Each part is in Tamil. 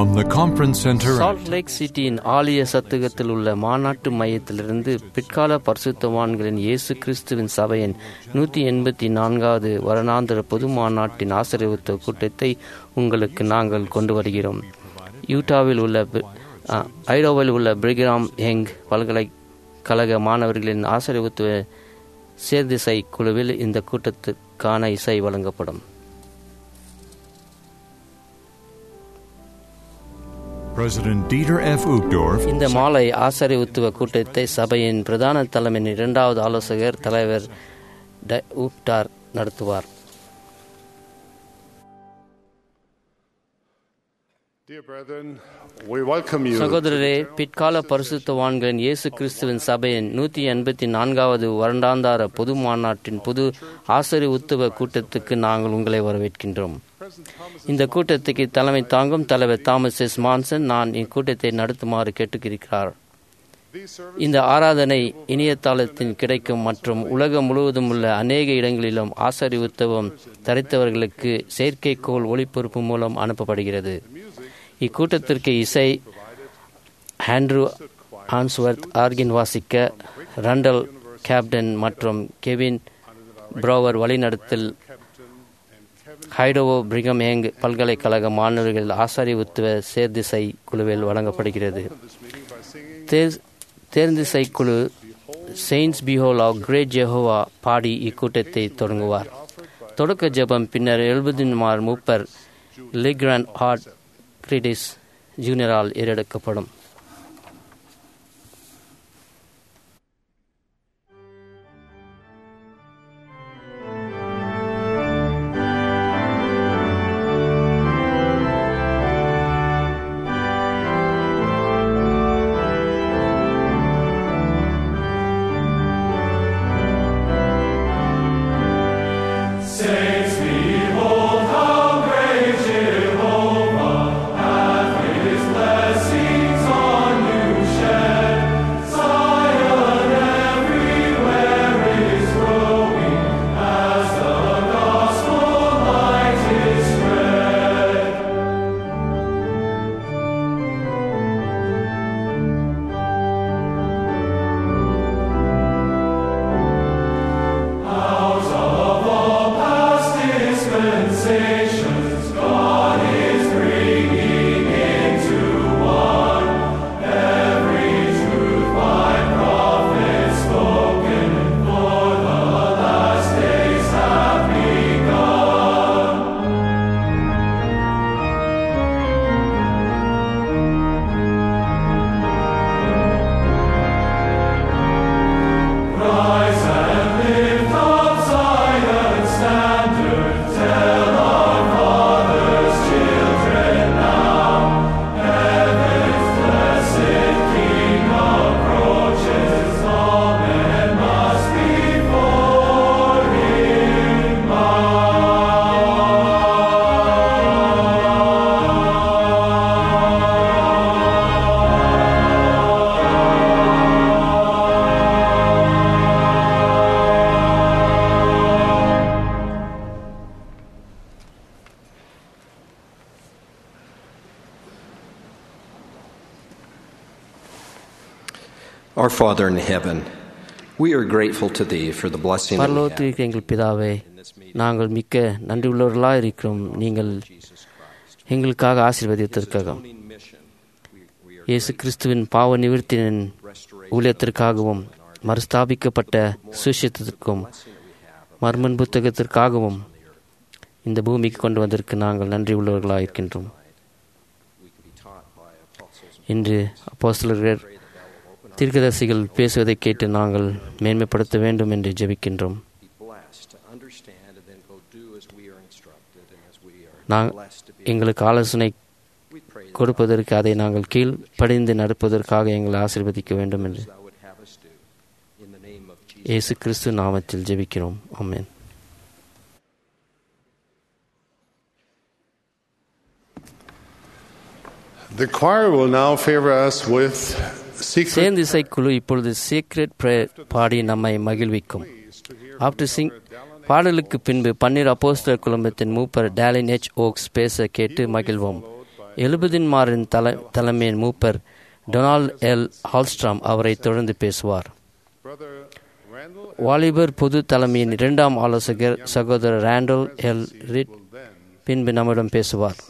From the conference center at salt lake சிட்டியின் ஆலய சத்துகத்தில் உள்ள மாநாட்டு மையத்திலிருந்து பிற்கால பரிசுத்தவான்களின் இயேசு கிறிஸ்துவின் சபையின் நூற்றி எண்பத்தி நான்காவது வருடாந்திர பொது மாநாட்டின் ஆசீர்வத்த கூட்டத்தை உங்களுக்கு நாங்கள் கொண்டு வருகிறோம் யூட்டாவில் உள்ள பி- ஆ, ஐரோவில் உள்ள பிரிகிராம் ஹெங் பல்கலைக்கழக மாணவர்களின் ஆசீர்வத்துவ சேர்திசை குழுவில் இந்த கூட்டத்துக்கான இசை வழங்கப்படும் President Dieter F. Uchtdorf இந்த மாலை ஆசாரிய கூட்டத்தை சபையின் பிரதான தலைமையின் இரண்டாவது ஆலோசகர் தலைவர் ட ஊப்டார் நடத்துவார் Dear brethren, we welcome you. சகோதரரே பிற்கால பரிசுத்தவான்களின் இயேசு கிறிஸ்துவின் சபையின் நூற்றி எண்பத்தி நான்காவது வருடாந்தார பொது மாநாட்டின் பொது ஆசிரிய உத்துவ கூட்டத்துக்கு நாங்கள் உங்களை வரவேற்கின்றோம் இந்த கூட்டத்துக்கு தலைமை தாங்கும் தலைவர் தாமஸ் எஸ் மான்சன் நான் இக்கூட்டத்தை நடத்துமாறு கேட்டுக்கிறார் இந்த ஆராதனை இணையதளத்தின் கிடைக்கும் மற்றும் உலகம் முழுவதும் உள்ள அநேக இடங்களிலும் ஆசாரி உத்தவம் தரித்தவர்களுக்கு செயற்கைக்கோள் ஒளிபரப்பு மூலம் அனுப்பப்படுகிறது இக்கூட்டத்திற்கு இசை ஆண்ட்ரூ ஆன்ஸ்வர்த் ஆர்கின் வாசிக்க ரண்டல் கேப்டன் மற்றும் கெவின் ப்ரோவர் வழிநடத்தல் ஹைடோவோ பிரிகம் யங் பல்கலைக்கழக மாணவர்கள் ஆசாரி உத்துவ சேர்திசை குழுவில் வழங்கப்படுகிறது தேர் தேர்ந்திசை குழு saints behold of great Jehovah பாடி இக்கூட்டத்தை தொடங்குவார் தொடக்க ஜெபம் பின்னர் எழுபதின்மார் மூப்பர் லிக்ரான் ஆர்ட் கிரிடிஸ் ஜூனியரால் ஏறெடுக்கப்படும் Our Father in heaven, we are grateful to Thee for the blessing that we பரலோகத்தில் have இருக்கிற எங்கள் பிதாவே நாங்கள் மிக்க நன்றியுள்ளவர்களாக இருக்கிறோம் நீங்கள் எங்களுக்காக ஆசீர்வதித்ததற்காக இயேசு கிறிஸ்துவின் பாவ நிவர்த்தியின் ஊழியத்திற்காகவும் மறுஸ்தாபிக்கப்பட்ட சுஷியத்திற்கும் மர்மன் புத்தகத்திற்காகவும் இந்த பூமிக்கு கொண்டு வந்ததற்கு நாங்கள் நன்றி உள்ளவர்களாக இருக்கின்றோம் இன்று அப்போஸ்தலர்கள் தீர்க்கதரிசிகள் பேசுவதை கேட்டு நாங்கள் மேன்மைப்படுத்த வேண்டும் என்று ஜெபிக்கின்றோம் be blessed to understand and then go do as we are instructed and as we are நான் blessed to be. எங்களுக்கு ஆலோசனை We pray that கொடுப்பதற்கு அதை நாங்கள் கீழ்ப்படிந்து நடப்பதற்காக எங்களை ஆசீர்வதிக்க வேண்டும் என்று Thou would have us do. In the name of Jesus. இயேசு கிறிஸ்து நாமத்தில் ஜெபிக்கிறோம் ஆமென் The choir will now favor us with secret சேர்ந்து இசைக்குழு இப்பொழுது சீக்ரெட் ப்ரேயர் பாடி நம்மை மகிழ்விக்கும் ஆஃப்டர் சிங் பாடலுக்கு பின்பு பன்னீர் அப்போஸ்தலர் குழுமத்தின் மூப்பர் டேலின் எச் ஓக்ஸ் பேச கேட்டு மகிழ்வோம் எழுபதின்மாரின் தல தலைமையின் மூப்பர் டொனால்ட் எல் ஹால்ஸ்ட்ராம் அவரை தொடர்ந்து பேசுவார் Brother Randall வாலிபர் பொது தலைமையின் இரண்டாம் ஆலோசகர் சகோதரர் ரேண்டல் எல் ரிட் then பின்பு நம்மிடம் பேசுவார்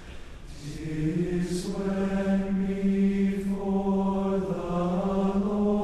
Tis when before the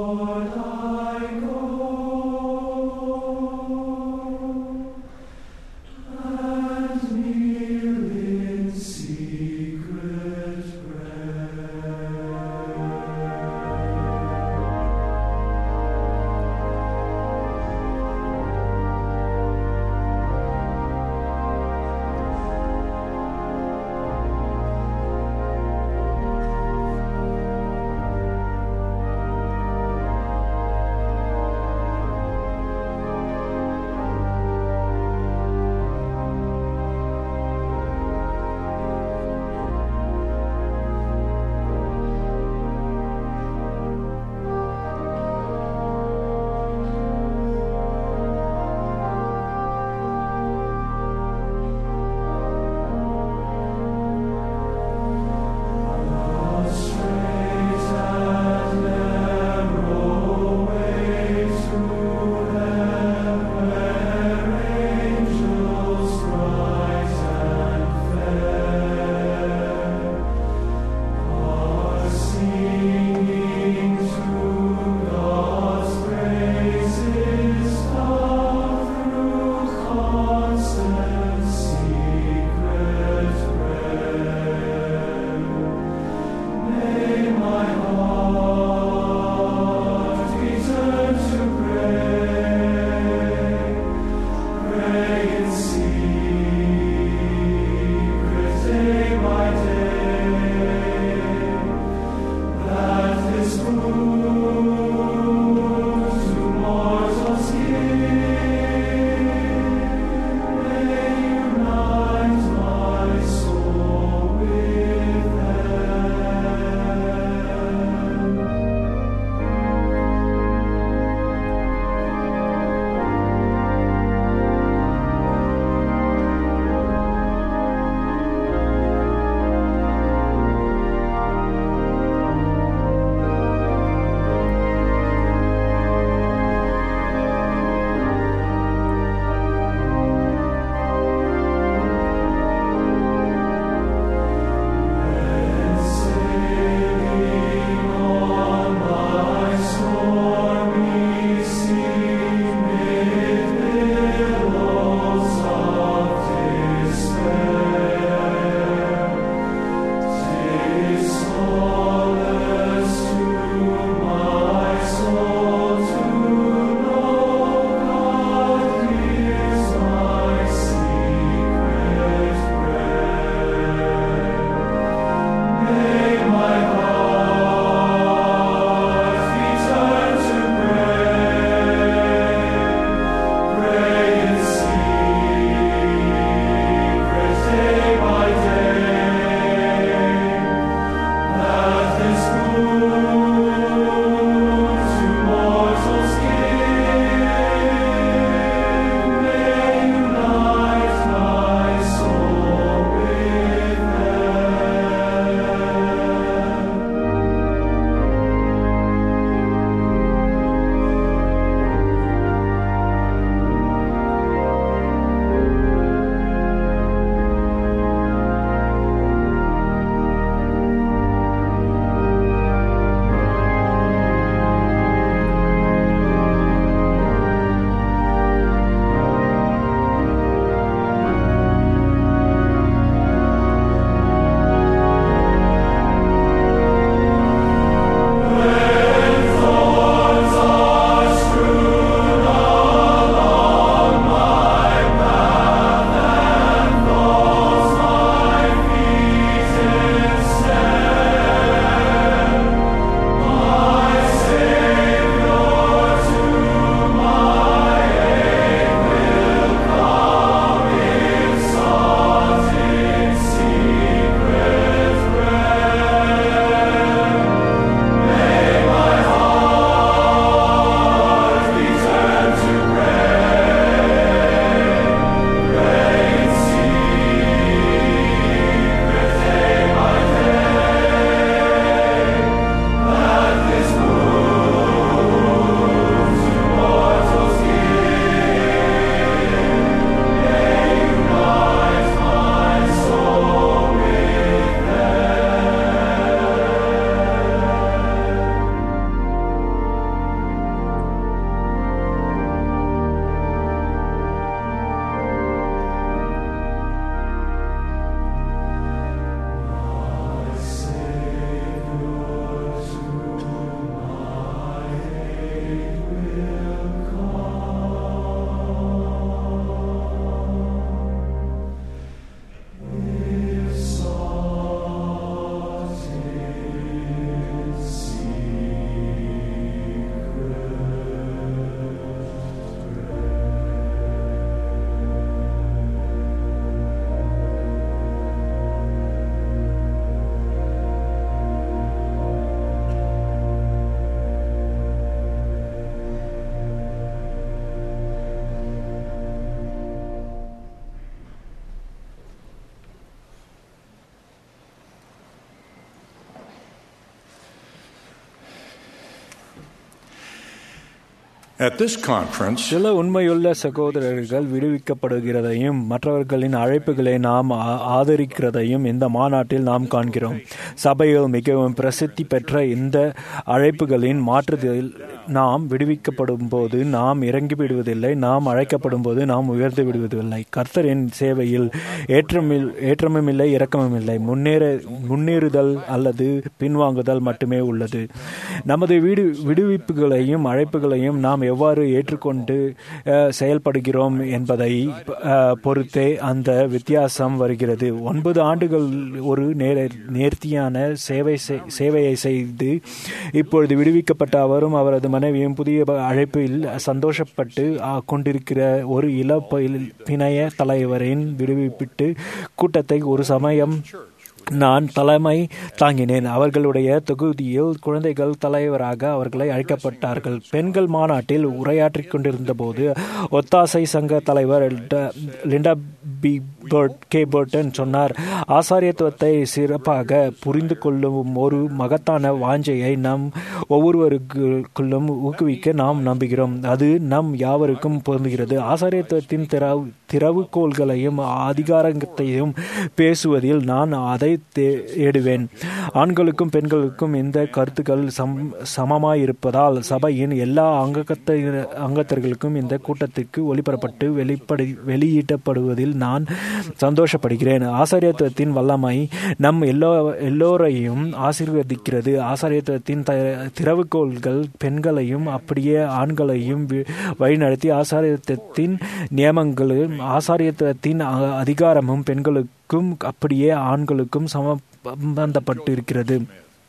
At this conference, சில உண்மையுள்ள சகோதரர்கள் விடுவிக்கப்படுகிறதையும் மற்றவர்களின் அழைப்புகளை நாம் ஆ- ஆதரிக்கிறதையும் இந்த மாநாட்டில் நாம் காண்கிறோம் சபையில் மிகவும் பிரசித்தி பெற்ற இந்த அழைப்புகளின் மாற்றுதல் நாம் விடுவிக்கப்படும் போது நாம் இறங்கி விடுவதில்லை நாம் அழைக்கப்படும் போது நாம் உயர்ந்து விடுவதில்லை கர்த்தரின் சேவையில் ஏற்றமில் ஏற்றமும் இல்லை இறக்கமும் இல்லை முன்னேற முன்னேறுதல் அல்லது பின்வாங்குதல் மட்டுமே உள்ளது நமது விடு விடுவிப்புகளையும் அழைப்புகளையும் நாம் எவ்வாறு ஏற்றுக்கொண்டு அஹ், செயல்படுகிறோம் என்பதை அஹ், பொறுத்தே அந்த வித்தியாசம் வருகிறது ஒன்பது ஆண்டுகள் ஒரு நேர நேர்த்தியான சேவை செய்- சேவையை செய்து இப்பொழுது விடுவிக்கப்பட்ட அவரும் அவரது மனைவியும் புதிய அழைப்பில் சந்தோஷப்பட்டு அஹ், கொண்டிருக்கிற ஒரு இள பயில்- பிணைய தலைவரின் விடுவிப்பிட்டு கூட்டத்தை ஒரு சமயம் நான் தலைமை தாங்கினேன் அவர்களுடைய தொகுதியில் குழந்தைகள் தலைவராக அவர்களை அழைக்கப்பட்டார்கள் பெண்கள் மாநாட்டில் உரையாற்றிக் கொண்டிருந்த போது ஒத்தாசை சங்க தலைவர் Linda- Linda B Burt K Burton சொன்னார் ஆசாரியத்துவத்தை சிறப்பாக புரிந்து கொள்ளும் ஒரு மகத்தான வாஞ்சையை நம் ஒவ்வொருவருக்குள்ளும் ஊக்குவிக்க நாம் நம்புகிறோம் அது நம் யாவருக்கும் பொருந்துகிறது ஆசாரியத்துவத்தின் திறவு திறவுகோள்களையும் அதிகாரத்தையும் பேசுவதில் நான் அதை தேடுவேன் ஆண்களுக்கும் பெண்களுக்கும் இந்த கருத்துக்கள் சம் சமமாயிருப்பதால் சபையின் எல்லா அங்கத்த அங்கத்தர்களுக்கும் இந்த கூட்டத்திற்கு ஒளிபரப்பட்டு வெளிப்படு வெளியிடப்படுவதில் நான் சந்தோஷப்படுகிறேன் ஆசாரியத்துவத்தின் வல்லமை நம் எல்லோ எல்லோரையும் ஆசீர்வதிக்கிறது ஆசாரியத்துவத்தின் த திறவுகோள்கள் பெண்களையும் அப்படியே ஆண்களையும் வி- வழிநடத்தி ஆசாரியத்துவத்தின் நியமங்களும் ஆசாரியத்துவத்தின் அ- அதிகாரமும் பெண்களுக்கும் அப்படியே ஆண்களுக்கும் சம்பந்தப்பட்டு இருக்கிறது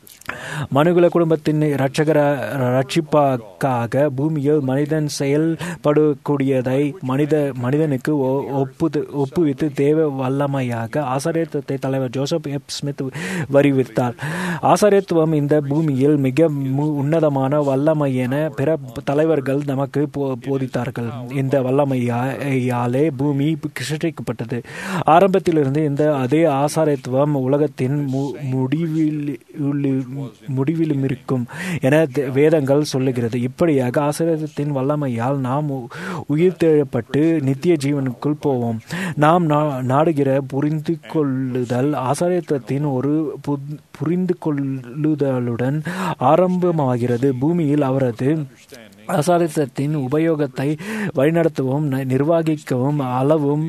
மனுகுல குடும்பத்தின் இரட்சகர ரட்சிப்பாக்காக பூமியில் மனிதன் செயல்படக்கூடியதை மனித மனிதனுக்கு ஒ- ஒப்புது ஒப்புவித்து தேவ வல்லமையாக ஆசாரியத்துவத்தை தலைவர் ஜோசப் எப் ஸ்மித் வரிவித்தார் ஆசாரியத்துவம் இந்த பூமியில் மிக மு- உன்னதமான வல்லமை என பிற தலைவர்கள் நமக்கு போ- போதித்தார்கள் இந்த வல்லமையாலே பூமி சிருஷ்டிக்கப்பட்டது ஆரம்பத்திலிருந்து இந்த அதே ஆசாரியத்துவம் உலகத்தின் மு- முடிவில் முடிவிலும் இருக்கும் என த- வேதங்கள் சொல்லுகிறது இப்படியாக ஆசிரியத்தின் வல்லமையால் நாம் உ- உயிர்த்தெழப்பட்டு நித்திய ஜீவனுக்குள் போவோம் நாம் நா- நாடுகிற புரிந்து கொள்ளுதல் ஆசாரியத்துவத்தின் ஒரு புத்- புரிந்து கொள்ளுதலுடன் ஆரம்பமாகிறது பூமியில் அவரது அசாரித்தத்தின் உபயோகத்தை வழிநடத்தவும் ந- நிர்வகிக்கவும் அளவும்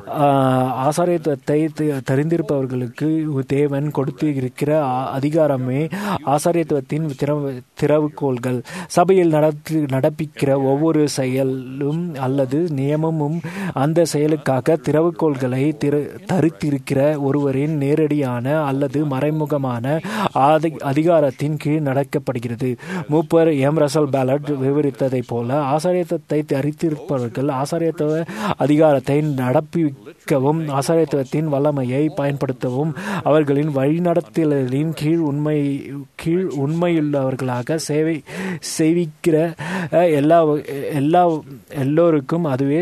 ஆஹ், ஆசாரியத்துவத்தை தி- தெரிந்திருப்பவர்களுக்கு தேவன் கொடுத்து இருக்கிற ஆ- அதிகாரமே ஆசாரியத்துவத்தின் திறவு திறவுகோள்கள் சபையில் நடத்து நடப்பிக்கிற ஒவ்வொரு செயலும் அல்லது நியமமும் அந்த செயலுக்காக திறவுகோள்களை திரு தரித்திருக்கிற ஒருவரின் நேரடியான அல்லது மறைமுகமான ஆதி அதிகாரத்தின் கீழ் நடக்கப்படுகிறது மூப்பர் எம் ரசல் பேலட் விவரித்ததைப் போல ஆசாரியத்துவத்தை தரித்திருப்பவர்கள் ஆசாரியத்துவ அதிகாரத்தை நடப்பிக்கவும் ஆசாரியத்துவத்தின் வல்லமையை பயன்படுத்தவும் அவர்களின் வழிநடத்தலின் கீழ் உண்மை கீழ் உண்மையுள்ளவர்களாக சேவை செய்விக்கிற அஹ், எல்லா எல்லா எல்லோருக்கும் அதுவே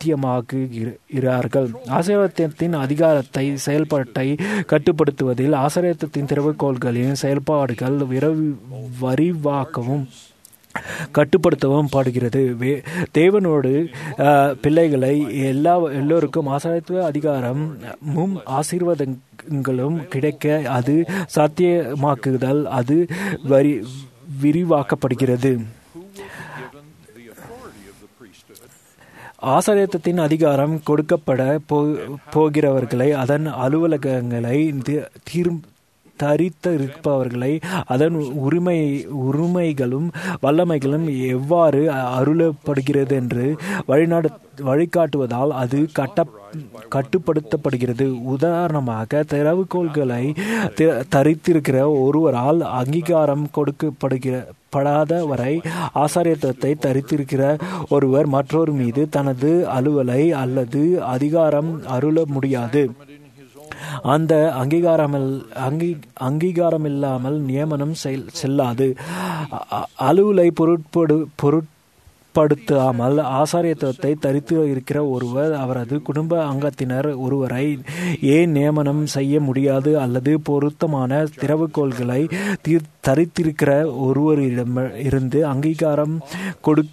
சாத்தியமாகுகிறார்கள் ஆசிரியத்தின் அதிகாரத்தை செயல்பாட்டை கட்டுப்படுத்துவதில் ஆசிரியத்தின் திறவுகோள்களின் செயல்பாடுகள் விரைவு வரிவாக்கவும் கட்டுப்படுத்தவும் பாடுகிறது வே- தேவனோடு அஹ், பிள்ளைகளை எல்லா எல்லோருக்கும் ஆசாரியத்துவ அதிகாரமும் ஆசீர்வாதங்களும் கிடைக்க அது சாத்தியமாக்குதல் அது வரி விரிவாக்கப்படுகிறது ஆசாரியத்தின் அதிகாரம் கொடுக்கப்பட போ போகிறவர்களை அதன் அலுவலகங்களை தி- தீர் தரித்திருப்பவர்களை அதன் உரிமை உரிமைகளும் வல்லமைகளும் எவ்வாறு அருளப்படுகிறது என்று வழிநட வழிகாட்டுவதால் அது கட்ட கட்டுப்படுத்தப்படுகிறது உதாரணமாக திறவுகோள்களை தி- தரித்திருக்கிற ஒருவரால் அங்கீகாரம் கொடுக்கப்படுகிற படாத வரை ஆசாரியத்துவத்தை தரித்திருக்கிற ஒருவர் மற்றொரு மீது தனது அலுவலை அல்லது அதிகாரம் அருள முடியாது அந்த அங்கீகாரமில் அங்கீ அங்கீகாரமில்லாமல் நியமனம் செல்- செல்லாது அ- அ- அலுவலை பொருட்படு பொருட்படுத்தாமல் ஆசாரியத்துவத்தை தரித்து இருக்கிற ஒருவர் அவரது குடும்ப அங்கத்தினர் ஒருவரை ஏன் நியமனம் செய்ய முடியாது அல்லது பொருத்தமான திறவுகோள்களை தீர் தரித்திருக்கிற ஒருவரிடம் இருந்து அங்கீகாரம் கொடு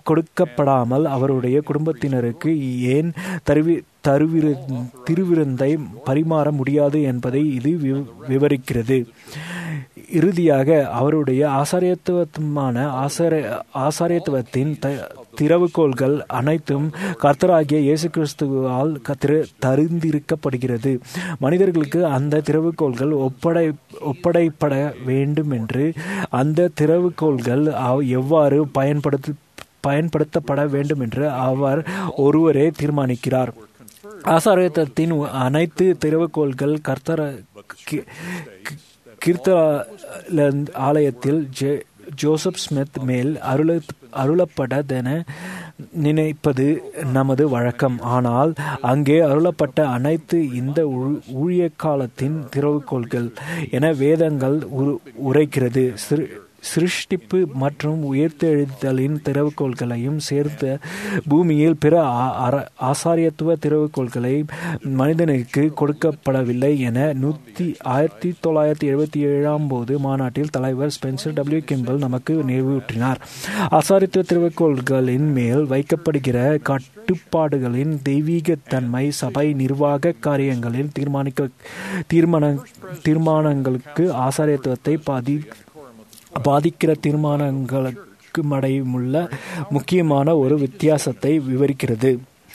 கொடுக்கப்படாமல் அவருடைய குடும்பத்தினருக்கு ஏன் தருவி தருவிரு திருவிருந்தை பரிமாற முடியாது என்பதை இது விவரிக்கிறது இறுதியாக அவருடைய ஆசாரியத்துவமான ஆசார ஆசாரியத்துவத்தின் த திறவுகோள்கள் அனைத்தும் கர்த்தராகிய இயேசு கிறிஸ்துவால் தருந்திருக்கப்படுகிறது மனிதர்களுக்கு அந்த திறவுகோள்கள் ஒப்படை ஒப்படைப்பட வேண்டும் என்று அந்த திறவுகோள்கள் எவ்வாறு பயன்படுத்த பயன்படுத்தப்பட வேண்டும் என்று அவர் ஒருவரே தீர்மானிக்கிறார் ஆசாரியத்தின் அனைத்து திறவுகோள்கள் கர்த்தர கீர்த்த ஆலயத்தில் ஜோசப் ஸ்மித் மேல் அருள அருளப்பட்டதென நினைப்பது நமது வழக்கம் ஆனால் அங்கே அருளப்பட்ட அனைத்து இந்த ஊழிய காலத்தின் திறவுகோள்கள் என வேதங்கள் உரைக்கிறது சிருஷ்டிப்பு மற்றும் உயர்த்தெழுதலின் திறவுகோள்களையும் சேர்த்த பூமியில் பிற ஆசாரியத்துவ திறவுகோள்களை மனிதனுக்கு கொடுக்கப்படவில்லை என நூற்றி ஆயிரத்தி தொள்ளாயிரத்தி எழுபத்தி ஏழாம் போது மாநாட்டில் தலைவர் ஸ்பென்சர் டபிள்யூ கிம்பல் நமக்கு நினைவூற்றினார் ஆசாரித்துவ திறவுகோள்களின் மேல் வைக்கப்படுகிற கட்டுப்பாடுகளின் தெய்வீகத்தன்மை சபை நிர்வாக காரியங்களில் தீர்மானிக்க தீர்மான தீர்மானங்களுக்கு ஆசாரியத்துவத்தை பாதி பாதிக்கிற தீர்மானங்களுக்கு மடையுமுள்ள முக்கியமான ஒரு வித்தியாசத்தை விவரிக்கிறது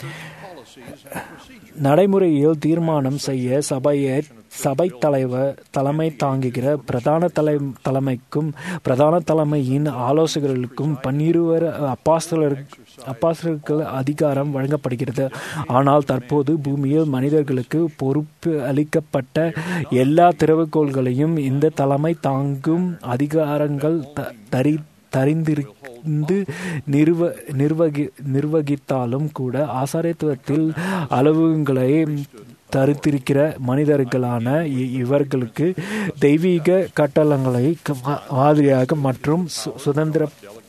நடைமுறையில் தீர்மானம் செய்ய சபையை சபை தலைவர் தலைமை தாங்குகிற பிரதான தலை தலைமைக்கும் பிரதான தலைமையின் ஆலோசகர்களுக்கும் பன்னிருவர் அப்பாஸ்தலர் அப்பாஸ்தலர்கள் அதிகாரம் வழங்கப்படுகிறது ஆனால் தற்போது பூமியில் மனிதர்களுக்கு பொறுப்பு அளிக்கப்பட்ட எல்லா திறவுகோள்களையும் இந்த தலைமை தாங்கும் அதிகாரங்கள் தரி தரிந்திருந்து நிர்வ நிர்வகி நிர்வகித்தாலும் கூட ஆசாரியத்துவத்தில் அளவுகளை தருத்திருக்கிற மனிதர்களான இவர்களுக்கு தெய்வீக கட்டளங்களை மாதிரியாக மற்றும் சுதந்திர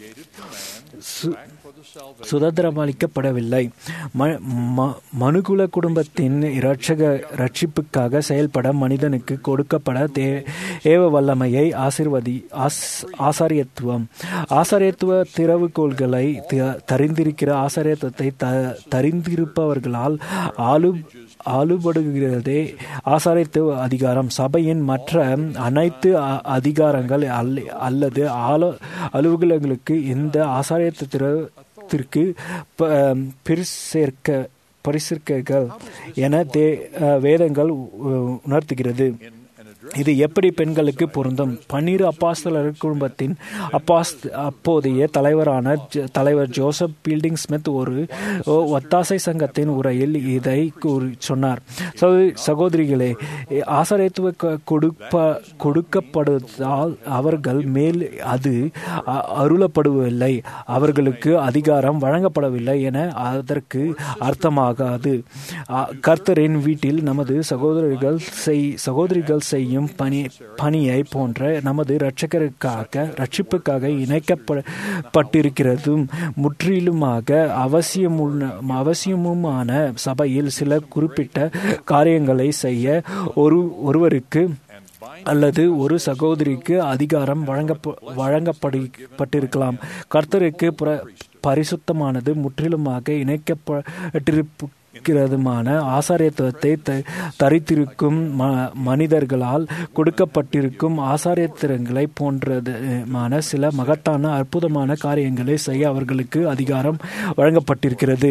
சுதந்திரமளிக்கப்படவில்லை மனுகுல குடும்பத்தின் இரட்சக ரட்சிப்புக்காக செயல்பட மனிதனுக்கு கொடுக்கப்பட ஏவ வல்லமையை ஆசிர்வதி ஆசாரியத்துவம் ஆசாரியத்துவ திறவுகோள்களை தரிந்திருக்கிற ஆசாரியத்துவத்தை தரிந்திருப்பவர்களால் ஆளு ஆளுபடுகிறதே ஆசாரியத்துவ அதிகாரம் சபையின் மற்ற அனைத்து அதிகாரங்கள் அல்லது ஆலோ அலுவலகங்களுக்கு இந்த ஆசாரியத்திற்கு பிரிசேர்க்க பரிசிற்கைகள் என தே வேதங்கள் உணர்த்துகிறது இது எப்படி பெண்களுக்கு பொருந்தும் பன்னீர் அப்பாஸ்தலர் குடும்பத்தின் அப்பாஸ் அப்போதைய தலைவரான தலைவர் ஜோசப் பீல்டிங் ஸ்மித் ஒரு ஒத்தாசை சங்கத்தின் உரையில் இதை சொன்னார் சகோதரிகளே ஆசாரியத்துவ கொடுப்ப கொடுக்கப்படுவதால் அவர்கள் மேல் அது அருளப்படுவதில்லை அவர்களுக்கு அதிகாரம் வழங்கப்படவில்லை என அதற்கு அர்த்தமாகாது கர்த்தரின் வீட்டில் நமது சகோதரர்கள் செய் சகோதரிகள் செய்யும் செய்யும் பணி பணியை போன்ற நமது இரட்சகருக்காக ரட்சிப்புக்காக இணைக்கப்பட்டிருக்கிறதும் முற்றிலுமாக அவசியம் அவசியமுமான சபையில் சில குறிப்பிட்ட காரியங்களை செய்ய ஒரு ஒருவருக்கு அல்லது ஒரு சகோதரிக்கு அதிகாரம் வழங்க வழங்கப்பட்டிருக்கலாம் கர்த்தருக்கு பரிசுத்தமானது முற்றிலுமாக இணைக்கப்பட்டிருப்பு இருக்கிறதுமான ஆசாரியத்துவத்தை தரித்திருக்கும் மனிதர்களால் கொடுக்கப்பட்டிருக்கும் ஆசாரியத்திரங்களை போன்றதுமான சில மகத்தான அற்புதமான காரியங்களை செய்ய அவர்களுக்கு அதிகாரம் வழங்கப்பட்டிருக்கிறது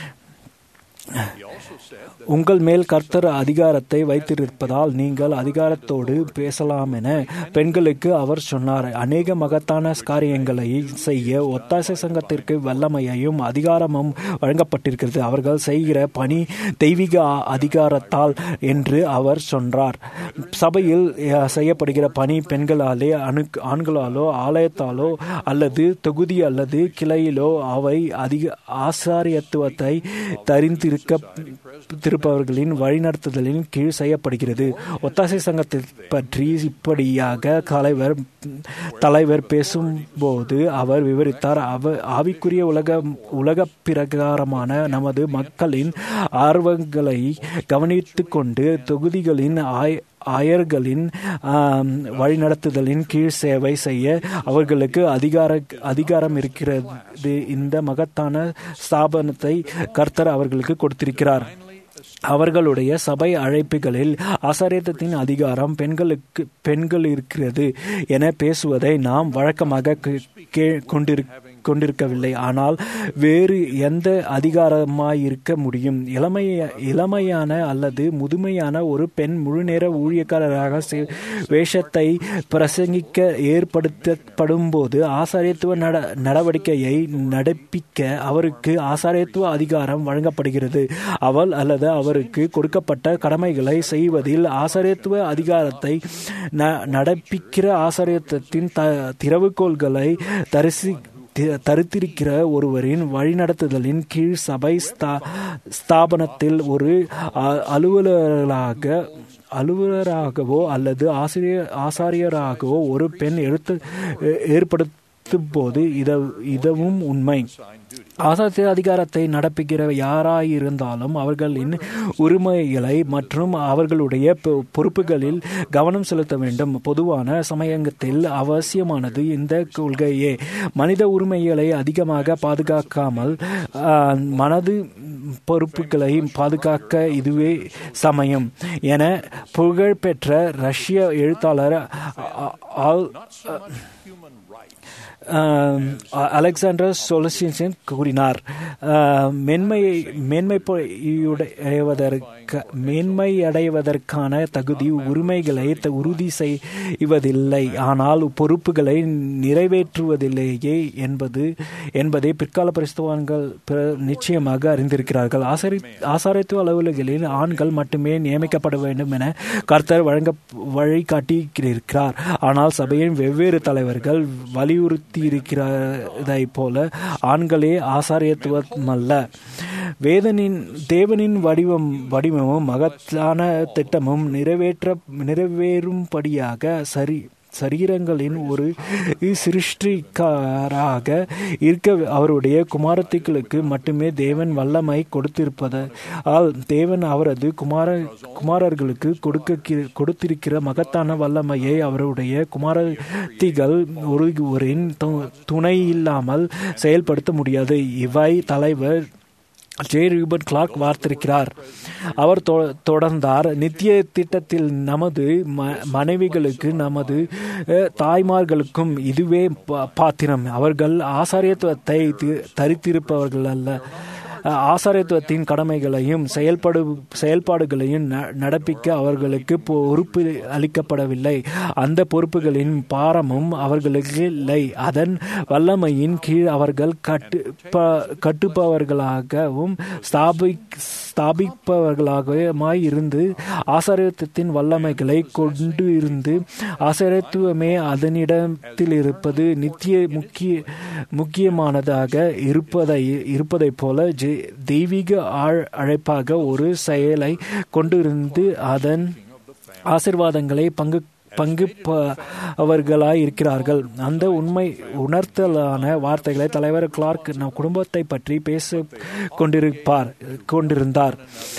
உங்கள் மேல் கர்த்தர் அதிகாரத்தை வைத்திருப்பதால் நீங்கள் அதிகாரத்தோடு பேசலாம் என பெண்களுக்கு அவர் சொன்னார் அநேக மகத்தான காரியங்களை செய்ய ஒத்தாசை சங்கத்திற்கு வல்லமையையும் அதிகாரமும் வழங்கப்பட்டிருக்கிறது அவர்கள் செய்கிற பணி தெய்வீக அதிகாரத்தால் என்று அவர் சொன்னார் சபையில் செய்யப்படுகிற பணி பெண்களாலே அணு ஆண்களாலோ ஆலயத்தாலோ அல்லது தொகுதி அல்லது கிளையிலோ அவை அதிக ஆசாரியத்துவத்தை தரிந்திருக்க திருப்பவர்களின் வழிநடத்துதலின் கீழ் செய்யப்படுகிறது ஒத்தாசை சங்கத்தை பற்றி இப்படியாக தலைவர் தலைவர் பேசும்போது அவர் விவரித்தார் அவ ஆவிக்குரிய உலக உலக பிரகாரமான நமது மக்களின் ஆர்வங்களை கவனித்து கொண்டு தொகுதிகளின் ஆய் ஆயர்களின் ஆம், வழிநடத்துதலின் கீழ் சேவை செய்ய அவர்களுக்கு அதிகார அதிகாரம் இருக்கிறது இந்த மகத்தான ஸ்தாபனத்தை கர்த்தர் அவர்களுக்கு கொடுத்திருக்கிறார் அவர்களுடைய சபை அழைப்புகளில் ஆசாரியத்தின் அதிகாரம் பெண்களுக்கு பெண்கள் இருக்கிறது என பேசுவதை நாம் வழக்கமாக கே- கே- கொண்டிரு கொண்டிருக்கவில்லை ஆனால் வேறு எந்த அதிகாரமாயிருக்க முடியும் இளமைய இளமையான அல்லது முதுமையான ஒரு பெண் முழுநேர ஊழியக்காரராக சி- வேஷத்தை பிரசங்கிக்க ஏற்படுத்தப்படும் போது ஆசாரியத்துவ நட நடவடிக்கையை நடப்பிக்க அவருக்கு ஆசாரியத்துவ அதிகாரம் வழங்கப்படுகிறது அவள் அல்லது அவருக்கு கொடுக்கப்பட்ட கடமைகளை செய்வதில் ஆசாரியத்துவ அதிகாரத்தை ந- நடப்பிக்கிற ஆசாரியத்தின் த திறவுகோள்களை தரிசி தி- தரித்திருக்கிற ஒருவரின் வழிநடத்துதலின் கீழ் சபை ஸ்தா- ஸ்தாபனத்தில் ஒரு அ- அலுவலராக அலுவலராகவோ அல்லது ஆசிரியர் ஆசாரியராகவோ ஒரு பெண் எடுத்து ஏற்படுத்தும் போது இத இதவும் உண்மை ஆசாரிய அதிகாரத்தை நடப்புகிற யாராயிருந்தாலும் அவர்களின் உரிமைகளை மற்றும் அவர்களுடைய பொ- பொறுப்புகளில் கவனம் செலுத்த வேண்டும் பொதுவான சமயத்தில் அவசியமானது இந்த கொள்கையே மனித உரிமைகளை அதிகமாக பாதுகாக்காமல் ஆ, மனது பொறுப்புகளை பாதுகாக்க இதுவே சமயம் என புகழ்பெற்ற ரஷ்ய எழுத்தாளர் அ- அ- ஆம், அ- அலெக்சாண்டர் சொலசின்சன் கூறினார் ஆம், மென்மையை மேன்மையுடையவதற்கு மேன்மையடைவதற்கான தகுதி உரிமைகளை த- உறுதி செய்வதில்லை ஆனால் பொறுப்புகளை நிறைவேற்றுவதில்லையே என்பது என்பதை பிற்கால பரிசுத்தவான்கள் பிற- நிச்சயமாக அறிந்திருக்கிறார்கள் ஆசாரி ஆசாரித்துவ அலுவலர்களில் ஆண்கள் மட்டுமே நியமிக்கப்பட வேண்டும் என கர்த்தர் வழங்க வழிகாட்டியிருக்கிறார் ஆனால் சபையின் வெவ்வேறு தலைவர்கள் வலியுறுத்தி இருக்கிறதை போல ஆண்களே ஆசாரியத்துவம் அல்ல வேதனின் தேவனின் வடிவம் வடிவமும் மகத்தான திட்டமும் நிறைவேற்ற நிறைவேறும்படியாக சரி சரீரங்களின் ஒரு சிருஷ்டிக்காராக இருக்க அவருடைய குமாரத்திகளுக்கு மட்டுமே தேவன் வல்லமை கொடுத்திருப்பதால் தேவன் அவரது குமார குமாரர்களுக்கு கொடுக்க கொடுத்திருக்கிற மகத்தான வல்லமையை அவருடைய குமாரத்திகள் ஒருவரின் து- துணை இல்லாமல் செயல்படுத்த முடியாது இவை தலைவர் ஜே ரூபன் கிளார்க் வார்த்திருக்கிறார் அவர் தொ- தொடர்ந்தார் நித்திய திட்டத்தில் நமது ம- மனைவிகளுக்கு நமது அஹ், தாய்மார்களுக்கும் இதுவே பா- பாத்திரம் அவர்கள் ஆசாரியத்துவத்தை தி- தரித்திருப்பவர்கள் அல்ல அஹ், ஆசாரியத்துவத்தின் கடமைகளையும் செயல்படு செயல்பாடுகளையும் ந- நடப்பிக்க அவர்களுக்கு பொறுப்பு அளிக்கப்படவில்லை அந்த பொறுப்புகளின் பாரமும் அவர்களுக்கு இல்லை அதன் வல்லமையின் கீழ் அவர்கள் கட்டு ப- கட்டுப்பவர்களாகவும் ஸ்தாபி ஸ்தாபிப்பவர்களாகவுமாய் இருந்து ஆசாரியத்தின் வல்லமைகளை கொண்டு இருந்து ஆசாரியத்துவமே அதனிடத்தில் இருப்பது நித்திய முக்கிய முக்கியமானதாக இருப்பதை இருப்பதைப் போல ஜெ- தெய்வீக ஆழ் அழைப்பாக ஒரு செயலை கொண்டிருந்து அதன் ஆசிர்வாதங்களை பங்கு பங்கு அவர்களாய் இருக்கிறார்கள் அந்த உண்மை உணர்த்தலான வார்த்தைகளை தலைவர் கிளார்க் நம் குடும்பத்தை பற்றி பேச கொண்டிருப்பார் கொண்டிருந்தார்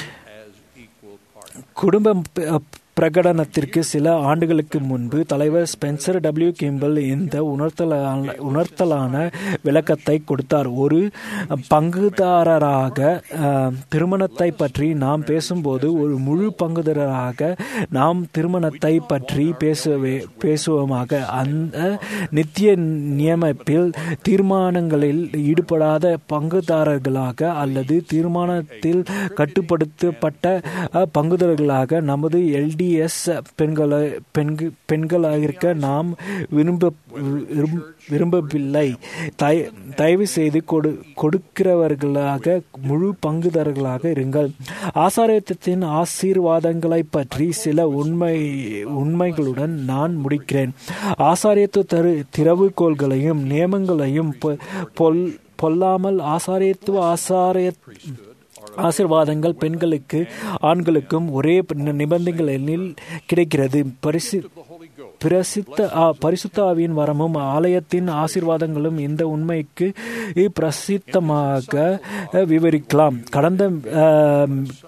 குடும்பம் ப- பிரகடனத்திற்கு சில ஆண்டுகளுக்கு முன்பு தலைவர் ஸ்பென்சர் டபிள்யூ கிம்பல் இந்த உணர்த்தலான உணர்த்தலான விளக்கத்தை கொடுத்தார் ஒரு பங்குதாரராக அஹ், திருமணத்தை பற்றி நாம் பேசும்போது ஒரு முழு பங்குதாரராக நாம் திருமணத்தை பற்றி பேசவே பேசுவோமாக அந்த நித்திய நியமிப்பில் தீர்மானங்களில் ஈடுபடாத பங்குதாரர்களாக அல்லது தீர்மானத்தில் கட்டுப்படுத்தப்பட்ட அஹ், பங்குதாரர்களாக நமது எல்டிஎஸ் பெண்களை பெண்கு பெண்களாக இருக்க நாம் விரும்ப விரும்- விரும்பவில்லை தய- தயவு செய்து கொடு கொடுக்கிறவர்களாக முழு பங்குதாரர்களாக இருங்கள் ஆசாரியத்தின் ஆசீர்வாதங்களை பற்றி சில உண்மை உண்மைகளுடன் நான் முடிக்கிறேன் ஆசாரியத்து தரு திறவுகோள்களையும் நியமங்களையும் பொ- பொல் பொல்லாமல் ஆசாரியத்துவ ஆசாரிய ஆசிர்வாதங்கள் பெண்களுக்கு ஆண்களுக்கும் ஒரே நிபந்தனைகளில் கிடைக்கிறது பரிசு பிரசித்த ஆ- பரிசுத்தாவின் வரமும் ஆலயத்தின் ஆசீர்வாதங்களும் இந்த உண்மைக்கு பிரசித்தமாக அஹ், விவரிக்கலாம் கடந்த ஆம், க-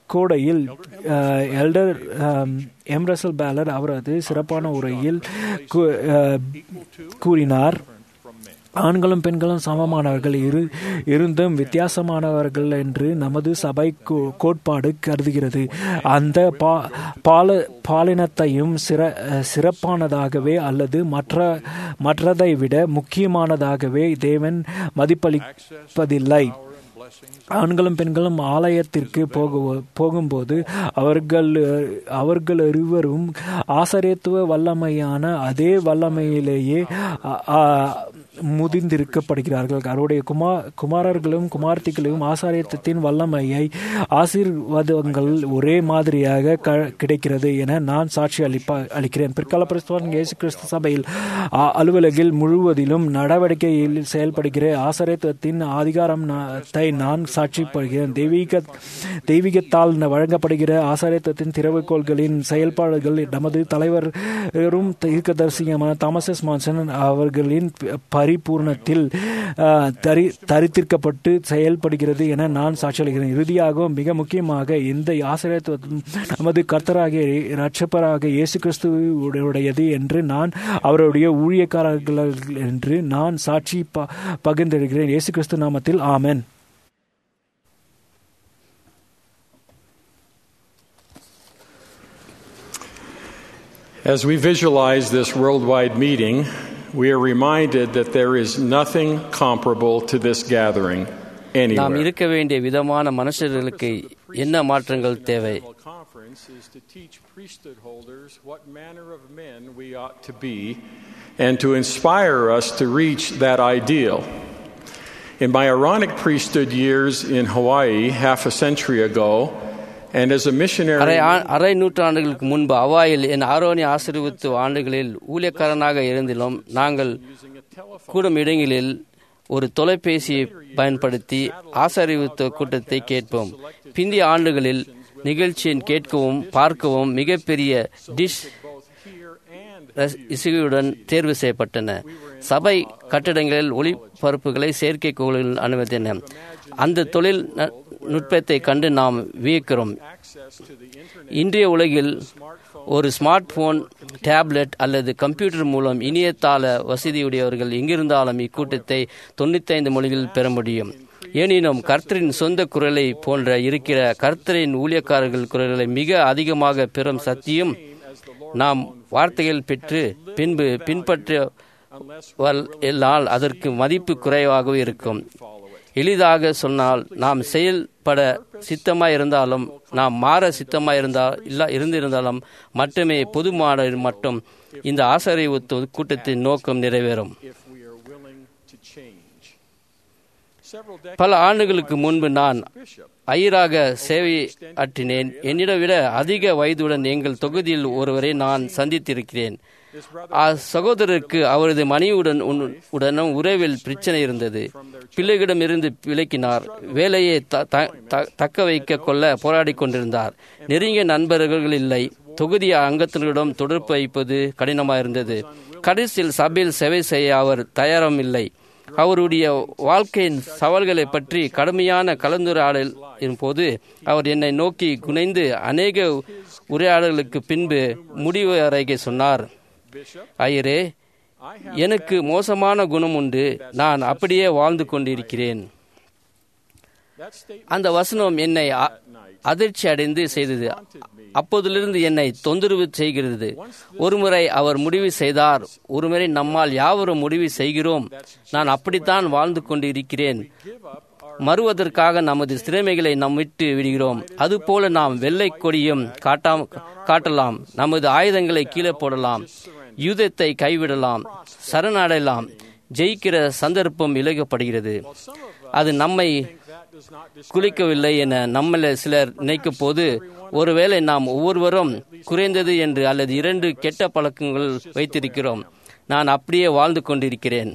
இக்கோடையில் அஹ், எல்டர் அஹ், எம்ரசல் பேலர் அவரது சிறப்பான உரையில் கூ- அஹ், கூறினார் ஆண்களும் பெண்களும் சமமானவர்கள் இரு இருந்தும் வித்தியாசமானவர்கள் என்று நமது சபை கோ- கோட்பாடு கருதுகிறது அந்த பா பால பாலினத்தையும் சிற சிறப்பானதாகவே அல்லது மற்ற மற்றதை விட முக்கியமானதாகவே தேவன் மதிப்பளிப்பதில்லை ஆண்களும் பெண்களும் ஆலயத்திற்கு போகு போகும்போது அவர்கள் அவர்கள் இருவரும் ஆசாரியத்துவ வல்லமையான அதே வல்லமையிலேயே அ- அ- முதிர்ந்திருக்கப்படுகிறார்கள் அவருடைய குமார் குமாரர்களும் குமார்த்திகளும் ஆசாரியத்தின் வல்லமையை ஆசீர்வாதங்கள் ஒரே மாதிரியாக க- கிடைக்கிறது என நான் சாட்சி அளிப்ப அளிக்கிறேன் பிற்கால பிரஸ்துவன் இயேசு கிறிஸ்து சபையில் அ- அலுவலகில் முழுவதிலும் நடவடிக்கையில் செயல்படுகிற ஆசாரியத்துவத்தின் அதிகாரத்தை நான் சாட்சிப்படுகிறேன் தெய்வீக தெய்வீகத்தால் வழங்கப்படுகிற ஆசாரியத்துவத்தின் திறவுகோள்களின் செயல்பாடுகள் நமது தலைவரும் தீர்க்கதரிசியமான தாமஸ் எஸ் மான்சன் அவர்களின் பரிபூர்ணத்தில் அஹ், தரி தரித்திருக்கப்பட்டு செயல்படுகிறது என நான் சாட்சியளிக்கிறேன் இறுதியாகவும் மிக முக்கியமாக இந்த ஆசிரியத்துவம் நமது கர்த்தராகிய இரட்சப்பராக இயேசு கிறிஸ்துவுடையது என்று நான் அவருடைய ஊழியக்காரர்கள் என்று நான் சாட்சி ப- பகிர்ந்திருக்கிறேன் இயேசு கிறிஸ்து நாமத்தில் ஆமென் As we visualize this worldwide meeting, we are reminded that there is nothing comparable to this gathering நாம் anywhere. இருக்க வேண்டிய விதமான மனுஷர்களுக்கு என்ன மாற்றங்கள் தேவை The conference is to teach priesthood holders what manner of men we ought to be and to inspire us to reach that ideal. In my Aaronic priesthood years in Hawaii half a century ago, and as a அரை missionary ஆ- அரை நூற்றாண்டுகளுக்கு முன்பு அவாயில் என் ஆரோனி ஆசீர்வித்து ஆண்டுகளில் ஊழியக்காரனாக இருந்திலும் நாங்கள் கூடும் இடங்களில் ஒரு தொலைபேசியை பயன்படுத்தி ஆசீர்வித்த கூட்டத்தை கேட்போம் பிந்திய ஆண்டுகளில் நிகழ்ச்சியின் கேட்கவும் பார்க்கவும் மிகப்பெரிய டிஷ் ரஸ்- இசையுடன் தேர்வு செய்யப்பட்டன சபை கட்டடங்களில் ஒளிபரப்புகளை செயற்கைக்கோள்கள் அனுமதின அந்த தொழில் ந- நுட்பத்தை கண்டு நாம் வியக்கிறோம் இன்றைய உலகில் ஒரு ஸ்மார்ட் போன் டேப்லெட் அல்லது கம்ப்யூட்டர் மூலம் இணையதள வசதியுடையவர்கள் எங்கிருந்தாலும் இக்கூட்டத்தை தொண்ணூத்தைந்து மொழிகளில் பெற முடியும் எனினும் கர்த்தரின் சொந்த குரலை போன்ற இருக்கிற கர்த்தரின் ஊழியக்காரர்கள் குரல்களை மிக அதிகமாக பெறும் சத்தியம் நாம் வார்த்தைகள் பெற்று பின்பு பின்பற்ற எல்லால் அதற்கு மதிப்பு குறைவாகவே இருக்கும் எளிதாக சொன்னால் நாம் செயல்பட சித்தமாய் இருந்தாலும் நாம் மாற சித்தமாய் இருந்தால் இல்ல இருந்திருந்தாலும் மட்டுமே பொது மாடல் மட்டும் இந்த ஆசிரிய கூட்டத்தின் நோக்கம் நிறைவேறும் if we are willing to change. Several decades பல ஆண்டுகளுக்கு முன்பு நான் ஐயராக சேவை ஆற்றினேன் என்னிட விட அதிக வயதுடன் எங்கள் தொகுதியில் ஒருவரை நான் சந்தித்திருக்கிறேன் அச்சகோதரருக்கு அவரது மனைவியுடன் உன்- உடனும் உறவில் பிரச்சனை இருந்தது பிள்ளைகளிடமிருந்து விலக்கினார் வேலையை த- த- த- தக்க வைக்க கொள்ள போராடி கொண்டிருந்தார் நெருங்கிய நண்பர்கள் இல்லை தொகுதி அங்கத்தினரிடம் தொடர்பு வைப்பது கடினமாயிருந்தது கடைசியில் சபையில் சேவை செய்ய அவர் தயாரும் இல்லை அவருடைய வாழ்க்கையின் சவால்களை பற்றி கடுமையான கலந்துரையாடலின் போது அவர் என்னை நோக்கி குனைந்து அநேக உரையாடல்களுக்கு பின்பு முடிவு அறைகை சொன்னார் ஐயரே எனக்கு மோசமான குணம் உண்டு நான் அப்படியே வாழ்ந்து கொண்டிருக்கிறேன் that statement அந்த வசனம் என்னை அ- அதிர்ச்சி அடைந்து செய்தது அப்போதிலிருந்து என்னை தொந்தரவு செய்கிறது ஒருமுறை அவர் முடிவு செய்தார் ஒருமுறை நம்மால் யாவரும் முடிவு செய்கிறோம் நான் அப்படித்தான் வாழ்ந்து கொண்டிருக்கிறேன் மறுவதற்காக நமது திறமைகளை நாம் விட்டு விடுகிறோம் அதுபோல நாம் வெள்ளை கொடியும் காட்டாம் காட்டலாம் நமது ஆயுதங்களை கீழே போடலாம் யூதத்தை கைவிடலாம் சரணடையலாம் ஜெயிக்கிற சந்தர்ப்பம் இழக்கப்படுகிறது அது நம்மை குளிக்கவில்லை என நம்மள சிலர் நினைக்கும் போது ஒருவேளை நாம் ஒவ்வொருவரும் குறைந்தது என்று அல்லது இரண்டு கெட்ட பழக்கங்கள் வைத்திருக்கிறோம் நான் அப்படியே வாழ்ந்து கொண்டிருக்கிறேன்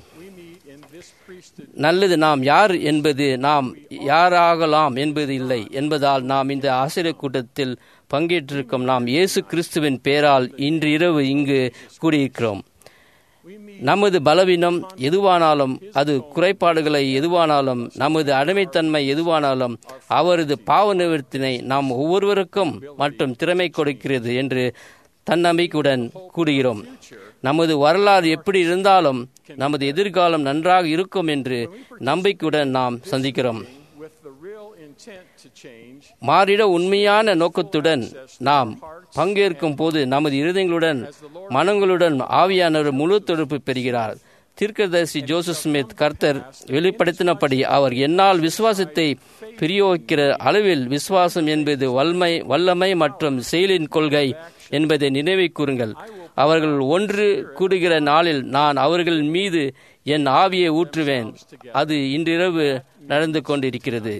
நல்லது நாம் யார் என்பது நாம் யாராகலாம் என்பது இல்லை என்பதால் நாம் இந்த ஆசிரியர் கூட்டத்தில் பங்கேற்றிருக்கும் நாம் இயேசு கிறிஸ்துவின் பெயரால் இன்று இரவு இங்கு கூடியிருக்கிறோம் நமது பலவீனம் எதுவானாலும் அது குறைபாடுகளை எதுவானாலும் நமது அடிமைத்தன்மை எதுவானாலும் அவரது பாவ நிவர்த்தினை நாம் ஒவ்வொருவருக்கும் மற்றும் திறமை கொடுக்கிறது என்று தன்னம்பிக்கையுடன் கூறுகிறோம் நமது வரலாறு எப்படி இருந்தாலும் நமது எதிர்காலம் நன்றாக இருக்கும் என்று நம்பிக்கையுடன் நாம் சந்திக்கிறோம் with the real intent to change மாறிட உண்மையான நோக்கத்துடன் நாம் பங்கேற்கும் போது நமது இருதயங்களுடன் மனங்களுடன் ஆவியானவர் முழு தொடர்பு பெறுகிறார் தீர்க்கதரிசி ஜோசப் ஸ்மித் கர்த்தர் வெளிப்படுத்தினபடி அவர் என்னால் விசுவாசத்தை பிரியோகிக்கிற அளவில் விசுவாசம் என்பது வல்மை வல்லமை மற்றும் செயலின் கொள்கை என்பதை நினைவை கூறுங்கள் அவர்கள் ஒன்று கூடுகிற நாளில் நான் அவர்கள் மீது என் ஆவியை ஊற்றுவேன் அது இன்றிரவு நடந்து கொண்டிருக்கிறது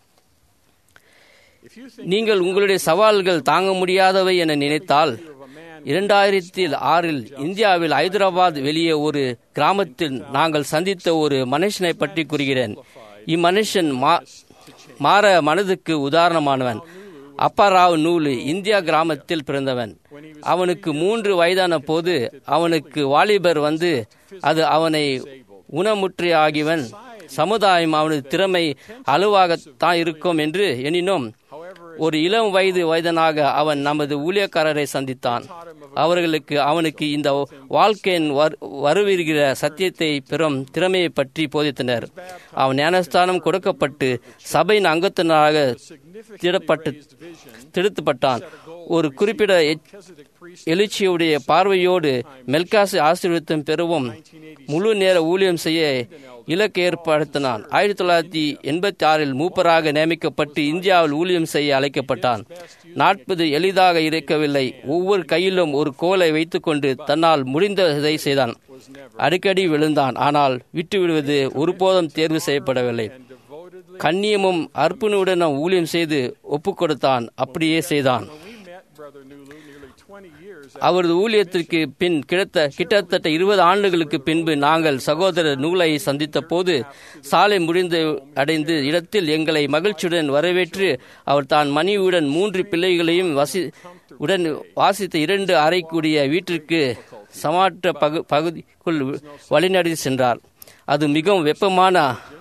நீங்கள் உங்களுடைய சவால்கள் தாங்க முடியாதவை என நினைத்தால் இரண்டாயிரத்தி ஆறில் இந்தியாவில் ஹைதராபாத் வெளியே ஒரு கிராமத்தில் நாங்கள் சந்தித்த ஒரு மனுஷனை பற்றி கூறுகிறேன் இம்மனுஷன் மா- மாற மனதுக்கு உதாரணமானவன் அப்பாராவ் நூலு இந்தியா கிராமத்தில் பிறந்தவன் அவனுக்கு மூன்று வயதான போது அவனுக்கு வாலிபர் வந்து அது அவனை ஊனமுற்றி ஆகியவன் சமுதாயம் அவனது திறமை அளவாகத்தான் இருக்கும் என்று எண்ணினோம் ஒரு இளம் வயது வயதனாக அவன் நமது ஊழியக்காரரை சந்தித்தான் அவர்களுக்கு அவனுக்கு இந்த வாழ்க்கையின் வர்- வருவிருக்கிற சத்தியத்தை பெறும் திறமையை பற்றி போதித்தனர் அவன் ஞானஸ்தானம் கொடுக்கப்பட்டு சபையின் அங்கத்தினராக திடப்பட்டு திருத்தப்பட்டான் ஒரு குறிப்பிட்ட எச்- எழுச்சியுடைய பார்வையோடு மெல்காசு ஆசீர்வாதம் பெறவும் முழு நேர ஊழியம் செய்ய இலக்கு ஏற்படுத்தினான் ஆயிரத்தி தொள்ளாயிரத்தி எண்பத்தி ஆறில் மூப்பராக நியமிக்கப்பட்டு இந்தியாவில் ஊழியம் செய்ய அழைக்கப்பட்டான் நாற்பது எளிதாக இருக்கவில்லை ஒவ்வொரு கையிலும் ஒரு கோலை வைத்துக்கொண்டு தன்னால் முடிந்ததை செய்தான் அடிக்கடி விழுந்தான் ஆனால் விட்டுவிடுவது ஒருபோதும் தேர்வு செய்யப்படவில்லை கண்ணியமும் அர்ப்பணியுடனும் ஊழியம் செய்து ஒப்புக் கொடுத்தான் அப்படியே செய்தான் we met brother Nulu nearly 20 years அவரது ஊழியத்திற்கு பின் கிடத்த கிட்டத்தட்ட இருபது ஆண்டுகளுக்கு பின்பு நாங்கள் சகோதரர் நூலை சந்தித்த போது சாலை முடிந்து அடைந்து இடத்தில் எங்களை மகிழ்ச்சியுடன் வரவேற்று அவர் தான் மனைவியுடன் மூன்று பிள்ளைகளையும் வசி உடன் வாசித்த இரண்டு அறைக்கூடிய வீட்டிற்கு சமாற்ற பகு பகுதிக்குள் வழிநடத்தி சென்றார் அது மிகவும் வெப்பமான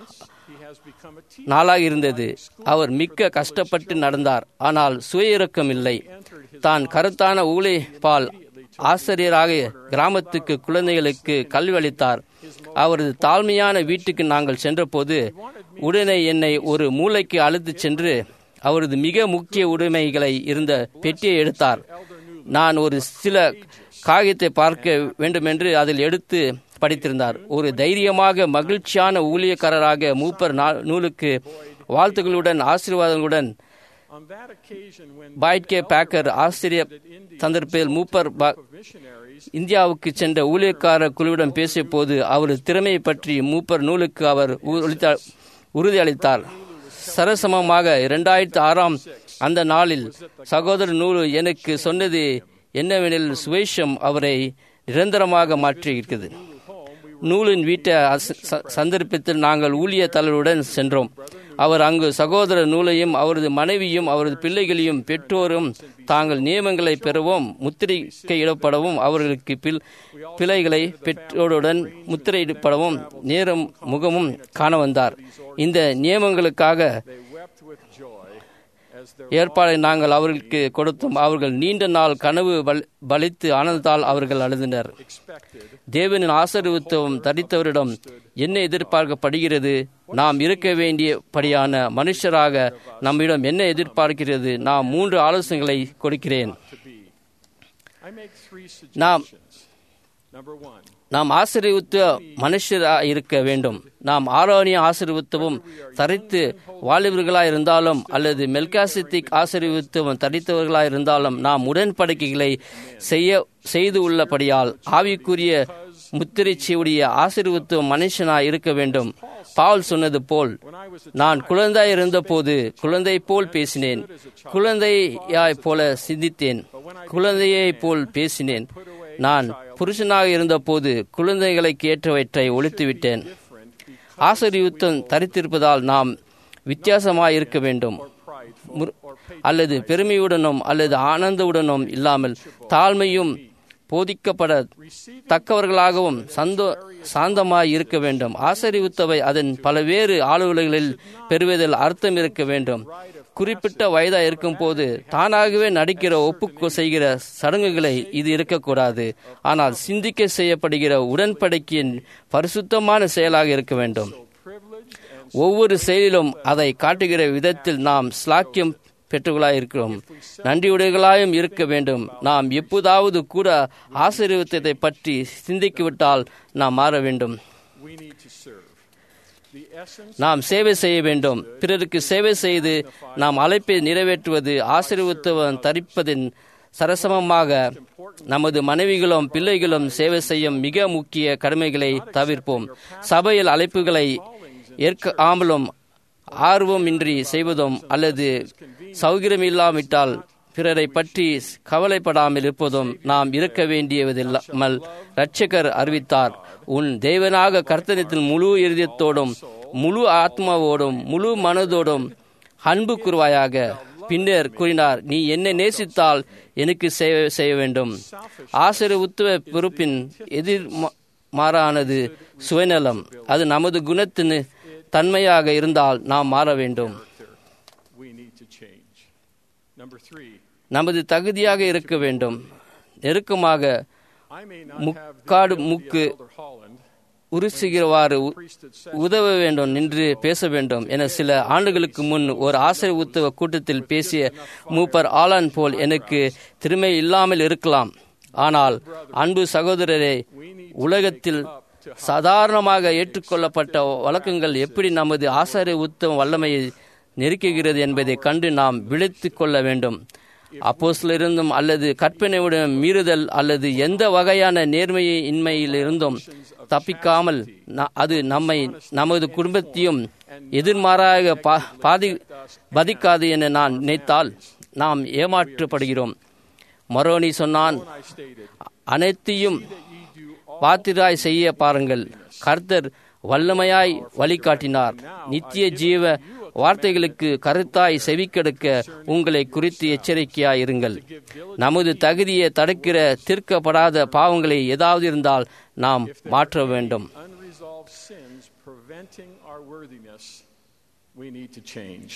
he has become a teacher நாளாக இருந்தது அவர் மிக்க கஷ்டப்பட்டு நடந்தார் ஆனால் சுய இரக்கம் இல்லை தான் கருத்தான ஊழியப்பால் ஆசிரியராக கிராமத்துக்கு குழந்தைகளுக்கு கல்வி அளித்தார் அவரது தாழ்மையான வீட்டுக்கு நாங்கள் சென்றபோது உடனே என்னை ஒரு மூலைக்கு அழைத்துச் சென்று அவரது மிக முக்கிய உடைமைகளை இருந்த பெட்டியை எடுத்தார் நான் ஒரு சில காகிதத்தை பார்க்க வேண்டுமென்று அதில் எடுத்து படித்திருந்தார் ஒரு தைரியமாக மகிழ்ச்சியான ஊழியக்காரராக மூப்பர் நா- நூலுக்கு வாழ்த்துக்களுடன் ஆசீர்வாதங்களுடன் on that occasion when Boyd K Packer ஆசிரியர் சந்தர்ப்பில் மூப்பர் ப- missionaries இந்தியாவுக்கு சென்ற ஊழியக்கார குழுவிடம் பேசிய போது அவரது திறமையை பற்றி மூப்பர் நூலுக்கு அவர் உறுதியளி- உறுதியளித்தார் சரசமமாக இரண்டாயிரத்தி ஆறாம் அந்த நாளில் சகோதரர் நூலு எனக்கு சொன்னது என்னவெனில் சுவேஷம் அவரை நிரந்தரமாக மாற்றியிருக்கிறது நூலின் வீட்டை அச- ச- சந்தர்ப்பத்தில் நாங்கள் ஊழிய தலைவருடன் சென்றோம் அவர் அங்கு சகோதர நூலையும் அவரது மனைவியும் அவரது பிள்ளைகளையும் பெற்றோரும் தாங்கள் நியமங்களை பெறவும் முத்திரையிடப்படவும் அவர்களுக்கு பில் பிள்ளைகளை பெற்றோருடன் முத்திரையிடப்படவும் நேரம் முகமும் காண வந்தார் இந்த நியமங்களுக்காக they wept with joy as their ஏற்பாடை நாங்கள் அவர்களுக்கு கொடுத்தோம் அவர்கள் நீண்ட நாள் கனவு பல்- பலித்து ஆனந்தால் அவர்கள் அழுதினர் expected தேவனின் ஆசீர்வத்துவம் தரித்தவரிடம் என்ன எதிர்பார்க்கப்படுகிறது நாம் இருக்க வேண்டியபடியான மனுஷராக நம்மிடம் என்ன எதிர்பார்க்கிறது நாம் மூன்று ஆலோசனைகளை கொடுக்கிறேன் to be. I make three நாம் suggestions. Number one, நாம் ஆசீர்வித்த மனுஷராக இருக்க வேண்டும் நாம் ஆரோனிய ஆசீர்வித்தவும் தரித்து வாலிபர்களாக இருந்தாலும் அல்லது மெல்காசித்திக் ஆசீர்வித்தவும் தரித்தவர்களாக இருந்தாலும் நாம் உடன்படிக்கைகளை செய்ய செய்து உள்ளபடியால் ஆவிக்குரிய முத்திரைச்சியுடைய ஆசீர்வித்துவம் மனுஷனாய் இருக்க வேண்டும் பால் சொன்னது போல் நான் குழந்தையாய் இருந்தபோது குழந்தை போல் பேசினேன் குழந்தையாய் போல சிந்தித்தேன் குழந்தையைப் போல் பேசினேன் நான் புருஷனாக இருந்தபோது குழந்தைகளை கேட்டவற்றை ஒழித்துவிட்டேன் ஆசீர்வித்தம் தரித்திருப்பதால் நாம் வித்தியாசமாய் இருக்க வேண்டும் முர்- அல்லது பெருமையுடனும் அல்லது ஆனந்தவுடனும் இல்லாமல் தாழ்மையும் போதிக்கப்பட தக்கவர்களாகவும் சந்தோ சாந்தமாய் இருக்க வேண்டும் ஆசரிவுத்தவை அதன் பல்வேறு ஆளுநர்களில் பெறுவதில் அர்த்தம் இருக்க வேண்டும் குறிப்பிட்ட வயதா இருக்கும் போது தானாகவே நடிக்கிற ஒப்புக்கு செய்கிற சடங்குகளை இது இருக்கக்கூடாது ஆனால் சிந்திக்க செய்யப்படுகிற உடன்படிக்கையின் பரிசுத்தமான செயலாக இருக்க வேண்டும் ஒவ்வொரு செயலிலும் அதை காட்டுகிற விதத்தில் நாம் ஸ்லாக்கியம் பெற்றுகளாய் இருக்கிறோம் நன்றியுடையவர்களாயும் இருக்க வேண்டும் நாம் எப்போதாவது கூட ஆசீர்வாதத்தை பற்றி சிந்திக்கிவிட்டால் நாம் மாற வேண்டும் We need to serve. The essence நாம் சேவை செய்ய வேண்டும் பிறருக்கு சேவை செய்து நாம் அழைப்பை நிறைவேற்றுவது ஆசீர்வத்துவம் தரிப்பதின் சரசமமாக நமது மனைவிகளும் பிள்ளைகளும் சேவை செய்யும் மிக முக்கிய கடமைகளை தவிர்ப்போம் சபையில் அழைப்புகளை ஏற்காமலும் ஆர்வமின்றி செய்வதும் அல்லது சௌகரியமில்லாவிட்டால் பிறரை பற்றி கவலைப்படாமல் இருப்பதும் நாம் இருக்க வேண்டியதில்லாமல் இரட்சகர் அறிவித்தார் உன் தேவனாக கர்த்தனத்தில் முழு இருதயத்தோடும் முழு ஆத்மாவோடும் முழு மனதோடும் அன்பு கூறுவாயாக பின்னர் கூறினார் நீ என்னை நேசித்தால் எனக்கு சேவை செய்ய வேண்டும் ஆசிரியத்துவ பொறுப்பின் எதிர் மாறானது சுயநலம் அது நமது குணத்தின் தன்மையாக இருந்தால் நாம் மாற வேண்டும் we need to change. Number three, நமது தகுதியாக இருக்க வேண்டும் நெருக்கமாக I may not have the முக்காடு ability of மூக்கு Elder Holland, உருசுகிறவாறு உ- priesthood session, உதவ வேண்டும் நின்று பேச வேண்டும் என சில ஆண்டுகளுக்கு முன் ஒரு ஆசிரியர் உத்தவ கூட்டத்தில் பேசிய மூப்பர் ஆலான் போல் எனக்கு திறமை இல்லாமல் இருக்கலாம் ஆனால் அன்பு சகோதரரே உலகத்தில் சாதாரணமாக ஏற்றுக்கொள்ளப்பட்ட வழக்கங்கள் எப்படி நமது ஆசாரிய உத்தம வல்லமையை நெருக்குகிறது என்பதை கண்டு நாம் விழித்து கொள்ள வேண்டும் அப்போஸ்லிருந்தும் அல்லது கற்பனையுடன் மீறுதல் அல்லது எந்த வகையான நேர்மையை இன்மையிலிருந்தும் தப்பிக்காமல் ந- அது நம்மை நமது குடும்பத்தையும் எதிர்மாறாக பா- பாதி பாதிக்காது என நான் நினைத்தால் நாம் ஏமாற்றப்படுகிறோம் மரோனி சொன்னான் I stated, அனைத்தையும் பாத்திராய் செய்ய பாருங்கள் கர்த்தர் வல்லமையாய் வழிகாட்டினார் நித்திய ஜீவ வார்த்தைகளுக்கு கருத்தாய் செவிக்கெடுக்க உங்களை குறித்து எச்சரிக்கையாய் இருங்கள் நமது தகுதியை தடுக்கிற தீர்க்கப்படாத பாவங்களை ஏதாவது இருந்தால் நாம் மாற்ற வேண்டும் unresolved sins preventing our worthiness, we need to change.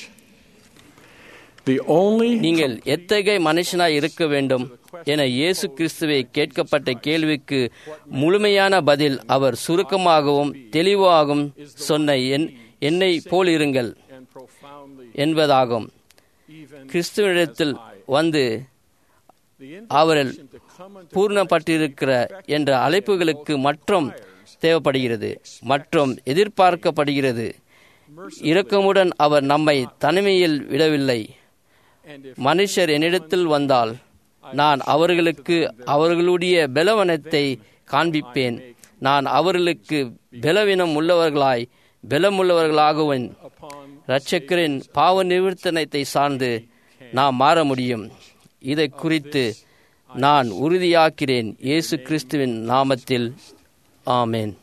The only நீங்கள் எத்தகைய மனுஷனாய் இருக்க வேண்டும் என இயேசு கிறிஸ்துவை கேட்கப்பட்ட கேள்விக்கு முழுமையான பதில் அவர் சுருக்கமாகவும் தெளிவாகவும் சொன்ன என் என்னை போல் இருங்கள் and profoundly என்பதாகும் even கிறிஸ்துவனிடத்தில் வந்து the அவரில் invitation to come unto பூர்ணப்பட்டிருக்கிற என்ற அழைப்புகளுக்கு மற்றும் தேவைப்படுகிறது மற்றும் எதிர்பார்க்கப்படுகிறது இரக்கமுடன் அவர் நம்மை தனிமையில் விடவில்லை and if மனுஷர் என்னிடத்தில் வந்தால் நான் அவர்களுக்கு அவர்களுடைய பலவனத்தை காண்பிப்பேன் நான் அவர்களுக்கு பலவீனம் உள்ளவர்களாய் பலமுள்ளவர்களாகவும் upon இரட்சகரின் பாவ நிவர்த்தனத்தை சார்ந்து நாம் மாற முடியும் இதை குறித்து நான் உறுதியாக்கிறேன் இயேசு கிறிஸ்துவின் நாமத்தில் ஆமென்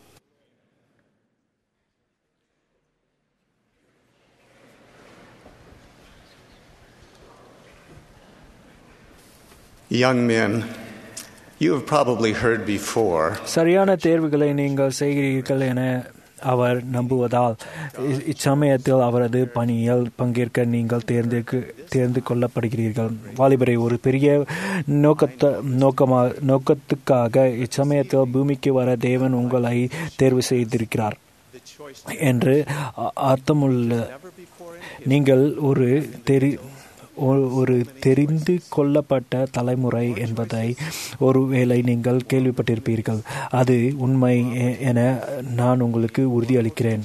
Young men, you have probably heard before சரியான தேர்வுகளை நீங்கள் செய்கிறீர்கள் என அவர் நம்புவதால் இ- இச்சமயத்தில் அவரது பணியில் பங்கேற்க நீங்கள் தேர்ந்தெடுக்க தேர்ந்து கொள்ளப்படுகிறீர்கள் வாலிபரை ஒரு பெரிய நோக்கத்த நோக்கமா நோக்கத்துக்காக இச்சமயத்தில் பூமிக்கு வர தேவன் உங்களை தேர்வு செய்திருக்கிறார் என்று அ- அர்த்தமுள்ள நீங்கள் ஒரு தெரி ஒ- ஒரு தெரிந்து கொள்ளப்பட்ட தலைமுறை என்பதை ஒருவேளை நீங்கள் கேள்விப்பட்டிருப்பீர்கள் அது உண்மை எ- என நான் உங்களுக்கு உறுதியளிக்கிறேன்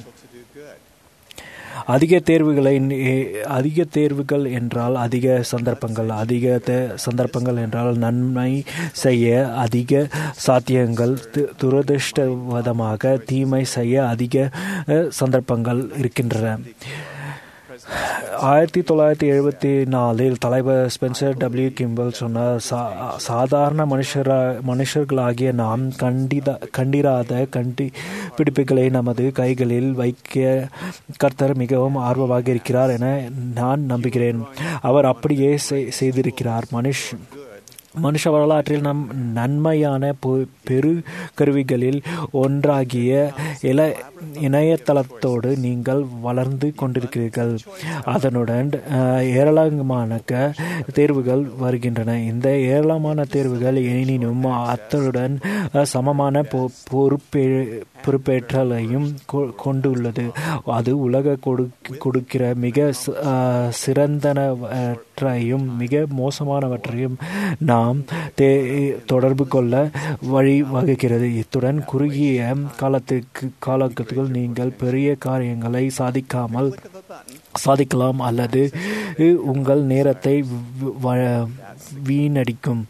அதிக தேர்வுகளை எ- அதிக தேர்வுகள் என்றால் அதிக சந்தர்ப்பங்கள் அதிக தே- சந்தர்ப்பங்கள் என்றால் நன்மை செய்ய அதிக சாத்தியங்கள் து- துரதிருஷ்டவதமாக தீமை செய்ய அதிக அஹ், சந்தர்ப்பங்கள் இருக்கின்றன ஆயிரத்தி தொள்ளாயிரத்தி எழுபத்தி நாலில் தலைவர் ஸ்பென்சர் டபிள்யூ கிம்பல் சொன்னார் "சா- சாதாரண மனுஷரா மனுஷர்களாகிய நாம் கண்டித கண்டிராத கண்டி பிடிப்புகளை நமது கைகளில் வைக்க கர்த்தர் மிகவும் ஆர்வமாக இருக்கிறார் என நான் நம்புகிறேன் அவர் அப்படியே செய்- செய்திருக்கிறார் மனுஷ் மனுஷ வரலாற்றில் நம் நன்மையான பொ- பெரு கருவிகளில் ஒன்றாகிய இல இணையதளத்தோடு நீங்கள் வளர்ந்து கொண்டிருக்கிறீர்கள் அதனுடன் அஹ், ஏராளமான க- தேர்வுகள் வருகின்றன இந்த ஏராளமான தேர்வுகள் எனினும் அத்துடன் அஹ், சமமான பொ- பொறுப்பே பொறுப்பேற்றலையும் கொ- கொண்டுள்ளது அது உலக கொடு கொடுக்கிற மிக ச- அஹ், சிறந்தனவற்றையும் மிக மோசமானவற்றையும் நாம் தே தொடர்பு கொள்ள வழி வகுக்கிறது இத்துடன் குறுகிய காலத்துக்கு காலத்துக்குள் நீங்கள் பெரிய காரியங்களை சாதிக்காமல் சாதிக்கலாம் அல்லது உங்கள் நேரத்தை வி- வ- வீணடிக்கும்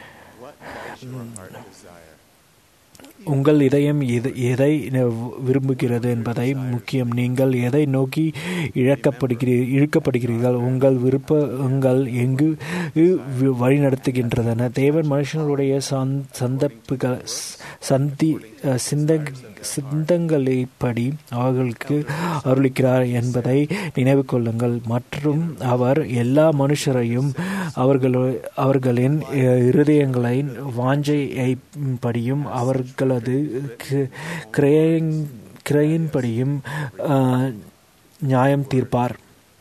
உங்கள் இதயம் எது- எதை விரும்புகிறது என்பதை முக்கியம் நீங்கள் எதை நோக்கி இழக்கப்படுகிறீ இழுக்கப்படுகிறீர்கள் உங்கள் விருப்பங்கள் எங்கு வி- வழிநடத்துகின்றன தேவன் மனுஷனுடைய சந் சந்தப்புகள் சந்தி சிந்த சிந்தங்களின்படி அவர்களுக்கு அருளிக்கிறார் என்பதை நினைவு கொள்ளுங்கள் மற்றும் அவர் எல்லா மனுஷரையும் அவர்கள் அவர்களின் அஹ், இருதயங்களின் வாஞ்சையைப்படியும் அவர்களது கி- கிரையின் கிரையின்படியும் அஹ், நியாயம் தீர்ப்பார்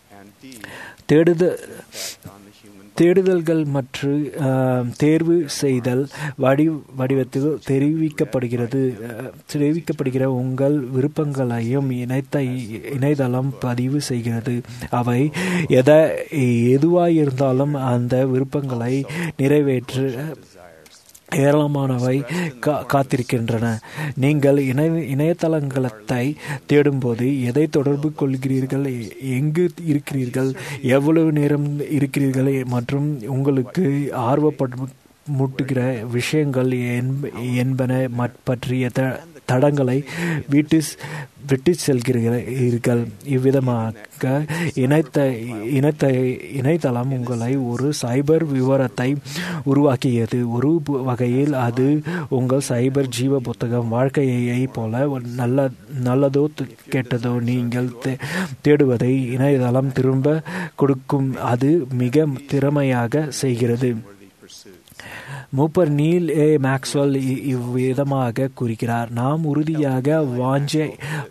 தேடுத தேடுதல்கள் மற்றும் அஹ், தேர்வு செய்தல் வடி வடிவத்தில் தெரிவிக்கப்படுகிறது அஹ், தெரிவிக்கப்படுகிற உங்கள் விருப்பங்களையும் இணைத்த இணையதளம் பதிவு செய்கிறது அவை எத எதுவாயிருந்தாலும் அந்த விருப்பங்களை நிறைவேற்ற ஏராளமானவை கா காத்திருக்கின்றன நீங்கள் இணைய இணையதளங்களத்தை தேடும்போது எதை தொடர்பு கொள்கிறீர்கள் எ- எங்கு இருக்கிறீர்கள் எவ்வளவு நேரம் இருக்கிறீர்கள் மற்றும் உங்களுக்கு ஆர்வப்படு மூட்டுகிற விஷயங்கள் என்ப- என்பன மற்- பற்றிய த தடங்களை விட்டு விட்டு செல்கிறீர்கள் இவ்விதமாக இணைத்த இணைத்த இணையதளம் உங்களை ஒரு சைபர் விவரத்தை உருவாக்கியது ஒரு பு- வகையில் அது உங்கள் சைபர் ஜீவ புத்தகம் வாழ்க்கையை போல ஒரு நல்ல நல்லதோ து- கெட்டதோ நீங்கள் தே- தேடுவதை இணையதளம் திரும்ப கொடுக்கும் அது மிக திறமையாக செய்கிறது மூப்பர் நீல் ஏ மேக்ஸ்வெல் இ- இவ்விதமாக கூறுகிறார் நாம் உறுதியாக வாஞ்சை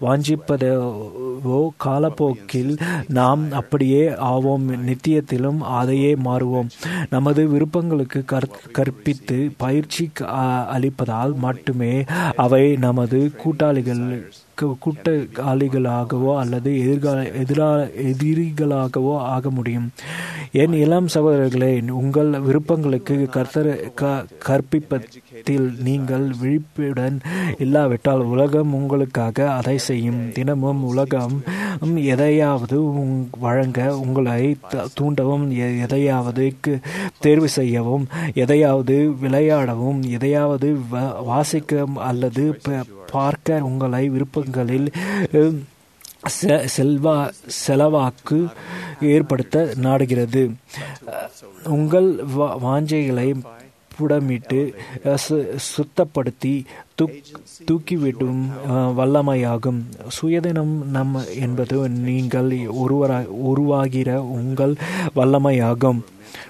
வாஞ்சிப்பதோ காலப்போக்கில் நாம் அப்படியே ஆவோம் நித்தியத்திலும் அதையே மாறுவோம் நமது விருப்பங்களுக்கு கற் கற்பித்து பயிற்சி க- அ- அளிப்பதால் மட்டுமே அவை நமது கூட்டாளிகள் கு- கூட்டாளிகளாகவோ அல்லது எதிர்கால எதிரா எதிரிகளாகவோ ஆக முடியும் என் இளம் சகோதரர்களே உங்கள் விருப்பங்களுக்கு கர்த்தர் க- கற்பிப்பதில் நீங்கள் விழிப்புடன் இல்லாவிட்டால் உலகம் உங்களுக்காக அதை செய்யும் தினமும் உலகம் எதையாவது உங்- வழங்க உங்களை த- தூண்டவும் எ- எதையாவது கு- தேர்வு செய்யவும் எதையாவது விளையாடவும் எதையாவது வ- வாசிக்க அல்லது ப- பார்க்க உங்களை விருப்பங்களில் அஹ், செ- செல்வா செலவாக்கு ஏற்படுத்த நாடுகிறது அஹ், உங்கள் வா- வாஞ்சைகளை புடமிட்டு அஹ், சு- சுத்தப்படுத்தி தூக் தூக்கிவிடும் அஹ், வல்லமையாகும் சுயதினம் நம் என்பது நீங்கள் ஒருவரா உருவாகிற உங்கள் வல்லமையாகும்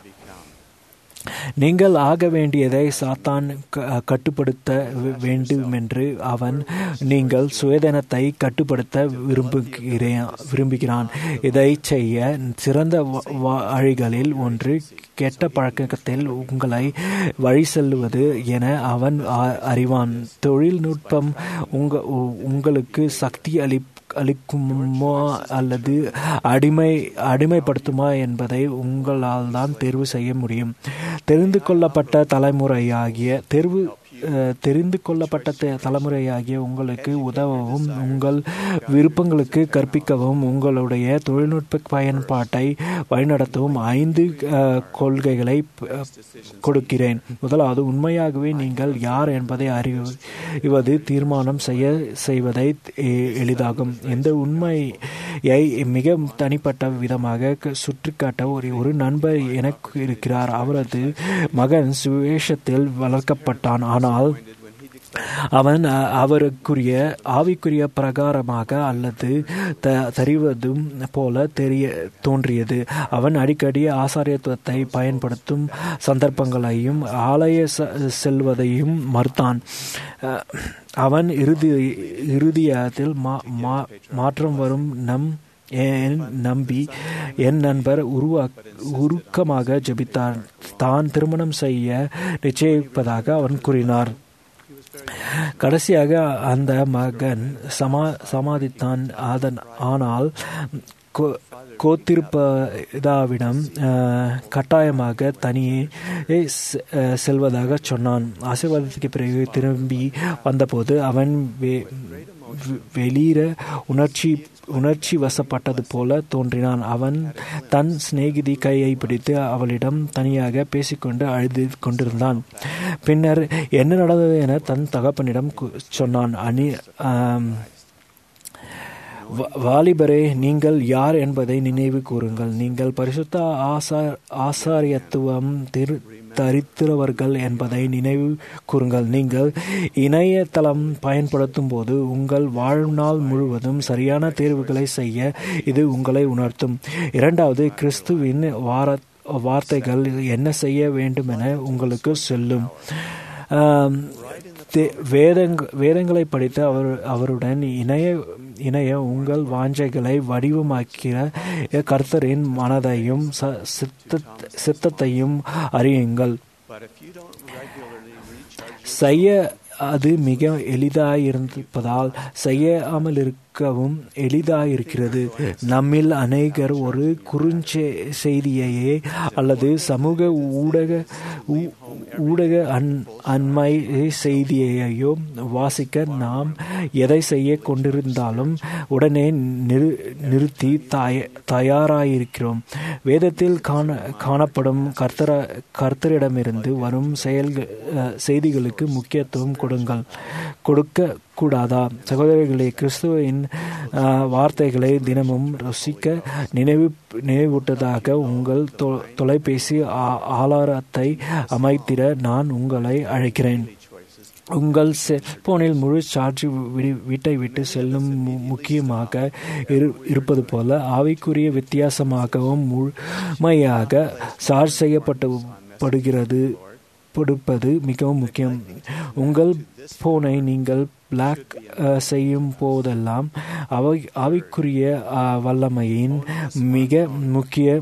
நீங்கள் ஆக வேண்டியதை சாத்தான் க- கட்டுப்படுத்த வே- வேண்டுமென்று அவன் நீங்கள் சுயதனத்தை கட்டுப்படுத்த விரும்புகிறேன் விரும்புகிறான் இதை செய்ய சிறந்த வ- வ- வழிகளில் ஒன்று கெட்ட பழக்கத்தில் உங்களை வழி செல்லுவது என அவன் அ- அறிவான் தொழில்நுட்பம் உங்க உ- உங்களுக்கு சக்தி அளி அளிக்குமா அல்லது அடிமை அடிமைப்படுத்துமா என்பதை உங்களால் தான் தேர்வு செய்ய முடியும் தெரிந்து கொள்ளப்பட்ட தலைமுறையாகிய தேர்வு அஹ், தெரிந்து கொள்ளப்பட்ட த- தலைமுறையாகிய உங்களுக்கு உதவவும் உங்கள் விருப்பங்களுக்கு கற்பிக்கவும் உங்களுடைய தொழில்நுட்ப பயன்பாட்டை வழிநடத்தவும் ஐந்து அஹ், கொள்கைகளை அஹ், கொடுக்கிறேன் முதலாவது உண்மையாகவே நீங்கள் யார் என்பதை அறிவது தீர்மானம் செய்ய செய்வதை எ- எளிதாகும் இந்த உண்மையை மிக தனிப்பட்ட விதமாக க- சுட்டிக்காட்ட ஒரு ஒரு நண்பர் எனக்கு இருக்கிறார் அவரது மகன் சுவேஷத்தில் வளர்க்கப்பட்டான் ஆனால் அவன் அ- அவருக்குரிய ஆவிக்குரிய பிரகாரமாக அல்லது த தறிவதும் போல தெரிய தோன்றியது அவன் அடிக்கடி ஆசாரியத்துவத்தை பயன்படுத்தும் சந்தர்ப்பங்களையும் ஆலய ச- செல்வதையும் மறுத்தான் அ, அவன் இறுதி இறுதியத்தில் மா மா- மாற்றம் வரும் நம் என் நம்பி என் நண்பர் உருவா உருக்கமாக ஜெபித்தார் தான் திருமணம் செய்ய நிச்சயிப்பதாக அவன் கூறினார் கடைசியாக அந்த மகன் சமா சமாதித்தான் அதன் ஆனால் கோ- கோத்திருப்பதாவிடம் அஹ், கட்டாயமாக தனியே செ- அஹ், செல்வதாக சொன்னான் ஆசீர்வாதத்துக்கு பிறகு திரும்பி வந்தபோது அவன் வெ- வெ- வெளியிற உணர்ச்சி உணர்ச்சி வசப்பட்டது போல தோன்றினான் அவன் தன் சிநேகிதி கையை பிடித்து அவளிடம் தனியாக பேசிக்கொண்டு அழுது கொண்டிருந்தான் பின்னர் என்ன நடந்தது என தன் தகப்பனிடம் கு- சொன்னான் அணி ஆம், வா- வாலிபரே நீங்கள் யார் என்பதை நினைவு கூறுங்கள் நீங்கள் பரிசுத்த ஆசா ஆசாரியத்துவம் திரு தரித்திரவர்கள் என்பதை நினைவு கூறுங்கள் நீங்கள் இணையதளம் பயன்படுத்தும் போது உங்கள் வாழ்நாள் முழுவதும் சரியான தேர்வுகளை செய்ய இது உங்களை உணர்த்தும் இரண்டாவது கிறிஸ்துவின் வார வார்த்தைகள் என்ன செய்ய வேண்டுமென உங்களுக்கு சொல்லும் ஆம், தே- வேதங் வேதங்களை படித்து அவர் அவருடன் இணைய இணைய உங்கள் வாஞ்சைகளை வடிவமாக்கிற கர்த்தரின் மனதையும் ச- சித்த சித்தத்தையும் அறியுங்கள் But if you don't regularly recharge செய்ய அது மிக எளிதாயிருப்பதால் செய்யாமல் இருக்கவும் எளிதாயிருக்கிறது நம்மில் அநேகர் ஒரு குறுஞ்செ செய்தியையே அல்லது சமூக ஊடக ஊ- ஊடக அன் அண்மை செய்தியையோ வாசிக்க நாம் எதை செய்ய கொண்டிருந்தாலும் உடனே நிறு நிறுத்தி தய தயாராயிருக்கிறோம் வேதத்தில் காண காணப்படும் கர்த்தர கர்த்தரிடமிருந்து வரும் செயல்கள் அஹ், செய்திகளுக்கு முக்கியத்துவம் கொடுங்கள் கொடுக்க கூடாதா சகோதரர்களே கிறிஸ்துவின் அஹ், வார்த்தைகளை தினமும் ருசிக்க நினைவு நினைவூட்டதாக உங்கள் தொ- தொலைபேசி ஆ- ஆலாரத்தை அமைத்திட நான் உங்களை அழைக்கிறேன் உங்கள் செல்போனில் முழு சார்ஜ் வி- வீட்டை விட்டு செல்லும் மு- முக்கியமாக இரு- இருப்பது போல ஆவிக்குரிய வித்தியாசமாகவும் முழுமையாக சார்ஜ் செய்யப்பட்டு படுகிறது கொடுப்பது மிகவும் முக்கியம் உங்கள் போனை நீங்கள் பிளாக் செய்யும் போதெல்லாம் அவை ஆவிக்குரிய அஹ், வல்லமையின் மிக முக்கிய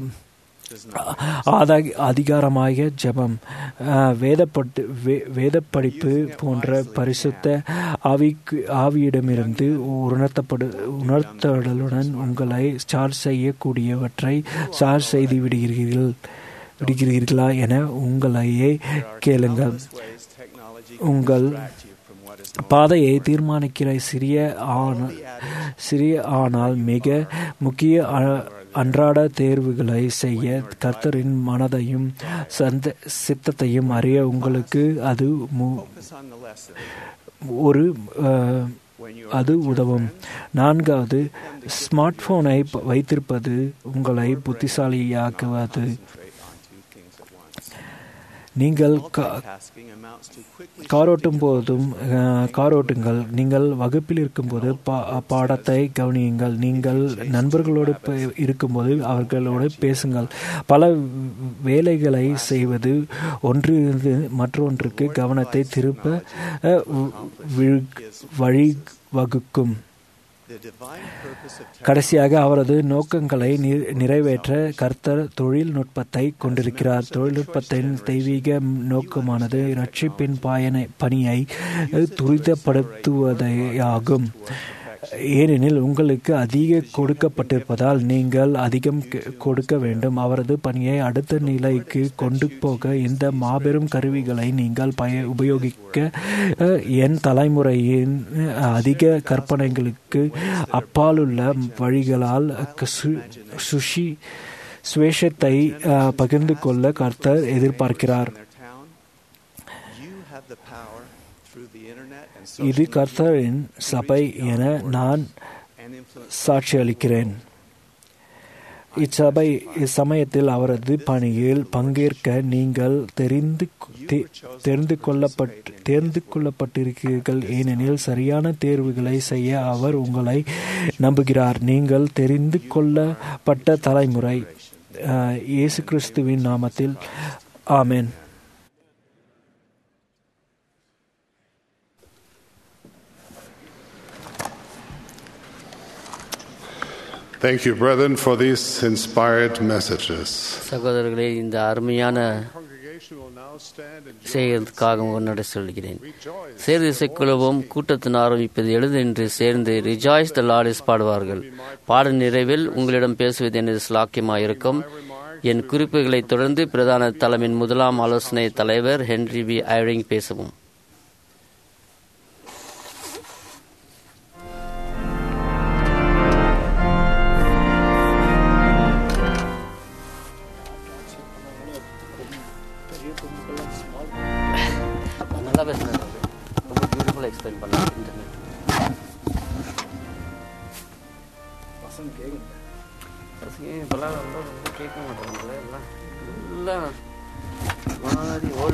ஆதா- அதிகாரமாக ஜெபம் அஹ், வேதப்பட்டு வே- வேதப்படிப்பு போன்ற பரிசுத்த ஆவிக்கு ஆவியிடமிருந்து உணர்த்தப்படு உணர்த்தலுடன் உங்களை சார்ஜ் செய்யக்கூடியவற்றை சார்ஜ் செய்து விடுகிறீர்கள் விடுகிறீர்களா என உங்களையே கேளுங்கள் ways technology உங்கள் distract you from what is பாதையை தீர்மானிக்கிற சிறிய ஆன சிறிய ஆனால் மிக முக்கிய அ- அன்றாட தேர்வுகளை செய்ய கர்த்தரின் மனதையும் சந்த சித்தத்தையும் அறிய உங்களுக்கு அது மு- focus on the lesson. ஒரு அஹ், அது உதவும் நான்காவது ஸ்மார்ட் போனை வைத்திருப்பது உங்களை புத்திசாலியாக்குவது Concentrate on two things at once. நீங்கள் கா- Tasking amounts to quickly காரோட்டும் போதும் அஹ், காரோட்டுங்கள் நீங்கள் வகுப்பில் இருக்கும்போது பா- பாடத்தை கவனியுங்கள் நீங்கள் நண்பர்களோடு பே- இருக்கும்போது அவர்களோடு பேசுங்கள் பல வேலைகளை செய்வது ஒன்றிலிருந்து மற்றொன்றுக்கு கவனத்தை திருப்ப அஹ், விழு- வழி வகுக்கும் the divine purpose of கடைசியாக அவரது நோக்கங்களை நி- நிறைவேற்ற கர்த்தர் தொழில்நுட்பத்தை கொண்டிருக்கிறார் தொழில்நுட்பத்தின் தெய்வீக நோக்கமானது ரட்சிப்பின் பயனை பணியை துரிதப்படுத்துவதையாகும் ஏனெனில் உங்களுக்கு அதிக கொடுக்கப்பட்டிருப்பதால் நீங்கள் அதிகம் கெ- கொடுக்க வேண்டும் அவரது பணியை அடுத்த நிலைக்கு கொண்டு போக இந்த மாபெரும் கருவிகளை நீங்கள் பய உபயோகிக்க அஹ், என் தலைமுறையின் அஹ், அதிக கற்பனைகளுக்கு அப்பாலுள்ள வழிகளால் க- சு- சுஷி சுவேஷத்தை அஹ், பகிர்ந்து கொள்ள கர்த்தர் எதிர்பார்க்கிறார் their town. You have the power through the internet and இது social கர்த்தரின் சபை என நான் and influence சாட்சி அளிக்கிறேன் இச்சபை இச்சமயத்தில் அவரது பணியில் பங்கேற்க நீங்கள் தெரிந்து தே- தெரிந்து கொள்ளப்பட்டு தெரிந்து கொள்ளப்பட்டிருக்கிறீர்கள் ஏனெனில் சரியான தேர்வுகளை செய்ய அவர் உங்களை நம்புகிறார் நீங்கள் தெரிந்து கொள்ளப்பட்ட தலைமுறை அஹ், இயேசு கிறிஸ்துவின் நாமத்தில் ஆமென் Thank you, brethren, for these inspired messages. சகோதரர்களே இந்த அருமையான Congregation will now stand and செய்யறதுக்காக முன்னடை சொல்கிறேன் சேர்ந்து இசைக்குழுவும் கூட்டத்தின் ஆரம்பிப்பது எழுது என்று சேர்ந்து ரிஜாய்ஸ் த லார்டிஸ் பாடுவார்கள் பாட நிறைவில் உங்களிடம் பேசுவது எனது ஸ்லாக்கியமாயிருக்கும் என் குறிப்புகளை தொடர்ந்து பிரதான தலைமையின் முதலாம் ஆலோசனை தலைவர் ஹென்ரி பி ஐரிங் பேசவும் நல்லா பேசுனது ரொம்ப பியூட்டிஃபுல்லாக எக்ஸ்பிளைன் பண்ணலாம் இன்டர்நெட் பசங்க இப்போல்லாம் ரொம்ப ரொம்ப கேட்க மாட்டாங்களே எல்லாம் எல்லாம் மாதிரி old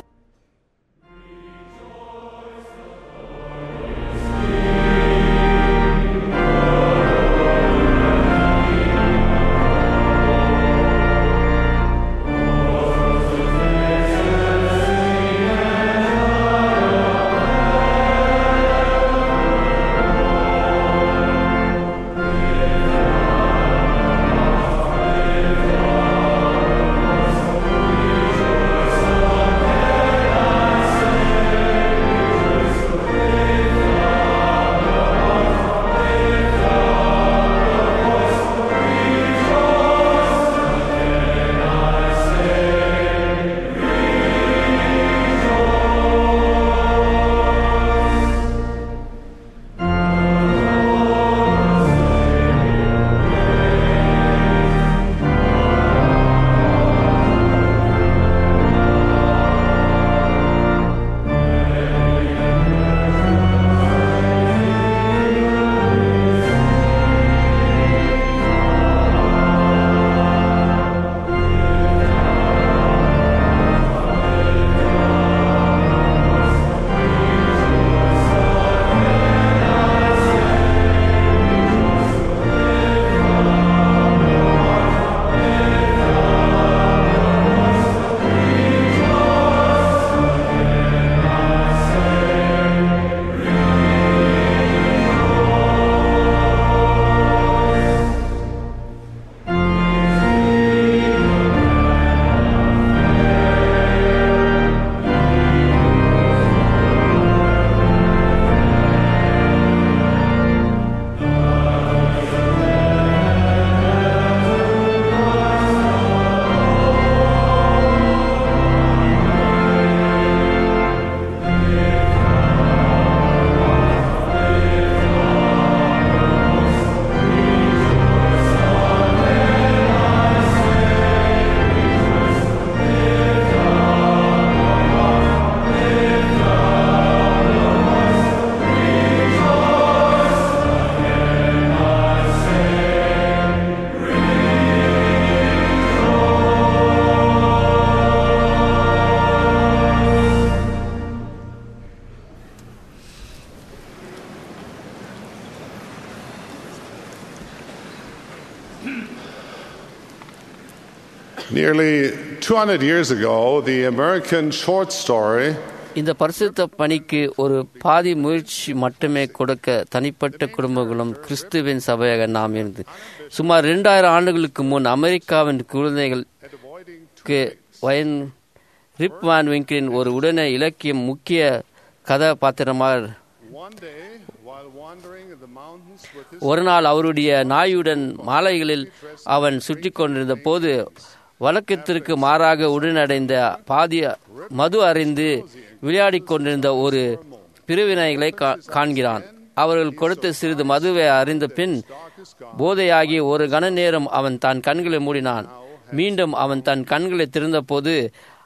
Nearly 200 years ago, the American short story இந்த பரிசுத்த பணிக்கு ஒரு பாதி முயற்சி மட்டுமே கொடுக்க தனிப்பட்ட குடும்பங்களும் கிறிஸ்துவின் சபையாக நாம் இருந்து சுமார் இரண்டாயிரம் ஆண்டுகளுக்கு முன் அமெரிக்காவின் குழந்தைகளுக்கு வயன் ரிப் வான் விங்கின் ஒரு உடனே இலக்கியம் முக்கிய கதாபாத்திரமாக one day, while wandering in the mountains with his ஒரு நாள் அவருடைய நாயுடன் மாலைகளில் அவன் சுற்றி கொண்டிருந்த போது வழக்கத்திற்கு மாறாக உடனடைந்த பாதி மது அறிந்து விளையாடிக் கொண்டிருந்த ஒரு பிரிவினைகளை கா- காண்கிறான் அவர்கள் கொடுத்த சிறிது மதுவை அறிந்த பின் போதையாகி ஒரு கன நேரம் அவன் தன் கண்களை மூடினான் மீண்டும் அவன் தன் கண்களை திறந்தபோது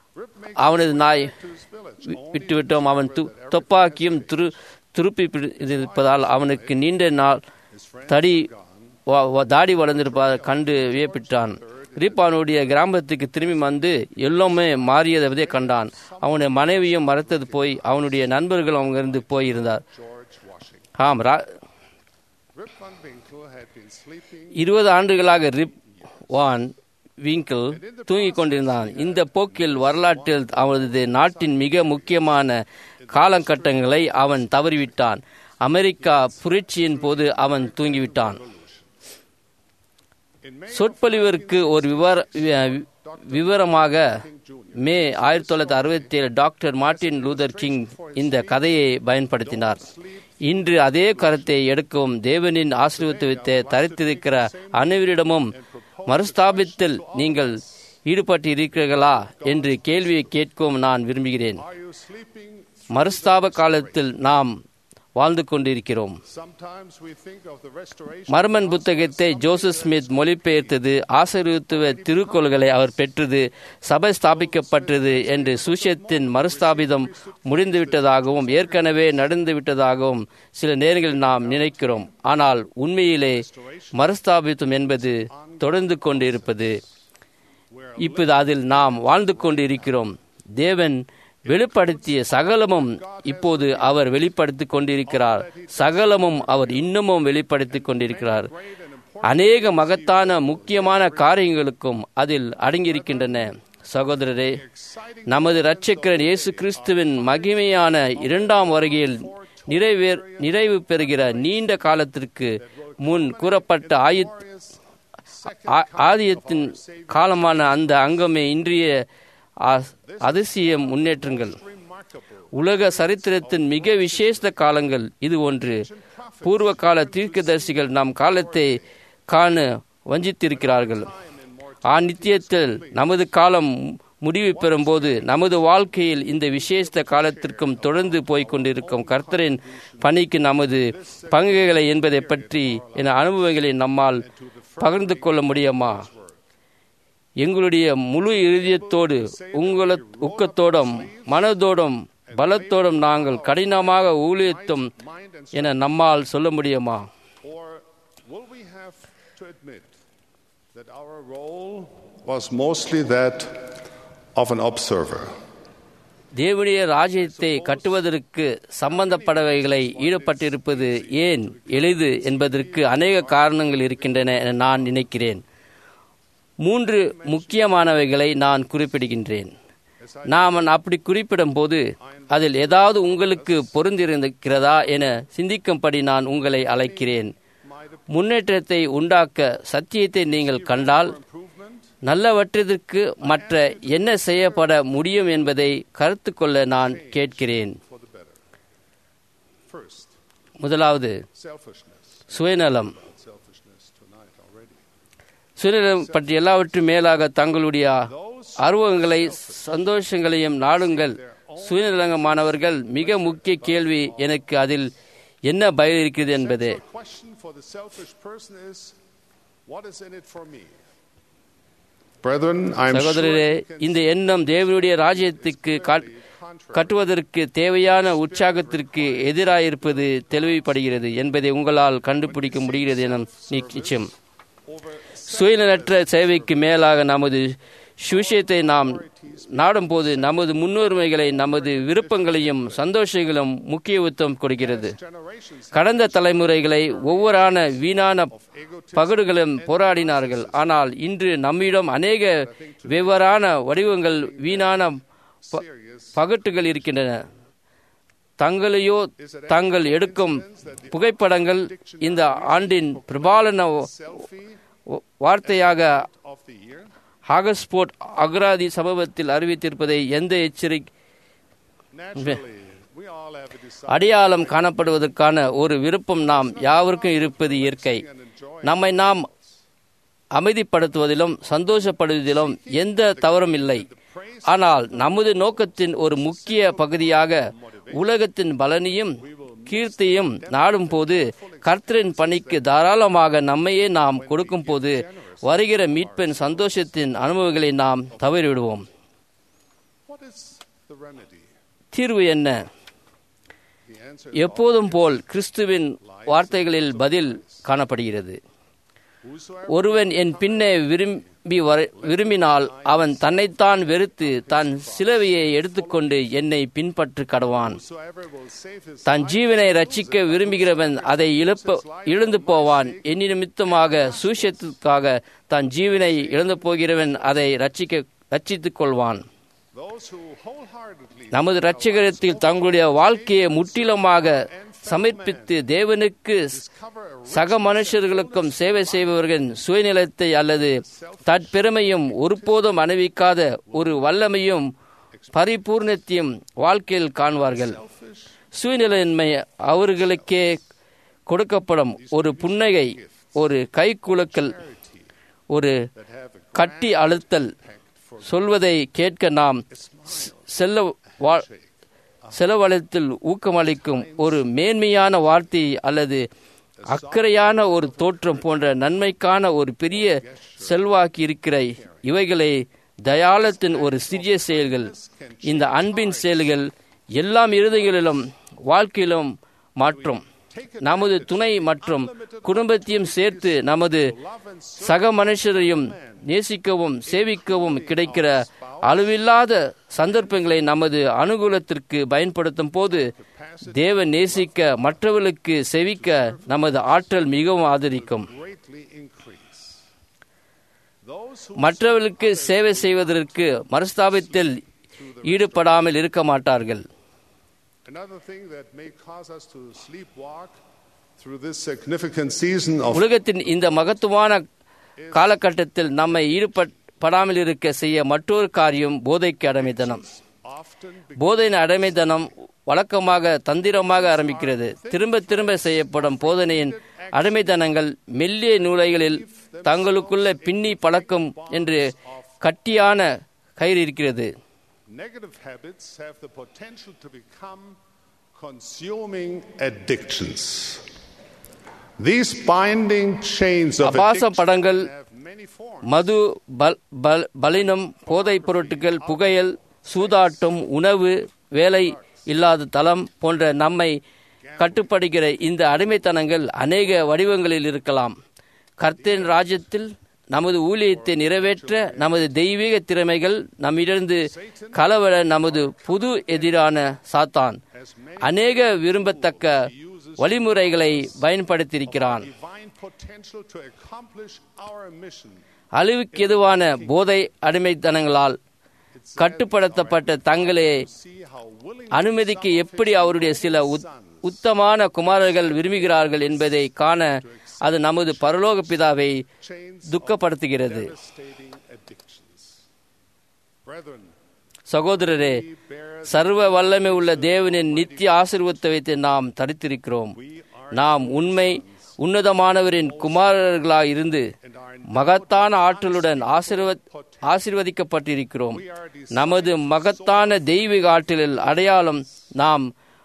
அவனது நாய் வி- விட்டுவிட்டோம் அவன் து- துப்பாக்கியும் துரு துருப்பி பிடி- இருப்பதால் அவனுக்கு நீண்ட நாள் தடி வ- வ- தாடி வளர்ந்திருப்பா கண்டு வியப்பிட்டான் ரீப்பானுடைய கிராமத்துக்கு திரும்பி வந்து எல்லாமே மாறியதை விதே கண்டான் அவனுடைய மனைவியும் மறைத்தது போய் அவனுடைய நண்பர்கள் அங்கிருந்து போயிருந்தார் ஆம் ரா Rip Van Winkle had been sleeping இருபது ஆண்டுகளாக ரிப் வான் விங்கிள் தூங்கிக் கொண்டிருந்தான் இந்த போக்கில் வரலாற்றில் அவனது நாட்டின் மிக முக்கியமான காலகட்டங்களை அவன் தவறிவிட்டான் அமெரிக்கா புரட்சியின் போது அவன் தூங்கிவிட்டான் சொற்பொழிவிற்கு ஒரு விவர வி- விவரமாக மே ஆயிரத்தி தொள்ளாயிரத்தி அறுபத்தி ஏழு டாக்டர் மார்ட்டின் லூதர் கிங் இந்த கதையை பயன்படுத்தினார் இன்று அதே கருத்தை எடுக்கவும் தேவனின் ஆசீர்வத்தை தரித்திருக்கிற அனைவரிடமும் மறுஸ்தாபித்தில் நீங்கள் ஈடுபட்டு இருக்கிறீர்களா என்று கேள்வியை கேட்கவும் நான் விரும்புகிறேன் Are you sleeping? மறுஸ்தாப காலத்தில் நாம் வாழ்ந்து கொண்டிருக்கிறோம் Sometimes we think of the restoration. Mormon புத்தகத்தை ஜோசப் ஸ்மித் மொழிபெயர்த்தது ஆசீர்வத்துவ திருக்கோள்களை அவர் பெற்றது சபை ஸ்தாபிக்கப்பட்டது என்று சுஷியத்தின் மறுஸ்தாபிதம் முடிந்துவிட்டதாகவும் ஏற்கனவே நடந்துவிட்டதாகவும் சில நேரங்களில் நாம் நினைக்கிறோம் ஆனால் உண்மையிலே மறுஸ்தாபிதம் என்பது தொடர்ந்து கொண்டிருப்பது இப்போது அதில் நாம் வாழ்ந்து கொண்டிருக்கிறோம் தேவன் வெளிப்படுத்திய சகலமும் இப்போது அவர் வெளிப்படுத்திக் கொண்டிருக்கிறார் சகலமும் அவர் இன்னமும் வெளிப்படுத்திக் கொண்டிருக்கிறார் அநேக மகத்தான முக்கியமான காரியங்களுக்கும் அதில் அடங்கியிருக்கின்றன சகோதரரே நமது இரட்சகர் இயேசு கிறிஸ்துவின் மகிமையான இரண்டாம் வருகையில் நிறைவேர் நிறைவு பெறுகிற நீண்ட காலத்திற்கு முன் கூறப்பட்ட ஆயுத் ஆ- ஆதியத்தின் காலமான அந்த அங்கமே இன்றைய அ- அதிசய முன்னேற்றங்கள் உலக சரித்திரத்தின் மிக விசேஷ காலங்கள் இது ஒன்று பூர்வ கால தீர்க்கதரிசிகள் நம் காலத்தை காண வஞ்சித்திருக்கிறார்கள் ஆ நித்தியத்தில் நமது காலம் முடிவு பெறும்போது நமது வாழ்க்கையில் இந்த விசேஷ காலத்திற்கும் தொடர்ந்து போய்க் கொண்டிருக்கும் கர்த்தரின் பணிக்கு நமது பங்குகளை என்பதை பற்றி என அனுபவங்களை நம்மால் பகிர்ந்து கொள்ள முடியுமா எங்களுடைய முழு இருதயத்தோடு உங்கள உக்கத்தோடும் மனதோடும் பலத்தோடும் நாங்கள் கடினமாக ஊழியத்தும் என நம்மால் சொல்ல முடியுமா Or will we have to admit that our role was mostly that of an observer? தேவனுடைய ராஜ்யத்தை கட்டுவதற்கு சம்பந்தப்படவைகளை ஈடுபட்டிருப்பது ஏன் எளிது என்பதற்கு அநேக காரணங்கள் இருக்கின்றன என நான் நினைக்கிறேன் மூன்று முக்கியமானவைகளை நான் குறிப்பிடுகின்றேன் நாம் அப்படி குறிப்பிடும் போது அதில் ஏதாவது உங்களுக்கு பொருந்திருக்கிறதா என சிந்திக்கும்படி நான் உங்களை அழைக்கிறேன் முன்னேற்றத்தை உண்டாக்க சத்தியத்தை நீங்கள் கண்டால் நல்லவற்றிற்கு மற்ற என்ன செய்யப்பட முடியும் என்பதை கருத்து கொள்ள நான் கேட்கிறேன் First, முதலாவது selfishness. சுயநலம் Selfishness tonight already. சுயநலம் பற்றி எல்லாவற்றும் மேலாக தங்களுடைய அருவங்களை சந்தோஷங்களையும் நாடுங்கள் சுயநலமானவர்கள் மிக முக்கிய கேள்வி எனக்கு அதில் என்ன பயன் இருக்கிறது என்பது The question for the selfish person is, what is in it for me? Brethren, I'm சகோதரரே sure you can இந்த எண்ணம் தேவனுடைய ராஜ்யத்துக்கு காட்- கட்டுவதற்கு தேவையான உற்சாகத்திற்கு எதிராயிருப்பது தெளிவுபடுகிறது என்பதை உங்களால் கண்டுபிடிக்க முடிகிறது என நிச்சயம் சுயநலற்ற சேவைக்கு மேலாக நமது சுவிசேஷத்தை நாம் நாடும்போது நமது முன்னுரிமைகளை நமது விருப்பங்களையும் சந்தோஷங்களும் முக்கியத்துவம் கொடுக்கிறது கடந்த தலைமுறைகளை ஒவ்வொரான வீணான பகடுகளும் போராடினார்கள் ஆனால் இன்று நம்மிடம் அநேக வெவ்வேறான வடிவங்கள் வீணான ப- பகட்டுகள் இருக்கின்றன தங்களையோ தாங்கள் எடுக்கும் புகைப்படங்கள் இந்த ஆண்டின் பிரபாலன வ- வார்த்தையாக of the year. ஹாகஸ்போர்ட் அக்ராதி சம்பவத்தில் அறிவித்திருப்பதை எந்த எச்சரிக்கை Naturally, we all have a desire அடையாளம் காணப்படுவதற்கான ஒரு விருப்பம் நாம் யாவருக்கும் இருப்பது இயற்கை நம்மை நாம் அமைதிப்படுத்துவதிலும் சந்தோஷப்படுவதிலும் எந்த தவறும் இல்லை ஆனால் நமது நோக்கத்தின் ஒரு முக்கிய பகுதியாக உலகத்தின் பலனையும் கீர்த்தியும் நாடும் போது கர்த்தரின் பணிக்கு தாராளமாக நம்மையே நாம் கொடுக்கும் போது வருகிற மீட்பின் சந்தோஷத்தின் அனுபவங்களை நாம் தவறிவிடுவோம் What is the remedy? தீர்வு என்ன The answer எப்போதும் போல் கிறிஸ்துவின் வார்த்தைகளில் பதில் காணப்படுகிறது ஒருவன் என் பின்னே விரும்பி வர விரும்பினால் அவன் தன்னைத்தான் வெறுத்து தன் சிலுவையை எடுத்துக்கொண்டு என்னை பின்பற்று கடவான் Whosoever will save his தன் ஜீவனை ரட்சிக்க விரும்புகிறவன் அதை இழப்ப இழந்து போவான் என்னி நிமித்தமாக சூஷத்துக்காக தன் ஜீவனை இழந்து போகிறவன் அதை ரட்சிக்க ரட்சித்துக் கொள்வான் those who wholeheartedly நமது ரட்சகரத்தில் தங்களுடைய வாழ்க்கையை முற்றிலுமாக சமர்ப்பித்து தேவனுக்கு சக மனுஷர்களுக்கும் சேவை செய்பவர்களின் சுயநிலத்தை அல்லது தற்பெருமையும் ஒருபோதும் அணிவிக்காத ஒரு வல்லமையும் பரிபூர்ணத்தையும் வாழ்க்கையில் காண்பார்கள் சுயநிலையின்மை அவர்களுக்கே கொடுக்கப்படும் ஒரு புன்னகை ஒரு கைக்குலுக்கல் ஒரு கட்டி அழுத்தல் சொல்வதை கேட்க நாம் செ- செல்ல வா- செலவழித்தில் ஊக்கமளிக்கும் ஒரு மேன்மையான வார்த்தை அல்லது அக்கறையான ஒரு தோற்றம் போன்ற நன்மைக்கான ஒரு பெரிய செல்வாக்கு இருக்கிற இவைகளை தயாளத்தின் ஒரு சிறிய செயல்கள் இந்த அன்பின் செயல்கள் எல்லாம் இருதயங்களிலும் வாழ்க்கையிலும் மாற்றும் நமது துணை மற்றும் குடும்பத்தையும் சேர்த்து நமது சக மனுஷரையும் நேசிக்கவும் சேவிக்கவும் கிடைக்கிற அளவில்லாத சந்தர்ப்பங்களை நமது அனுகூலத்திற்கு பயன்படுத்தும் போது தேவன் நேசிக்க மற்றவர்களுக்கு செவிக்க நமது ஆற்றல் மிகவும் ஆதரிக்கும் greatly increase. Those who மற்றவர்களுக்கு சேவை செய்வதற்கு மறுஸ்தாபத்தில் ஈடுபடாமல் இருக்க மாட்டார்கள் Another thing that may cause us to sleepwalk through this significant season of உலகத்தின் இந்த மகத்துவமான காலகட்டத்தில் நம்மை ஈடுபடாமல் இருக்க செய்ய மற்றொரு காரியம் போதைக்கு அடிமைத்தனம் often போதையின் அடிமைத்தனம் வழக்கமாக தந்திரமாக ஆரம்பிக்கிறது திரும்ப திரும்ப செய்யப்படும் போதனையின் அடிமைத்தனங்கள் மெல்லிய நூலைகளில் தங்களுக்குள்ள பின்னி பழக்கம் என்று கட்டியான கயிறு இருக்கிறது negative habits have the potential to become consuming addictions. These binding chains of அபாச addiction படங்கள் have many forms. மது பல் பல்- பலினம் போதைப் பொருட்கள் புகையல் சூதாட்டம் உணவு வேலை இல்லாத தளம் போன்ற நம்மை கட்டுப்படுகிற இந்த அடிமைத்தனங்கள் அநேக வடிவங்களில் இருக்கலாம் கர்த்தரின் ராஜ்யத்தில் நமது ஊழியத்தை நிறைவேற்ற நமது தெய்வீக திறமைகள் நம்மிடந்து களவட நமது புது எதிரான சாத்தான் அநேக விரும்பத்தக்க வழிமுறைகளை பயன்படுத்தியிருக்கிறான் Divine potential to accomplish our mission. அழிவுக்கு எதுவான போதை அடிமைத்தனங்களால் கட்டுப்படுத்தப்பட்ட தங்களை See how willing அனுமதிக்க எப்படி அவருடைய சில உத்- உத்தமான குமாரர்கள் விரும்புகிறார்கள் என்பதை காண அது நமது பரலோக பிதாவை துக்கப்படுத்துகிறது devastating addictions. Brethren, சகோதரரே சர்வ வல்லமை உள்ள தேவனின் நித்திய ஆசீர்வாதத்தை நாம் தரித்திருக்கிறோம் நாம் உண்மை உன்னதமானவரின் குமாரர்களாக இருந்து மகத்தான ஆற்றலுடன் ஆசீர்வத் ஆசீர்வதிக்கப்பட்டிருக்கிறோம் நமது மகத்தான தெய்வீக ஆற்றலில் அடையாளம் நாம்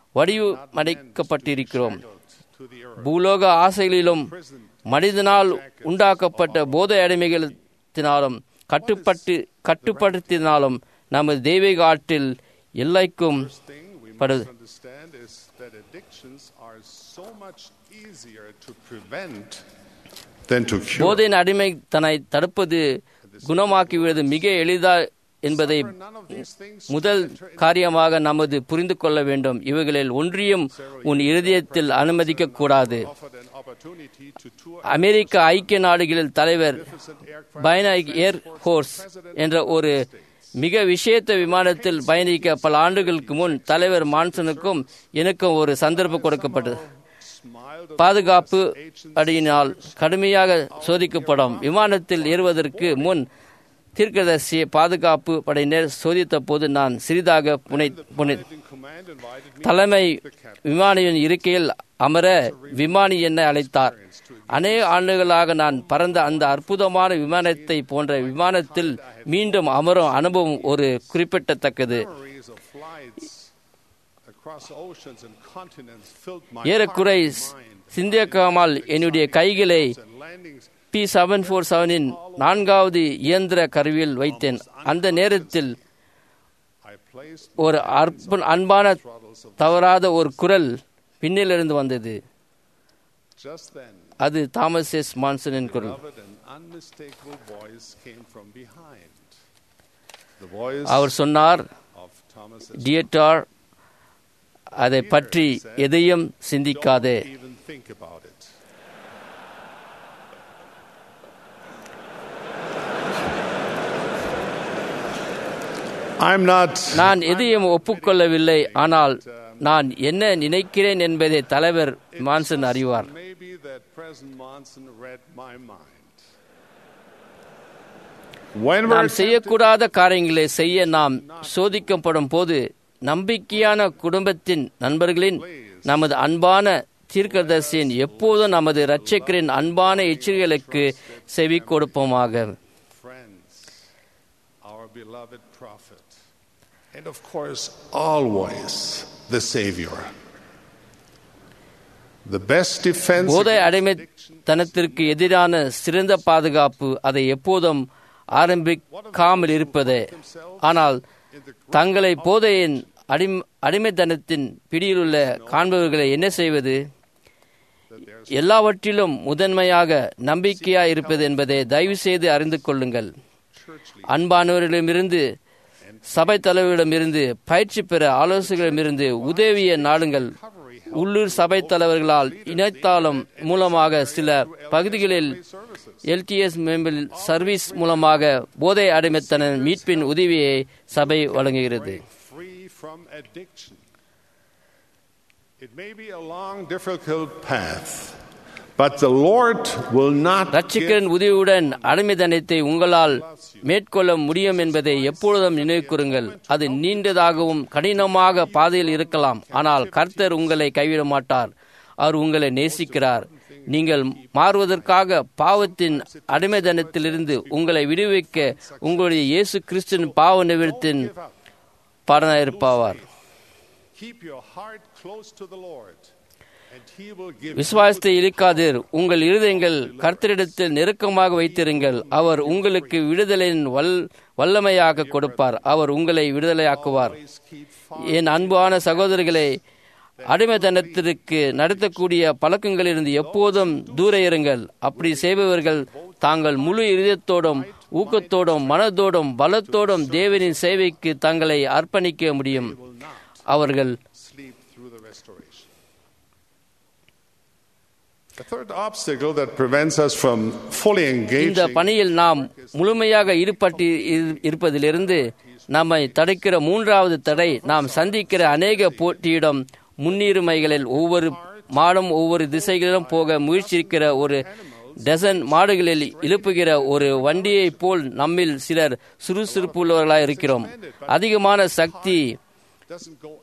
வடிவமடைக்கப்பட்டிருக்கிறோம் to the earth. பூலோக ஆசைகளிலும் மனிதனால் உண்டாக்கப்பட்ட போதை அடிமைகளத்தினாலும் கட்டுப்பட்டு கட்டுப்படுத்தினாலும் நமது தெய்வீக ஆற்றில் எல்லைக்கும் thing we படுது must understand is that addictions are so much easier to prevent than to cure. போதையின் அடிமைத்தனை தடுப்பது குணமாக்கிவிடுவது மிக எளிதா என்பதை None of these things முதல் காரியமாக நமது புரிந்து கொள்ள வேண்டும் இவைகளில் ஒன்றியும் உன் இருதயத்தில் அனுமதிக்க கூடாது offered an opportunity to tour அமெரிக்க ஐக்கிய நாடுகளில் தலைவர் பைனாக் ஏர் ஃபோர்ஸ் என்ற ஒரு மிக விஷேத்த விமானத்தில் பயணிக்க பல ஆண்டுகளுக்கு முன் தலைவர் மான்சனுக்கும் எனக்கும் ஒரு சந்தர்ப்பம் கொடுக்கப்பட்டது smiled பாதுகாப்பு அடியினால் கடுமையாக சோதிக்கப்படும் விமானத்தில் ஏறுவதற்கு முன் தீர்க்கதரிசி பாதுகாப்பு படையினர் சோதித்த போது நான் சிறிதாக புனை புனை in command invited me தலைமை விமானியின் இருக்கையில் அமர விமானி என்னை அழைத்தார் அநேக ஆண்டுகளாக நான் பறந்த அந்த அற்புதமான விமானத்தை போன்ற விமானத்தில் மீண்டும் அமரும் அனுபவம் ஒரு குறிப்பிடத்தக்கது memories of flights across oceans and continents filled my ஏறக்குறை heart and mind. சிந்தியக்காமல் என்னுடைய கைகளை And landings B seven four செவனின் நான்காவது இயந்திர கருவியில் வைத்தேன் அந்த நேரத்தில் I placed ஒரு அற்ப அன்பான தவறாத ஒரு குரல் பின்னிலிருந்து வந்தது just then அது தாமஸ் எஸ் மான்சனின் குரல் Beloved and unmistakable voice came from behind. The voice அவர் சொன்னார் of Thomas டியட்டார் அதை பற்றி எதையும் சிந்திக்காதே Don't even think about it. I'm not நான் எதையும் ஒப்புக்கொள்ளவில்லை ஆனால் நான் என்ன நினைக்கிறேன் என்பதை தலைவர் மான்சன் அறிவார் maybe that President Monson read my mind. When we're நாம் செய்யக்கூடாத காரியங்களை செய்ய நாம் சோதிக்கப்படும் போது நம்பிக்கையான குடும்பத்தின் நண்பர்களின் நமது அன்பான தீர்க்கதரிசியின் எப்போதும் நமது இரட்சகரின் அன்பான எச்சரிக்கைகளுக்கு செவி கொடுப்போமாக friends, our beloved prophet, and of course, always the Savior. The best defense போதை against அடிமைத்தனத்திற்கு எதிரான சிறந்த பாதுகாப்பு அதை எப்போதும் ஆரம்பிக்காமல் இருப்பது ஆனால் தங்களை போதையின் அடிம் அடிமைத்தனத்தின் பிடியிலுள்ள காண்பவர்களை என்ன செய்வது எல்லாவற்றிலும் முதன்மையாக நம்பிக்கையாய் இருப்பது என்பதை தயவு செய்து அறிந்து கொள்ளுங்கள் அன்பானவர்களிடமிருந்து சபை தலைவர்களிடமிருந்து பயிற்சி பெற ஆலோசகர்களிடமிருந்து உதவிய நாடுங்கள் உள்ளூர் சபை தலைவர்களால் இணைத்தாலும் மூலமாக சில பகுதிகளில் எல்டிஎஸ் மெம்பர் சர்வீஸ் மூலமாக போதை அடிமைத்தன மீட்பின் உதவியை சபை வழங்குகிறது free from addiction. It may be a long, difficult path, but the Lord will not give ரட்சிக்கரின் உதவியுடன் அடிமைத்தனத்தை உங்களால் மேற்கொள்ள முடியும் என்பதை எப்பொழுதும் நினைவு கூறுங்கள் அது நீண்டதாகவும் கடினமாக பாதையில் இருக்கலாம் ஆனால் கர்த்தர் உங்களை கைவிட மாட்டார் அவர் உங்களை நேசிக்கிறார் நீங்கள் மாறுவதற்காக பாவத்தின் அடிமைத்தனத்திலிருந்து உங்களை விடுவிக்க உங்களுடைய இயேசு கிறிஸ்துவின் பாவ நிவர்த்தின் படனாயிருப்பாவார் keep your heart close to the Lord, and He will give விசுவாசத்தை இழுக்காதீர் உங்கள் இருதயங்கள் கர்த்தரிடத்தில் நெருக்கமாக வைத்திருங்கள் அவர் உங்களுக்கு விடுதலையின் வல் வல்லமையாக கொடுப்பார் அவர் உங்களை விடுதலையாக்குவார் என் அன்பான சகோதரர்களே அடிமைத்தனத்திற்கு நடத்தக்கூடிய பழக்கங்களிலிருந்து எப்போதும் தூர இருங்கள் அப்படி செய்பவர்கள் தாங்கள் முழு இதயத்தோடும் ஊக்கத்தோடும் மனதோடும் பலத்தோடும் தேவனின் சேவைக்கு தங்களை அர்ப்பணிக்க முடியும் அவர்கள் sleep through the restoration. The third obstacle that prevents us from fully இந்த engaging பணியில் நாம் முழுமையாக ஈடுபட்டு இரு- இருப்பதிலிருந்து நம்மை தடுக்கிற மூன்றாவது தடை நாம் சந்திக்கிற அநேக போட்டியிடம் முன்னுரிமைகளில் ஒவ்வொரு மாடும் ஒவ்வொரு திசைகளிலும் போக முயற்சிக்கிற ஒரு டசன் மாடுகளில் எழுப்புகிற ஒரு வண்டியைப் போல் நம்மில் சிலர் சுறுசுறுப்புள்ளவர்களாய் இருக்கிறோம் அதிகமான சக்தி doesn't go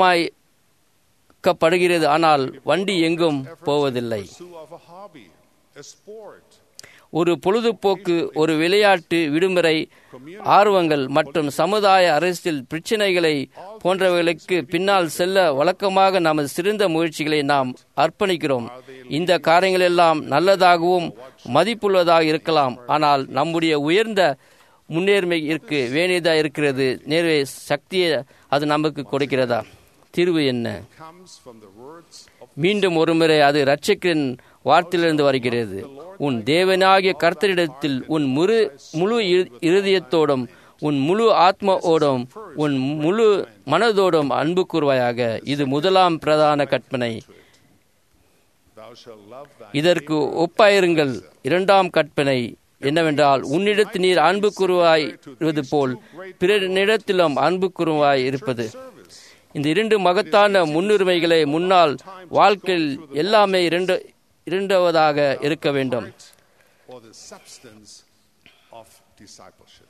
வீரமாய்க்கப்படுகிறது ஆனால் வண்டி எங்கும் போவதில்லை pursue of a hobby, a sport, ஒரு பொழுதுபோக்கு ஒரு விளையாட்டு விடுமுறை ஆர்வங்கள் மற்றும் சமுதாய அரசியல் பிரச்சினைகளை போன்றவைகளுக்கு பின்னால் செல்ல வழக்கமாக நமது சிறந்த முயற்சிகளை நாம் அர்ப்பணிக்கிறோம் இந்த காரியங்கள் எல்லாம் நல்லதாகவும் மதிப்புள்ளதாக இருக்கலாம் ஆனால் நம்முடைய உயர்ந்த முன்னேறுமைக்கு வேண்டியதா இருக்கிறது நேர்வே சக்தியை அது நமக்கு கொடுக்கிறதா தீர்வு என்ன comes from the words of மீண்டும் ஒருமுறை அது இரட்சகரின் வார்த்தையிலிருந்து வருகிறது உன் தேவனாகிய கர்த்தரிடத்தில் உன் முழு முழு இரு- இருதயத்தோடும் உன் முழு ஆத்மாவோடும் உன் முழு மனதோடும் அன்பு கூறுவாயாக இது முதலாம் பிரதான கற்பனை thou shalt love thy இதற்கு ஒப்பாயிருங்கள் இரண்டாம் கற்பனை என்னவென்றால் உன்னிடத்து நீர் அன்பு கூறுவாய் இருப்பது போல் பிறனிடத்திலும் அன்பு கூறுவாய் இருப்பது இந்த இரண்டு மகத்தான முன்னுரிமைகளை முன்னால் வாழ்க்கையில் எல்லாமே இரண்டு இரண்டாவதாக இருக்க வேண்டும் or the substance of discipleship.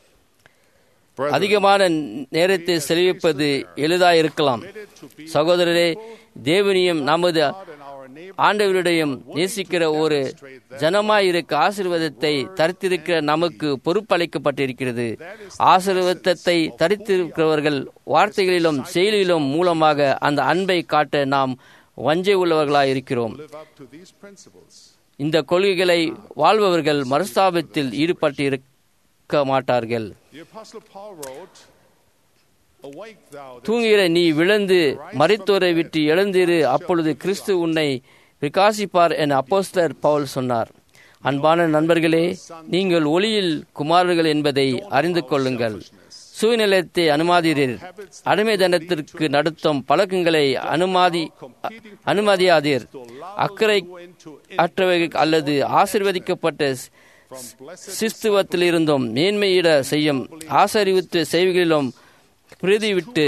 அதிகமான நேரத்தை செலவிப்பது எளிதாக இருக்கலாம் சகோதரரே தேவனியும் நமது ஆண்டவருடையும் நேசிக்கிற ஒரு ஜனமாய் இருக்க ஆசீர்வாதத்தை தரித்திருக்கிற நமக்கு பொறுப்பளிக்கப்பட்டிருக்கிறது ஆசீர்வாதத்தை தரித்திருக்கிறவர்கள் வார்த்தைகளிலும் செயலிலும் மூலமாக அந்த அன்பை காட்ட நாம் வஞ்சை உள்ளவர்களாய் இருக்கிறோம் Live up to these principles. இந்த கொள்கைகளை வாழ்பவர்கள் மறுஸ்தாபத்தில் ஈடுபட்டு இருக்க மாட்டார்கள் The Apostle Paul wrote, Awake thou that தூங்குகிற நீ விழுந்து மரித்தோரை விட்டு எழுந்திரு அப்பொழுது கிறிஸ்து உன்னை பிரகாசிப்பார் என அப்போஸ்தர் பவுல் சொன்னார் அன்பான நண்பர்களே நீங்கள் ஒளியில் குமாரர்கள் என்பதை அறிந்து கொள்ளுங்கள் சுயநிலையத்தை அனுமதிரீர் அடிமை தனத்திற்கு நடத்தும் பழக்கங்களை அனுமதி அனுமதியாதீர் அக்கறை அற்றவை அல்லது ஆசிர்வதிக்கப்பட்ட சிஸ்துவத்தில் இருந்தும் மேன்மையிட செய்யும் ஆசரிவுத்து செய்திகளிலும் பிரதிவிட்டு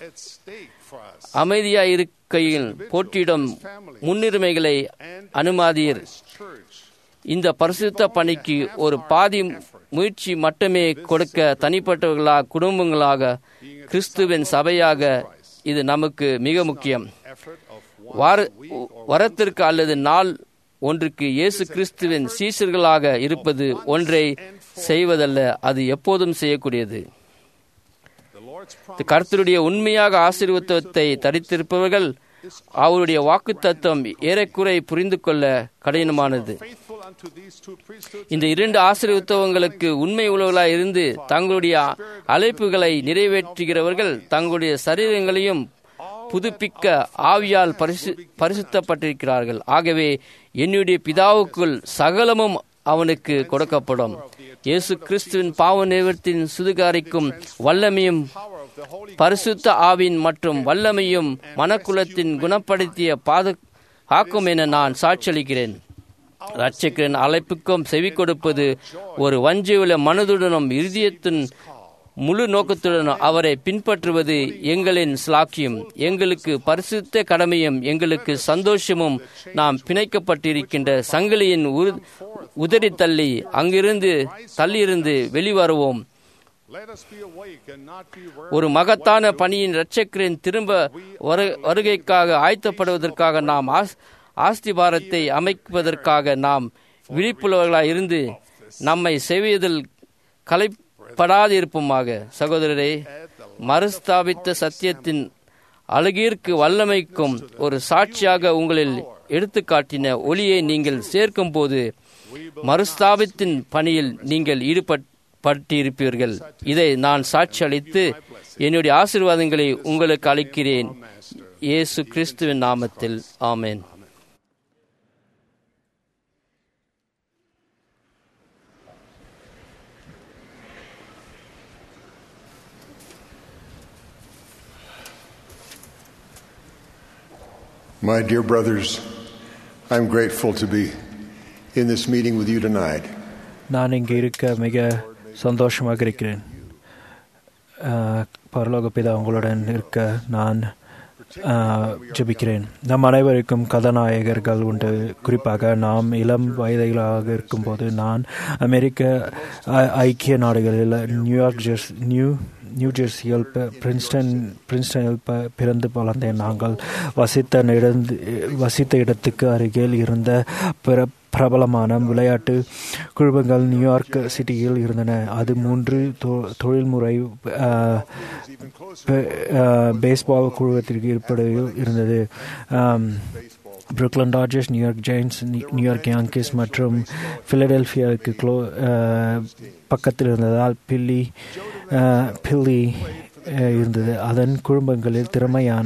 அமைதியாயிருக்கையில் போட்டியிடும் முன்னுரிமைகளை அனுமதியர் இந்த பரிசுத்த பணிக்கு ஒரு பாதி முயற்சி மட்டுமே கொடுக்க தனிப்பட்டவர்களாக குடும்பங்களாக கிறிஸ்துவின் சபையாக இது நமக்கு மிக முக்கியம் வார வரத்திற்கு அல்லது நாள் ஒன்றுக்கு இயேசு கிறிஸ்துவின் சீசர்களாக இருப்பது ஒன்றை செய்வதல்ல அது எப்போதும் செய்யக்கூடியது கர்த்தருடைய உண்மையாக ஆசீர்வத்துவத்தை தரித்திருப்பவர்கள் அவருடைய வாக்கு தத்துவம் ஏறக்குறை புரிந்து கொள்ள கடினமானது இந்த இரண்டு ஆசீர்வத்துவங்களுக்கு உண்மை உள்ளவர்களாக இருந்து தங்களுடைய அழைப்புகளை நிறைவேற்றுகிறவர்கள் தங்களுடைய சரீரங்களையும் புதுப்பிக்க ஆவியால் பரிசு பரிசுத்தப்பட்டிருக்கிறார்கள் ஆகவே என்னுடைய பிதாவுக்குள் சகலமும் அவனுக்கு கொடுக்கப்படும் இயேசு கிறிஸ்துவின் பாவ நிவர்த்தியின் சுதுகாரிக்கும் வல்லமையும் பரிசுத்த ஆவின் மற்றும் வல்லமையும் மனக்குலத்தின் குணப்படுத்திய பாது ஆக்கும் என நான் சாட்சியளிக்கிறேன் ரட்சகரின் அழைப்புக்கும் செவி கொடுப்பது ஒரு வஞ்சியுள்ள மனதுடனும் இருதயத்தின் முழு நோக்கத்துடன் அவரை பின்பற்றுவது எங்களின் ஸ்லாக்கியம் எங்களுக்கு பரிசுத்த கடமையும் எங்களுக்கு சந்தோஷமும் நாம் பிணைக்கப்பட்டிருக்கின்ற சங்கிலியின் உதறி தள்ளி அங்கிருந்து தள்ளியிருந்து வெளிவருவோம் ஒரு மகத்தான பணியின் இரட்சக்கரின் திரும்ப வருகைக்காக ஆயத்தப்படுவதற்காக நாம் ஆஸ்திபாரத்தை அமைப்பதற்காக நாம் விழிப்புள்ளவர்களாக இருந்து நம்மை செய்வதில் கலை படாதிருப்போமாக சகோதரரே மறுஸ்தாபித்த சத்தியத்தின் அழகிற்கு வல்லமைக்கும் ஒரு சாட்சியாக உங்களில் எடுத்துக்காட்டின ஒளியை நீங்கள் சேர்க்கும் போது மறுஸ்தாபித்தின் பணியில் நீங்கள் ஈடுபட்டிருப்பீர்கள் இதை நான் சாட்சி அளித்து என்னுடைய ஆசிர்வாதங்களை உங்களுக்கு அளிக்கிறேன் இயேசு கிறிஸ்துவின் நாமத்தில் ஆமேன் My dear brothers, I'm grateful to be in this meeting with you tonight. நான் இங்கே இருக்க மிக சந்தோஷமாக இருக்கிறேன் பரலோக பிதா உங்களுடன் இருக்க நான் ஜபிக்கிறேன் நம் அனைவருக்கும் கதாநாயகர்கள் உண்டு குறிப்பாக நாம் இளம் வயதிகளாக இருக்கும்போது நான் அமெரிக்க ஐக்கிய நாடுகளில் நியூயார்க் ஜெர்ஸ் நியூ நியூ ஜெர்சியில் பிரின்ஸ்டன் பிரின்ஸ்டனில் பிறந்து வளர்ந்தேன் நாங்கள் வசித்த இடந்து வசித்த இடத்துக்கு அருகில் இருந்த பிற பிரபலமான விளையாட்டு குழுமங்கள் நியூயார்க் சிட்டியில் இருந்தன அது மூன்று தொழில்முறை பேஸ்பால் குழுவத்திற்கு இருப்படையில் இருந்தது புருக்லன் டார்ஜர்ஸ் நியூயார்க் ஜெயின்ஸ் நியூயார்க் யாங்கிஸ் மற்றும் பிலடெல்பியாவுக்கு க்ளோ பக்கத்தில் இருந்ததால் பில்லி பில்லி இருந்தது அதன் குடும்பங்களில் திறமையான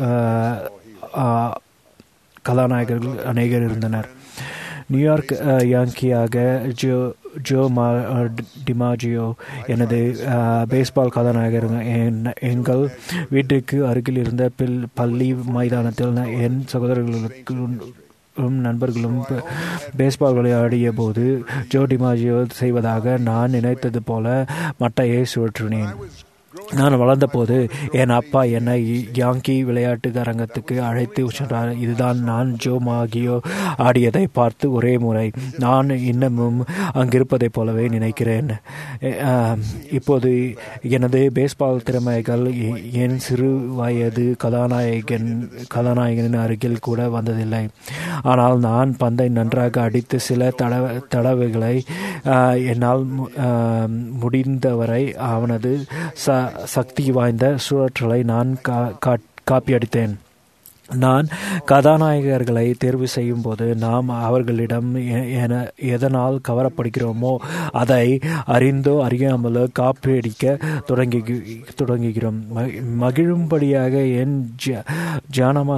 கதாநாயகர்கள் அநேகர் இருந்தனர் நியூயார்க் யாங்கியாக ஜோ ஜோ மா டிமாஜியோ எனது பேஸ்பால் கதாநாயகர் எங்கள் வீட்டுக்கு அருகில் இருந்த பில் பள்ளி மைதானத்தில் என் சகோதரர்களுக்கு நண்பர்களும் பேஸ்பால் விளையாடிய போது ஜோ டிமாஜியோ செய்வதாக நான் நினைத்தது போல மட்டையை சுழற்றினேன் நான் வளர்ந்தபோது என் அப்பா என்னை யாங்கி விளையாட்டு அரங்கத்துக்கு அழைத்து சென்றார் இதுதான் நான் ஜோ மாகியோ ஆடியதை பார்த்து ஒரே முறை நான் இன்னமும் அங்கிருப்பதைப் போலவே நினைக்கிறேன் இப்போது எனது பேஸ்பால் திறமைகள் என் சிறு வயது கதாநாயகன் கதாநாயகனின் அருகில் கூட வந்ததில்லை ஆனால் நான் பந்தை நன்றாக அடித்து சில தடவ தடவைகளை என்னால் முடிந்தவரை அவனது ச சக்தி வாய்ந்த சுழற்றலை நான் காப்பியடித்தேன் நான் கதாநாயகர்களை தேர்வு செய்யும் போது நாம் அவர்களிடம் என எதனால் கவரப்படுகிறோமோ அதை அறிந்தோ அறியாமலோ காப்பியடிக்க தொடங்கி தொடங்குகிறோம் மகிழும்படியாக என் ஜானமாக்க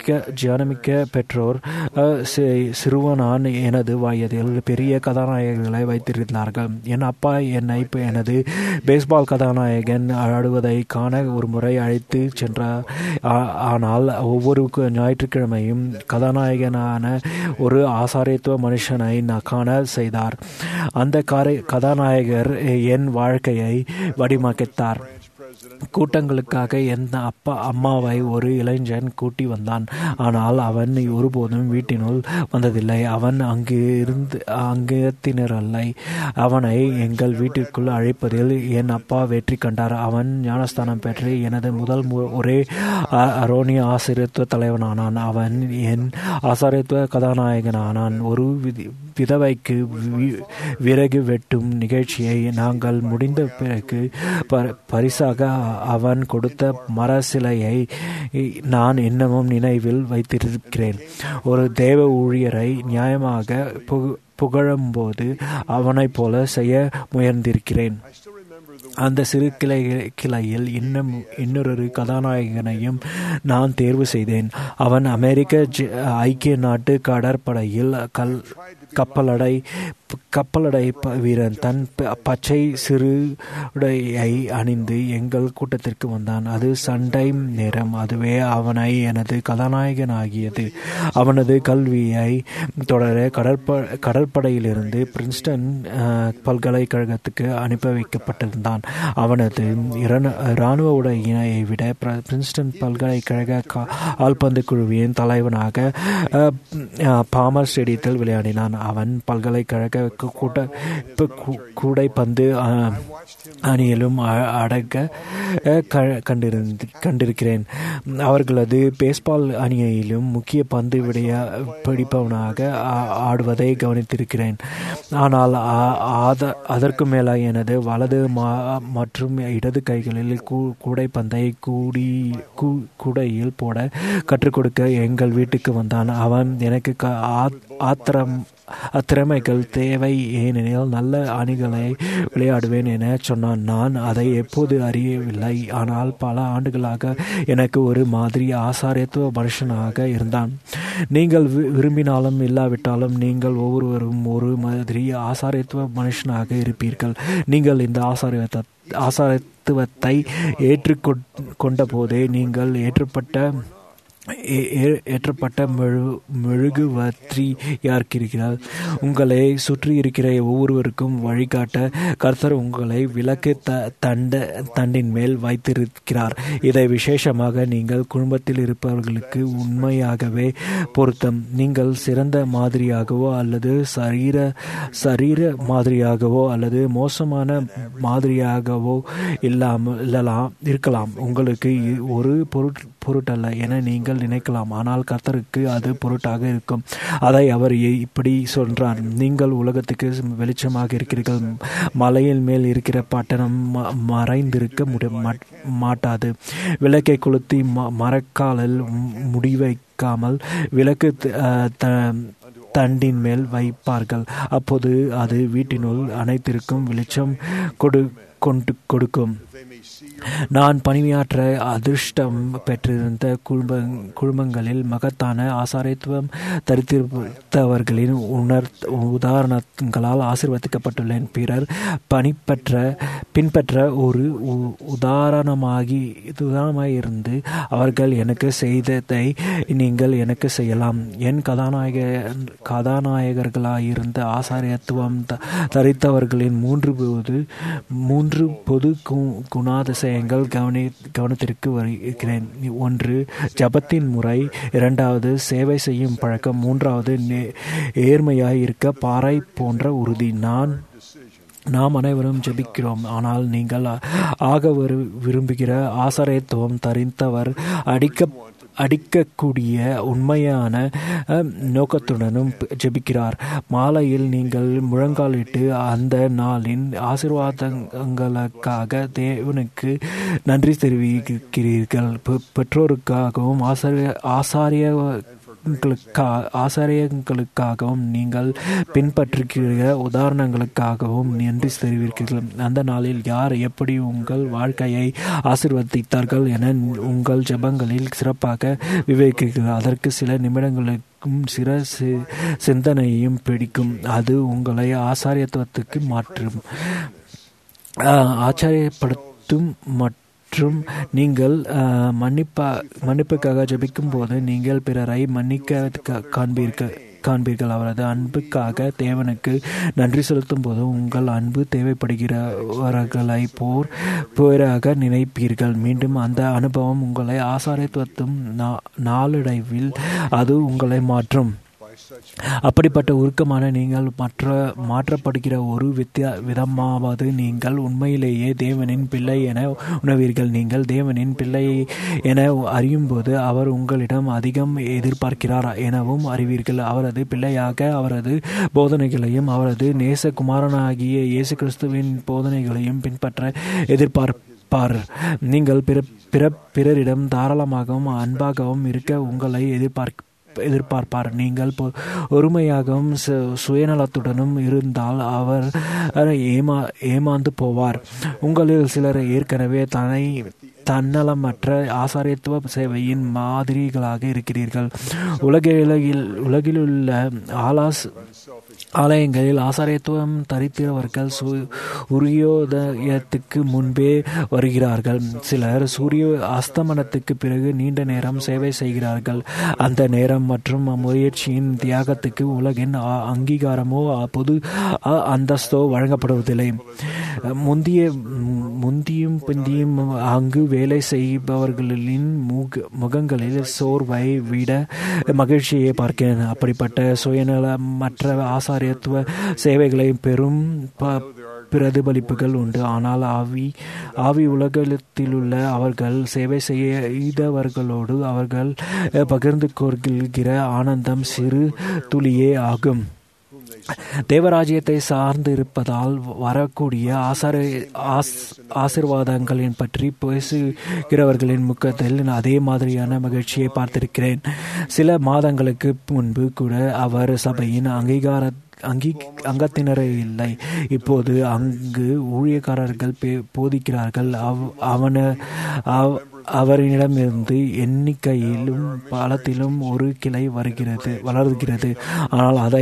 ஜானமிக்க ஜானமிக்க பெற்றோர் அஹ், சி- சிறுவனான் எனது வயதில் பெரிய கதாநாயகர்களை வைத்திருந்தார்கள் என் அப்பா என்னை இப்ப எனது பேஸ்பால் கதாநாயகன் ஆடுவதை காண ஒரு முறை அழைத்து சென்றார் ஆ- ஆனால் ஒவ்வொரு கு- ஞாயிற்றுக்கிழமையும் கதாநாயகனான ஒரு ஆசாரியத்துவ மனுஷனை நான் காண செய்தார் அந்த காரை கதாநாயகர் என் வாழ்க்கையை வடிவமைத்தார் கூட்டங்களுக்காக என் அப்பா அம்மாவை ஒரு இளைஞன் கூட்டி வந்தான் ஆனால் அவன் ஒருபோதும் வீட்டினுள் வந்ததில்லை அவன் அங்கு இருந்து அங்கத்தினரல்ல அவனை எங்கள் வீட்டிற்குள் அழைப்பதில் என் அப்பா வெற்றி கண்டார் அவன் ஞானஸ்தானம் பெற்று எனது முதல் மு- ஒரே அ- அரோனிய ஆசிரியத்துவ தலைவனானான் அவன் என் ஆசாரியத்துவ கதாநாயகனானான் ஒரு விதி- விதவைக்கு வி- விறகு வெட்டும் நிகழ்ச்சியை நாங்கள் முடிந்த பிறகு ப- பரிசாக அவன் கொடுத்த மர சிலையை நான் இன்னமும் நினைவில் வைத்திருக்கிறேன் ஒரு தேவ ஊழியரை நியாயமாக புக- புகழும்போது அவனைப் போல செய்ய முயன்றிருக்கிறேன் அந்த சிறு கிளை கிளையில் இன்னும் இன்னொரு கதாநாயகனையும் நான் தேர்வு செய்தேன் அவன் அமெரிக்க ஜ- ஐக்கிய நாட்டு கடற்படையில் கல் கப்பலடை கப்பலடை ப- வீரன் தன் ப- பச்சை சிறுடையை அணிந்து எங்கள் கூட்டத்திற்கு வந்தான் அது சண்டை நேரம் அதுவே அவனை எனது கதாநாயகனாகியது அவனது கல்வியை தொடர கடற்ப கடற்படையிலிருந்து பிரின்ஸ்டன் அஹ், பல்கலைக்கழகத்துக்கு அனுப்பி வைக்கப்பட்டிருந்தான் அவனது இரண- இராணுவ உடையினை விட பிர- பிரின்ஸ்டன் பல்கலைக்கழக கா- கால்பந்து குழுவின் தலைவனாக அஹ், அஹ், பாமர் ஸ்டேடியத்தில் விளையாடினான் அவன் பல்கலைக்கழக கு- கூட்ட ப- கு- கூடைப்பந்து அஹ், அணியிலும் அ- அடக்க அஹ், க- கண்டிருந்து கண்டிருக்கிறேன் அவர்களது பேஸ்பால் அணியிலும் முக்கிய பந்து விடைய பிடிப்பவனாக ஆ- ஆடுவதை கவனித்திருக்கிறேன் ஆனால் ஆ- ஆத- அதற்கு மேலாக எனது வலது மா- மற்றும் இடது கைகளில் கூ- கூடைப்பந்தை கூடி கூ- கூடையில் போட கற்றுக் கொடுக்க எங்கள் வீட்டுக்கு வந்தான் அவன் எனக்கு க- ஆத்- ஆத்திரம் அத்திறமைகள் தேவை ஏனெனில் நல்ல அணிகளை விளையாடுவேன் என சொன்னான் நான் அதை எப்போது அறியவில்லை ஆனால் பல ஆண்டுகளாக எனக்கு ஒரு மாதிரி ஆசாரியத்துவ மனுஷனாக இருந்தான் நீங்கள் வி- விரும்பினாலும் இல்லாவிட்டாலும் நீங்கள் ஒவ்வொருவரும் ஒரு மாதிரி ஆசாரியத்துவ மனுஷனாக இருப்பீர்கள் நீங்கள் இந்த ஆசாரியத்தை ஆசாரத்துவத்தை ஏற்றுக்கொண்ட போதே நீங்கள் ஏற்றப்பட்ட ஏ- ஏ- ஏற்றப்பட்ட மெழு மெழுகுவற்றியாஇருக்கிறீர்கள் உங்களை சுற்றி இருக்கிற ஒவ்வொருவருக்கும் வழிகாட்ட கர்த்தர் உங்களை விளக்கு த தண்ட தண்டின் மேல் வைத்திருக்கிறார் இதை விசேஷமாக நீங்கள் குடும்பத்தில் இருப்பவர்களுக்கு உண்மையாகவே பொருத்தம் நீங்கள் சிறந்த மாதிரியாகவோ அல்லது சரீர சரீர மாதிரியாகவோ அல்லது மோசமான மாதிரியாகவோ இல்லாமல் இல்லலாம் இருக்கலாம் உங்களுக்கு இ- ஒரு பொருட் பொருட்டல்ல என நீங்கள் நினைக்கலாம் ஆனால் கர்த்தருக்கு அது பொருட்டாக இருக்கும் அதை அவர் இ- இப்படி சொல்றார் நீங்கள் உலகத்துக்கு வெளிச்சமாக இருக்கிறீர்கள் மலையின் மேல் இருக்கிற பட்டணம் ம- மறைந்திருக்க முடி மட்- மாட்டாது விளக்கை கொளுத்தி ம- மரக்காலில் மு- முடிவைக்காமல் விளக்கு த- அஹ் த- தண்டின் மேல் வைப்பார்கள் அப்போது அது வீட்டினுள் அனைத்திற்கும் வெளிச்சம் கொடு கொண்டு கொடுக்கும் நான் பணியாற்ற அதிர்ஷ்டம் பெற்றிருந்த குடும்ப குடும்பங்களில் மகத்தான ஆசாரியத்துவம் தரித்திருத்தவர்களின் உணர் உதாரணங்களால் ஆசீர்வதிக்கப்பட்டுள்ளேன் பிறர் பணிப்பற்ற பின்பற்ற ஒரு உ- உதாரணமாகி உதாரணமாய் இருந்து அவர்கள் எனக்கு செய்ததை நீங்கள் எனக்கு செய்யலாம் என் கதாநாயக கதாநாயகர்களாயிருந்த ஆசாரியத்துவம் த- தரித்தவர்களின் மூன்று போது மூன்று பொது கு- குணாதிசயங்கள் கவனி கவனத்திற்கு வருகிறேன் ஒன்று ஜபத்தின் முறை இரண்டாவது சேவை செய்யும் பழக்கம் மூன்றாவது நே- நேர்மையாய் இருக்க பாறை போன்ற உறுதி நான் நாம் அனைவரும் ஜெபிக்கிறோம் ஆனால் நீங்கள் ஆக விரு விரும்புகிற ஆசாரியத்துவம் தரித்தவர் அடிக்க அடிக்கக்கூடிய உண்மையான அஹ், நோக்கத்துடனும் ஜெபிக்கிறார் மாலையில் நீங்கள் முழங்காலிட்டு அந்த நாளின் ஆசீர்வாதங்களுக்காக தேவனுக்கு நன்றி தெரிவிக்கிறீர்கள் பெ- பெற்றோருக்காகவும் ஆசாரிய ஆசாரிய ஆசாரியங்களுக்கா ஆசாரியங்களுக்காகவும் நீங்கள் பின்பற்றுகிற உதாரணங்களுக்காகவும் நன்றி தெரிவிக்கிறீர்கள் அந்த நாளில் யார் எப்படி உங்கள் வாழ்க்கையை ஆசிர்வதித்தார்கள் என உங்கள் ஜபங்களில் சிறப்பாக விவேக்கிறீர்கள் அதற்கு சில நிமிடங்களுக்கும் சிற சி- சிந்தனையும் பிடிக்கும் அது உங்களை ஆசாரியத்துவத்துக்கு மாற்றும் ஆஹ், ஆச்சரியப்படுத்தும் மற்றும் நீங்கள் ஆஹ், மன்னிப்பா மன்னிப்புக்காக ஜெபிக்கும் போது நீங்கள் பிறரை மன்னிக்க கா- காண்பீர்கள் காண்பீர்கள் அவரது அன்புக்காக தேவனுக்கு நன்றி செலுத்தும் போது உங்கள் அன்பு தேவைப்படுகிறவர்களை போர் போராக நினைப்பீர்கள் மீண்டும் அந்த அனுபவம் உங்களை ஆசாரியத்துவத்தும் நா- நாளடைவில் அது உங்களை மாற்றும் அப்படிப்பட்ட உருக்கமான நீங்கள் மற்ற மாற்றப்படுகிற ஒரு வித்தியா விதமாவது நீங்கள் உண்மையிலேயே தேவனின் பிள்ளை என உணவீர்கள் நீங்கள் தேவனின் பிள்ளை என அறியும்போது அவர் உங்களிடம் அதிகம் எதிர்பார்க்கிறார் எனவும் அறிவீர்கள் அவரது பிள்ளையாக அவரது போதனைகளையும் அவரது நேசகுமாரனாகிய இயேசு கிறிஸ்துவின் போதனைகளையும் பின்பற்ற எதிர்பார்ப்பார் நீங்கள் பிற பிற பிறரிடம் தாராளமாகவும் அன்பாகவும் இருக்க உங்களை எதிர்பார்க்க எதிர்பார்ப்பார் நீங்கள் பொ- பொறுமையாகவும் சு- சுயநலத்துடனும் இருந்தால் அவர் ஏமா ஏமாந்து போவார் உங்களில் சிலர் ஏற்கனவே தன்னை தன்னலமற்ற ஆசாரியத்துவ சேவையின் மாதிரிகளாக இருக்கிறீர்கள் உலகில் உலகிலுள்ள ஆலாஸ் ஆலயங்களில் ஆசாரியத்துவம் தரித்திரவர்கள் சு உரியோதயத்துக்கு முன்பே வருகிறார்கள் சிலர் சூரிய அஸ்தமனத்துக்கு பிறகு நீண்ட நேரம் சேவை செய்கிறார்கள் அந்த நேரம் மற்றும் முயற்சியின் தியாகத்துக்கு உலகின் அ- அங்கீகாரமோ அ- பொது அ- அந்தஸ்தோ வழங்கப்படுவதில்லை முந்திய முந்தியும் பிந்தியும் அங்கு வேலை செய்பவர்களின் முக முகங்களில் சோர்வை விட மகிழ்ச்சியை பார்க்கிறேன் அப்படிப்பட்ட சுயநலமற்ற ஆசாரியத்துவ சேவைகளை பெரும் ப- பிரதிபலிப்புகள் உண்டு ஆனால் ஆவி ஆவி உலகத்திலுள்ள அவர்கள் சேவை செய்தவர்களோடு அவர்கள் அஹ், பகிர்ந்து கொள்கிற ஆனந்தம் சிறு துளியே ஆகும் தேவராஜ்யத்தை சார்ந்து இருப்பதால் வரக்கூடிய ஆசார ஆஸ் ஆசிர்வாதங்களின் பற்றி பேசுகிறவர்களின் முகத்தில் அதே மாதிரியான மகிழ்ச்சியை பார்த்திருக்கிறேன் சில மாதங்களுக்கு முன்பு கூட அவர் சபையின் அங்கீகார அங்கீ அங்கத்தினரே இல்லை இப்போது அங்கு ஊழியக்காரர்கள் பே- போதிக்கிறார்கள் அவ் அவன அவ்- அவரிடமிருந்து எண்ணிக்கையிலும் பலத்திலும் ஒரு கிளை வருகிறது வளர்கிறது ஆனால் அதை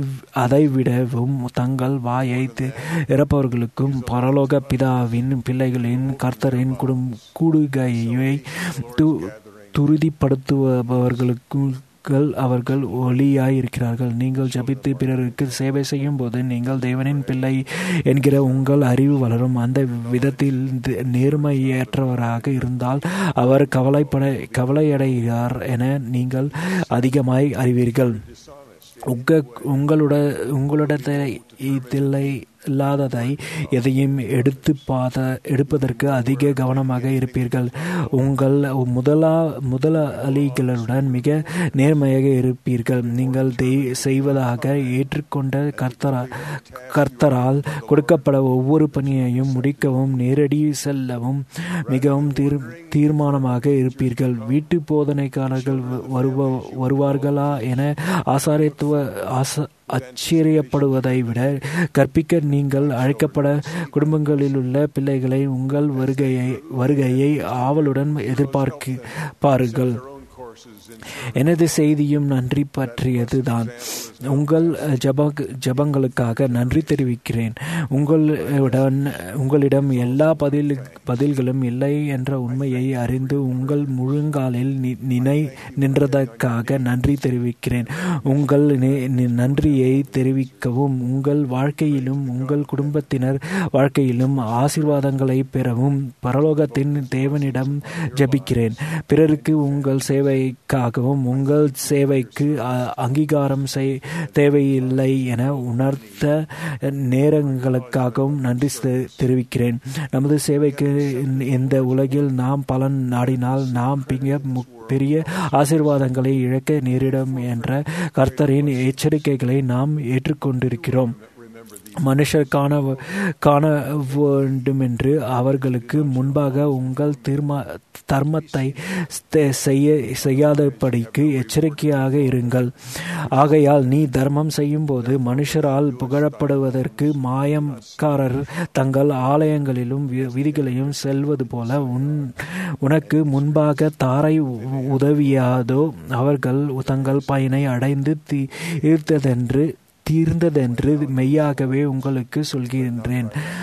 அதை விடவும் தங்கள் வாயை தி- திறப்பவர்களுக்கும் பரலோக பிதாவின் பிள்ளைகளின் கர்த்தரின் குடும் கூடுகையை து துரிதிப்படுத்துபவர்களுக்கும் கள் அவர்கள் ஒளியாய் இருக்கிறார்கள் நீங்கள் ஜபித்து பிறருக்கு சேவை செய்யும் போது நீங்கள் தேவனின் பிள்ளை என்கிற உங்கள் அறிவு வளரும் அந்த விதத்தில் தி- நேர்மையற்றவராக இருந்தால் அவர் கவலைப்பட கவலையடைகிறார் என நீங்கள் அதிகமாய் அறிவீர்கள் உங்க உங்களோட உங்களிடத்தில்லை இல்லாததை எதையும் எடுத்து பாத எடுப்பதற்கு அதிக கவனமாக இருப்பீர்கள் உங்கள் முதலா முதலாளிகளுடன் மிக நேர்மையாக இருப்பீர்கள் நீங்கள் தெய்- செய்வதாக ஏற்றுக்கொண்ட கர்த்தரா கர்த்தரால் கொடுக்கப்பட ஒவ்வொரு பணியையும் முடிக்கவும் நேரடி செல்லவும் மிகவும் தீர் தீர்மானமாக இருப்பீர்கள் வீட்டு போதனைக்காரர்கள் வருவ வருவார்களா என ஆசாரியத்துவ ஆச ஆச்சரியப்படுவதை விட கற்பிக்க நீங்கள் அழைக்கப்பட குடும்பங்களிலுள்ள பிள்ளைகளை உங்கள் வருகையை வருகையை ஆவலுடன் எதிர்பார்க்கு பாருங்கள் எனது செய்தியும் நன்றி பற்றியதுதான் உங்கள் ஜப ஜபங்களுக்காக நன்றி தெரிவிக்கிறேன் உங்களுடன் உங்களிடம் எல்லா பதில் பதில்களும் இல்லை என்ற உண்மையை அறிந்து உங்கள் முழுங்காலில் நி- நினை நின்றதற்காக நன்றி தெரிவிக்கிறேன் உங்கள் நி- நி- நன்றியை தெரிவிக்கவும் உங்கள் வாழ்க்கையிலும் உங்கள் குடும்பத்தினர் வாழ்க்கையிலும் ஆசீர்வாதங்களை பெறவும் பரலோகத்தின் தேவனிடம் ஜெபிக்கிறேன் பிறருக்கு உங்கள் சேவைக்காகவும் உங்கள் சேவைக்கு அ- அங்கீகாரம் செய் தேவையில்லை என உணர்த்த நேரங்களுக்காகவும் நன்றி தெ- தெரிவிக்கிறேன் நமது சேவைக்கு இந்த உலகில் நாம் பலன் நாடினால் நாம் மிக மு- பெரிய ஆசீர்வாதங்களை இழக்க நேரிடும் என்ற கர்த்தரின் எச்சரிக்கைகளை நாம் ஏற்றுக்கொண்டிருக்கிறோம் மனுஷர் காண காண வேண்டுமென்று அவர்களுக்கு முன்பாக உங்கள் தீர்மா தர்மத்தை செய்ய செய்யாதபடிக்கு எச்சரிக்கையாக இருங்கள் ஆகையால் நீ தர்மம் செய்யும்போது மனுஷரால் புகழப்படுவதற்கு மாயம்காரர் தங்கள் ஆலயங்களிலும் வீதிகளையும் செல்வது போல உன் உனக்கு முன்பாக தாரை உதவியாதோ அவர்கள் தங்கள் பயனை அடைந்து தீர்த்ததென்று தீர்ந்ததென்று மெய்யாகவே உங்களுக்கு சொல்கின்றேன்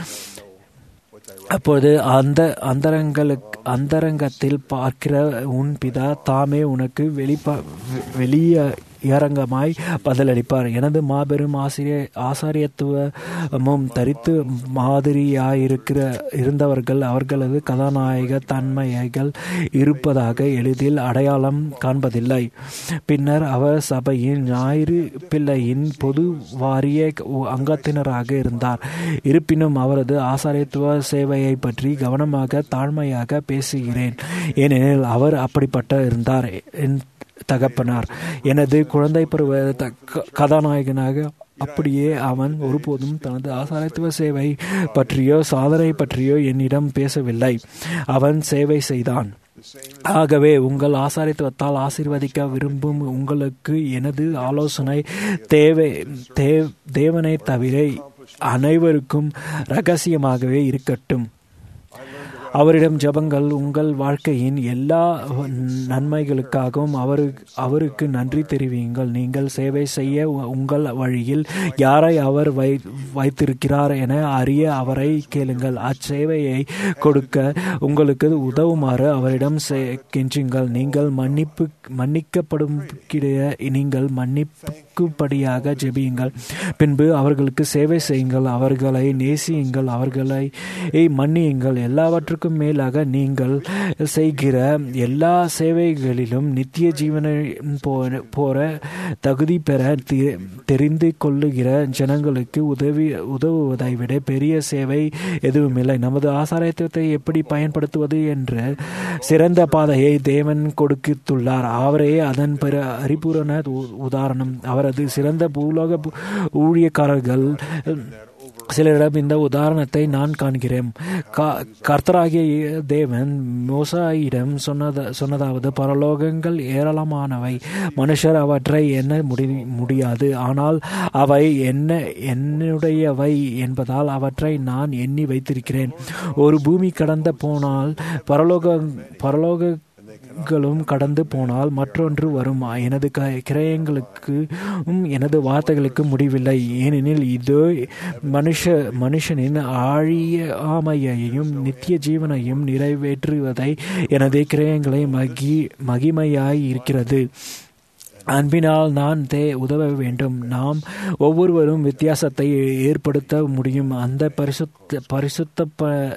அப்போது அந்த அந்தரங்களுக்கு அந்தரங்கத்தில் பார்க்கிற உன் பிதா தாமே உனக்கு வெளிப்ப வெளிய இறங்கமாய் பதிலளிப்பார் எனது மாபெரும் ஆசிரிய ஆசாரியத்துவமும் தரித்து மாதிரியாயிருக்கிற இருந்தவர்கள் அவர்களது கதாநாயக தன்மைகள் இருப்பதாக எளிதில் அடையாளம் காண்பதில்லை பின்னர் அவர் சபையின் ஞாயிறு பிள்ளையின் பொது வாரிய அங்கத்தினராக இருந்தார் இருப்பினும் அவரது ஆசாரியத்துவ சேவையை பற்றி கவனமாக தாழ்மையாக பேசுகிறேன் ஏனெனில் அவர் அப்படிப்பட்ட இருந்தார் தகப்பனார் எனது குழந்தை பருவ கதாநாயகனாக அப்படியே அவன் ஒருபோதும் தனது ஆசாரத்துவ சேவை பற்றியோ சாதனை பற்றியோ என்னிடம் பேசவில்லை அவன் சேவை செய்தான் ஆகவே உங்கள் ஆசாரித்துவத்தால் ஆசீர்வதிக்க விரும்பும் உங்களுக்கு எனது ஆலோசனை தேவை தேவனை தவிர அனைவருக்கும் ரகசியமாகவே இருக்கட்டும் அவரிடம் ஜபங்கள் உங்கள் வாழ்க்கையின் எல்லா நன்மைகளுக்காகவும் அவரு அவருக்கு நன்றி தெரிவியுங்கள் நீங்கள் சேவை செய்ய உங்கள் வழியில் யாரை அவர் வை வைத்திருக்கிறார் என அறிய அவரை கேளுங்கள் அச்சேவையை கொடுக்க உங்களுக்கு உதவுமாறு அவரிடம் கெஞ்சுங்கள் நீங்கள் மன்னிப்பு மன்னிக்கப்படும் நீங்கள் மன்னிப்புப்படியாக ஜெபியுங்கள் பின்பு அவர்களுக்கு சேவை செய்யுங்கள் அவர்களை நேசியுங்கள் அவர்களை மன்னியுங்கள் எல்லாவற்றுக்கும் மேலாக நீங்கள் செய்கிற எல்லா சேவைகளிலும் நித்திய ஜீவனை போற தகுதி பெற தெரிந்து கொள்ளுகிற ஜனங்களுக்கு உதவி உதவுவதை விட பெரிய சேவை எதுவுமில்லை நமது ஆசாரியத்துவத்தை எப்படி பயன்படுத்துவது என்ற சிறந்த பாதையை தேவன் கொடுத்துள்ளார் அவரே அதன் பிற அறிபூரண உதாரணம் அவரது சிறந்த பூலோக ஊழியக்காரர்கள் சிலரிடம் இந்த உதாரணத்தை நான் காண்கிறேன் கர்த்தராகிய தேவன் மோசாயிடம் சொன்னத சொன்னதாவது பரலோகங்கள் ஏராளமானவை மனுஷர் அவற்றை எண்ண முடி முடியாது ஆனால் அவை என்ன என்னுடையவை என்பதால் அவற்றை நான் எண்ணி வைத்திருக்கிறேன் ஒரு பூமி கடந்த போனால் பரலோக பரலோக களும் கடந்து போனால் மற்றொன்று வரும் எனது கிரயங்களுக்கு எனது வார்த்தைகளுக்கு முடிவில்லை ஏனெனில் இதோ மனுஷ மனுஷனின் ஆழியாமையையும் நித்திய ஜீவனையும் நிறைவேற்றுவதை எனது கிரயங்களை மகி மகிமையாய் இருக்கிறது அன்பினால் நான் தே உதவ வேண்டும் நாம் ஒவ்வொருவரும் வித்தியாசத்தை ஏற்படுத்த முடியும் அந்த பரிசுத்த பரிசுத்த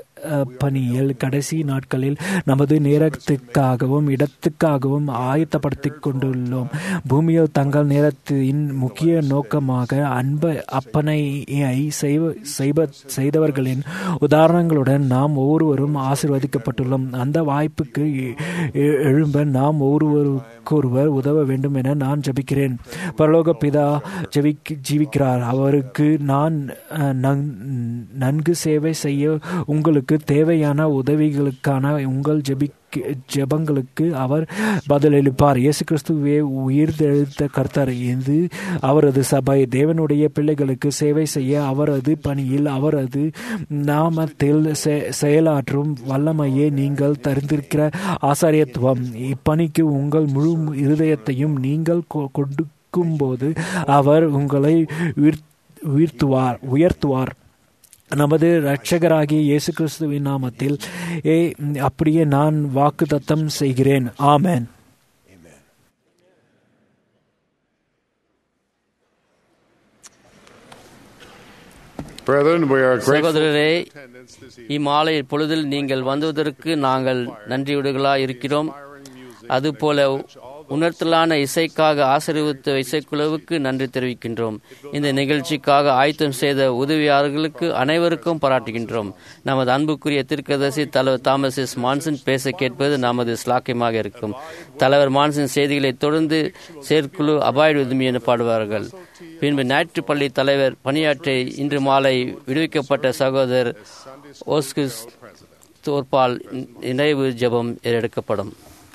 பணியில் கடைசி நாட்களில் நமது நேரத்துக்காகவும் இடத்துக்காகவும் ஆயத்தப்படுத்திக் கொண்டுள்ளோம் பூமியில் தங்கள் நேரத்தின் முக்கிய நோக்கமாக அன்ப அப்பனையை செய்வ செய்தவர்களின் உதாரணங்களுடன் நாம் ஒவ்வொருவரும் ஆசிர்வதிக்கப்பட்டுள்ளோம் அந்த வாய்ப்புக்கு எழும்ப நாம் ஒவ்வொருவருக்கொருவர் உதவ வேண்டும் என நான் ஜபிக்கிறேன் பரலோக பிதா ஜெபி ஜீவிக்கிறார் அவருக்கு நான் நன்கு சேவை செய்ய உங்களுக்கு உங்களுக்கு தேவையான உதவிகளுக்கான உங்கள் ஜெபி ஜெபங்களுக்கு அவர் பதிலளிப்பார் இயேசு கிறிஸ்துவே உயிர்த்தெழுத்த கர்த்தர் இது அவரது சபை தேவனுடைய பிள்ளைகளுக்கு சேவை செய்ய அவரது பணியில் அவரது நாமத்தில் செயலாற்றும் வல்லமையே நீங்கள் தருந்திருக்கிற ஆசாரியத்துவம் இப்பணிக்கு உங்கள் முழு இருதயத்தையும் நீங்கள் கொடுக்கும்போது அவர் உங்களை உயர்த்துவார் உயர்த்துவார் நமது இரட்சகராகிய இயேசு கிறிஸ்துவின் நாமத்தில் ஏ அப்படியே நான் வாக்கு தத்தம் செய்கிறேன் ஆமேன் சகோதரரே இம்மாலை பொழுதில் நீங்கள் வந்ததற்கு நாங்கள் நன்றியுடுகளாக இருக்கிறோம் அதுபோல உணர்த்தலான இசைக்காக ஆசீர்வித்த இசைக்குழுவுக்கு நன்றி தெரிவிக்கின்றோம் இந்த நிகழ்ச்சிக்காக ஆயத்தம் செய்த உதவியாளர்களுக்கு அனைவருக்கும் பாராட்டுகின்றோம் நமது அன்புக்குரிய திருக்கதர்சி தலைவர் தாமஸ் எஸ் மான்சன் பேச கேட்பது நமது ஸ்லாக்கியமாக இருக்கும் தலைவர் மான்சன் செய்திகளை தொடர்ந்து செயற்குழு அபாய்டு உதவி என பாடுவார்கள் பின்பு ஞாயிற்றுப்பள்ளி தலைவர் பணியாற்றி இன்று மாலை விடுவிக்கப்பட்ட சகோதரர் ஓஸ்கிஸ் தோற்பால் நினைவு ஜெபம் எடுக்கப்படும்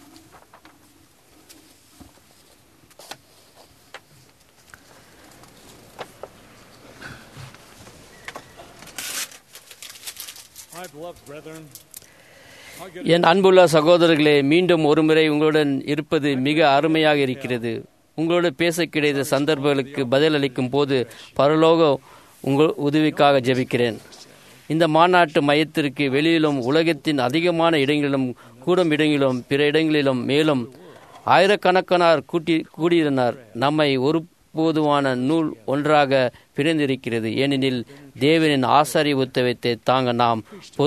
My beloved brethren, how good என் அன்புள்ள சகோதரர்களே மீண்டும் ஒருமுறை உங்களுடன் இருப்பது மிக அருமையாக இருக்கிறது உங்களோடு பேச கிடைத்த சந்தர்ப்பங்களுக்கு பதிலளிக்கும் போது பரலோக உங்கள் உதவிக்காக ஜெபிக்கிறேன் இந்த மாநாட்டு மையத்திற்கு வெளியிலும் உலகத்தின் அதிகமான இடங்களிலும் கூடும் இடங்களிலும் பிற இடங்களிலும் மேலும் ஆயிரக்கணக்கானார் கூட்டி கூடியிருந்தார் நம்மை ஒருபோதுமான நூல் ஒன்றாக பிரிந்திருக்கிறது ஏனெனில் தேவனின் ஆசாரிய உத்தவத்தை தாங்க நாம்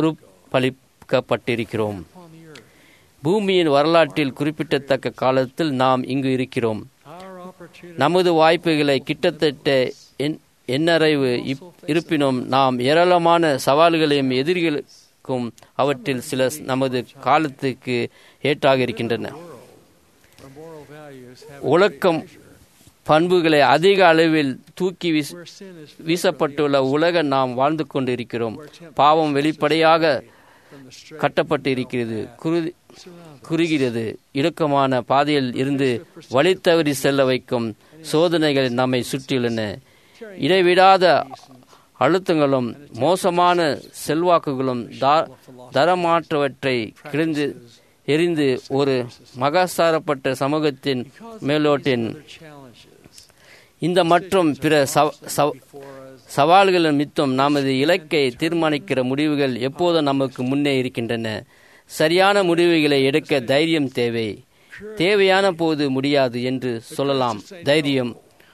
பொறுப்பளிக்கப்பட்டிருக்கிறோம் பூமியின் வரலாற்றில் குறிப்பிடத்தக்க காலத்தில் நாம் இங்கு இருக்கிறோம் நமது வாய்ப்புகளை கிட்டத்தட்ட என்- எண்ணறைவு இப்- இருப்பினும் நாம் ஏராளமான சவால்களையும் எதிரிகளுக்கும் அவற்றில் சில நமது காலத்துக்கு ஏற்றாக இருக்கின்றன our moral values have ஒழுக்கம் பண்புகளை அதிக அளவில் தூக்கி வீச where sin is வீசப்பட்டுள்ள உலக நாம் வாழ்ந்து கொண்டிருக்கிறோம் பாவம் வெளிப்படையாக from the straight கட்டப்பட்டு இருக்கிறது குருதி குறுகிறது இடுக்கமான பாதையில் இருந்து வழி தவறி செல்ல வைக்கும் சோதனைகள் நம்மை சுற்றியுள்ளன இடைவிடாத அழுத்தங்களும் மோசமான செல்வாக்குகளும் தா- தரமாற்றவற்றை கிழிந்து எரிந்து ஒரு மகாசாரப்பட்ட சமூகத்தின் மேலோட்டின் challenges இந்த மற்றும் பிற சவ- சவ- சவால்கள் மித்தம் நமது இலக்கை தீர்மானிக்கிற முடிவுகள் எப்போதும் நமக்கு முன்னே இருக்கின்றன சரியான முடிவுகளை எடுக்க தைரியம் தேவை தேவையான போது முடியாது என்று சொல்லலாம் தைரியம்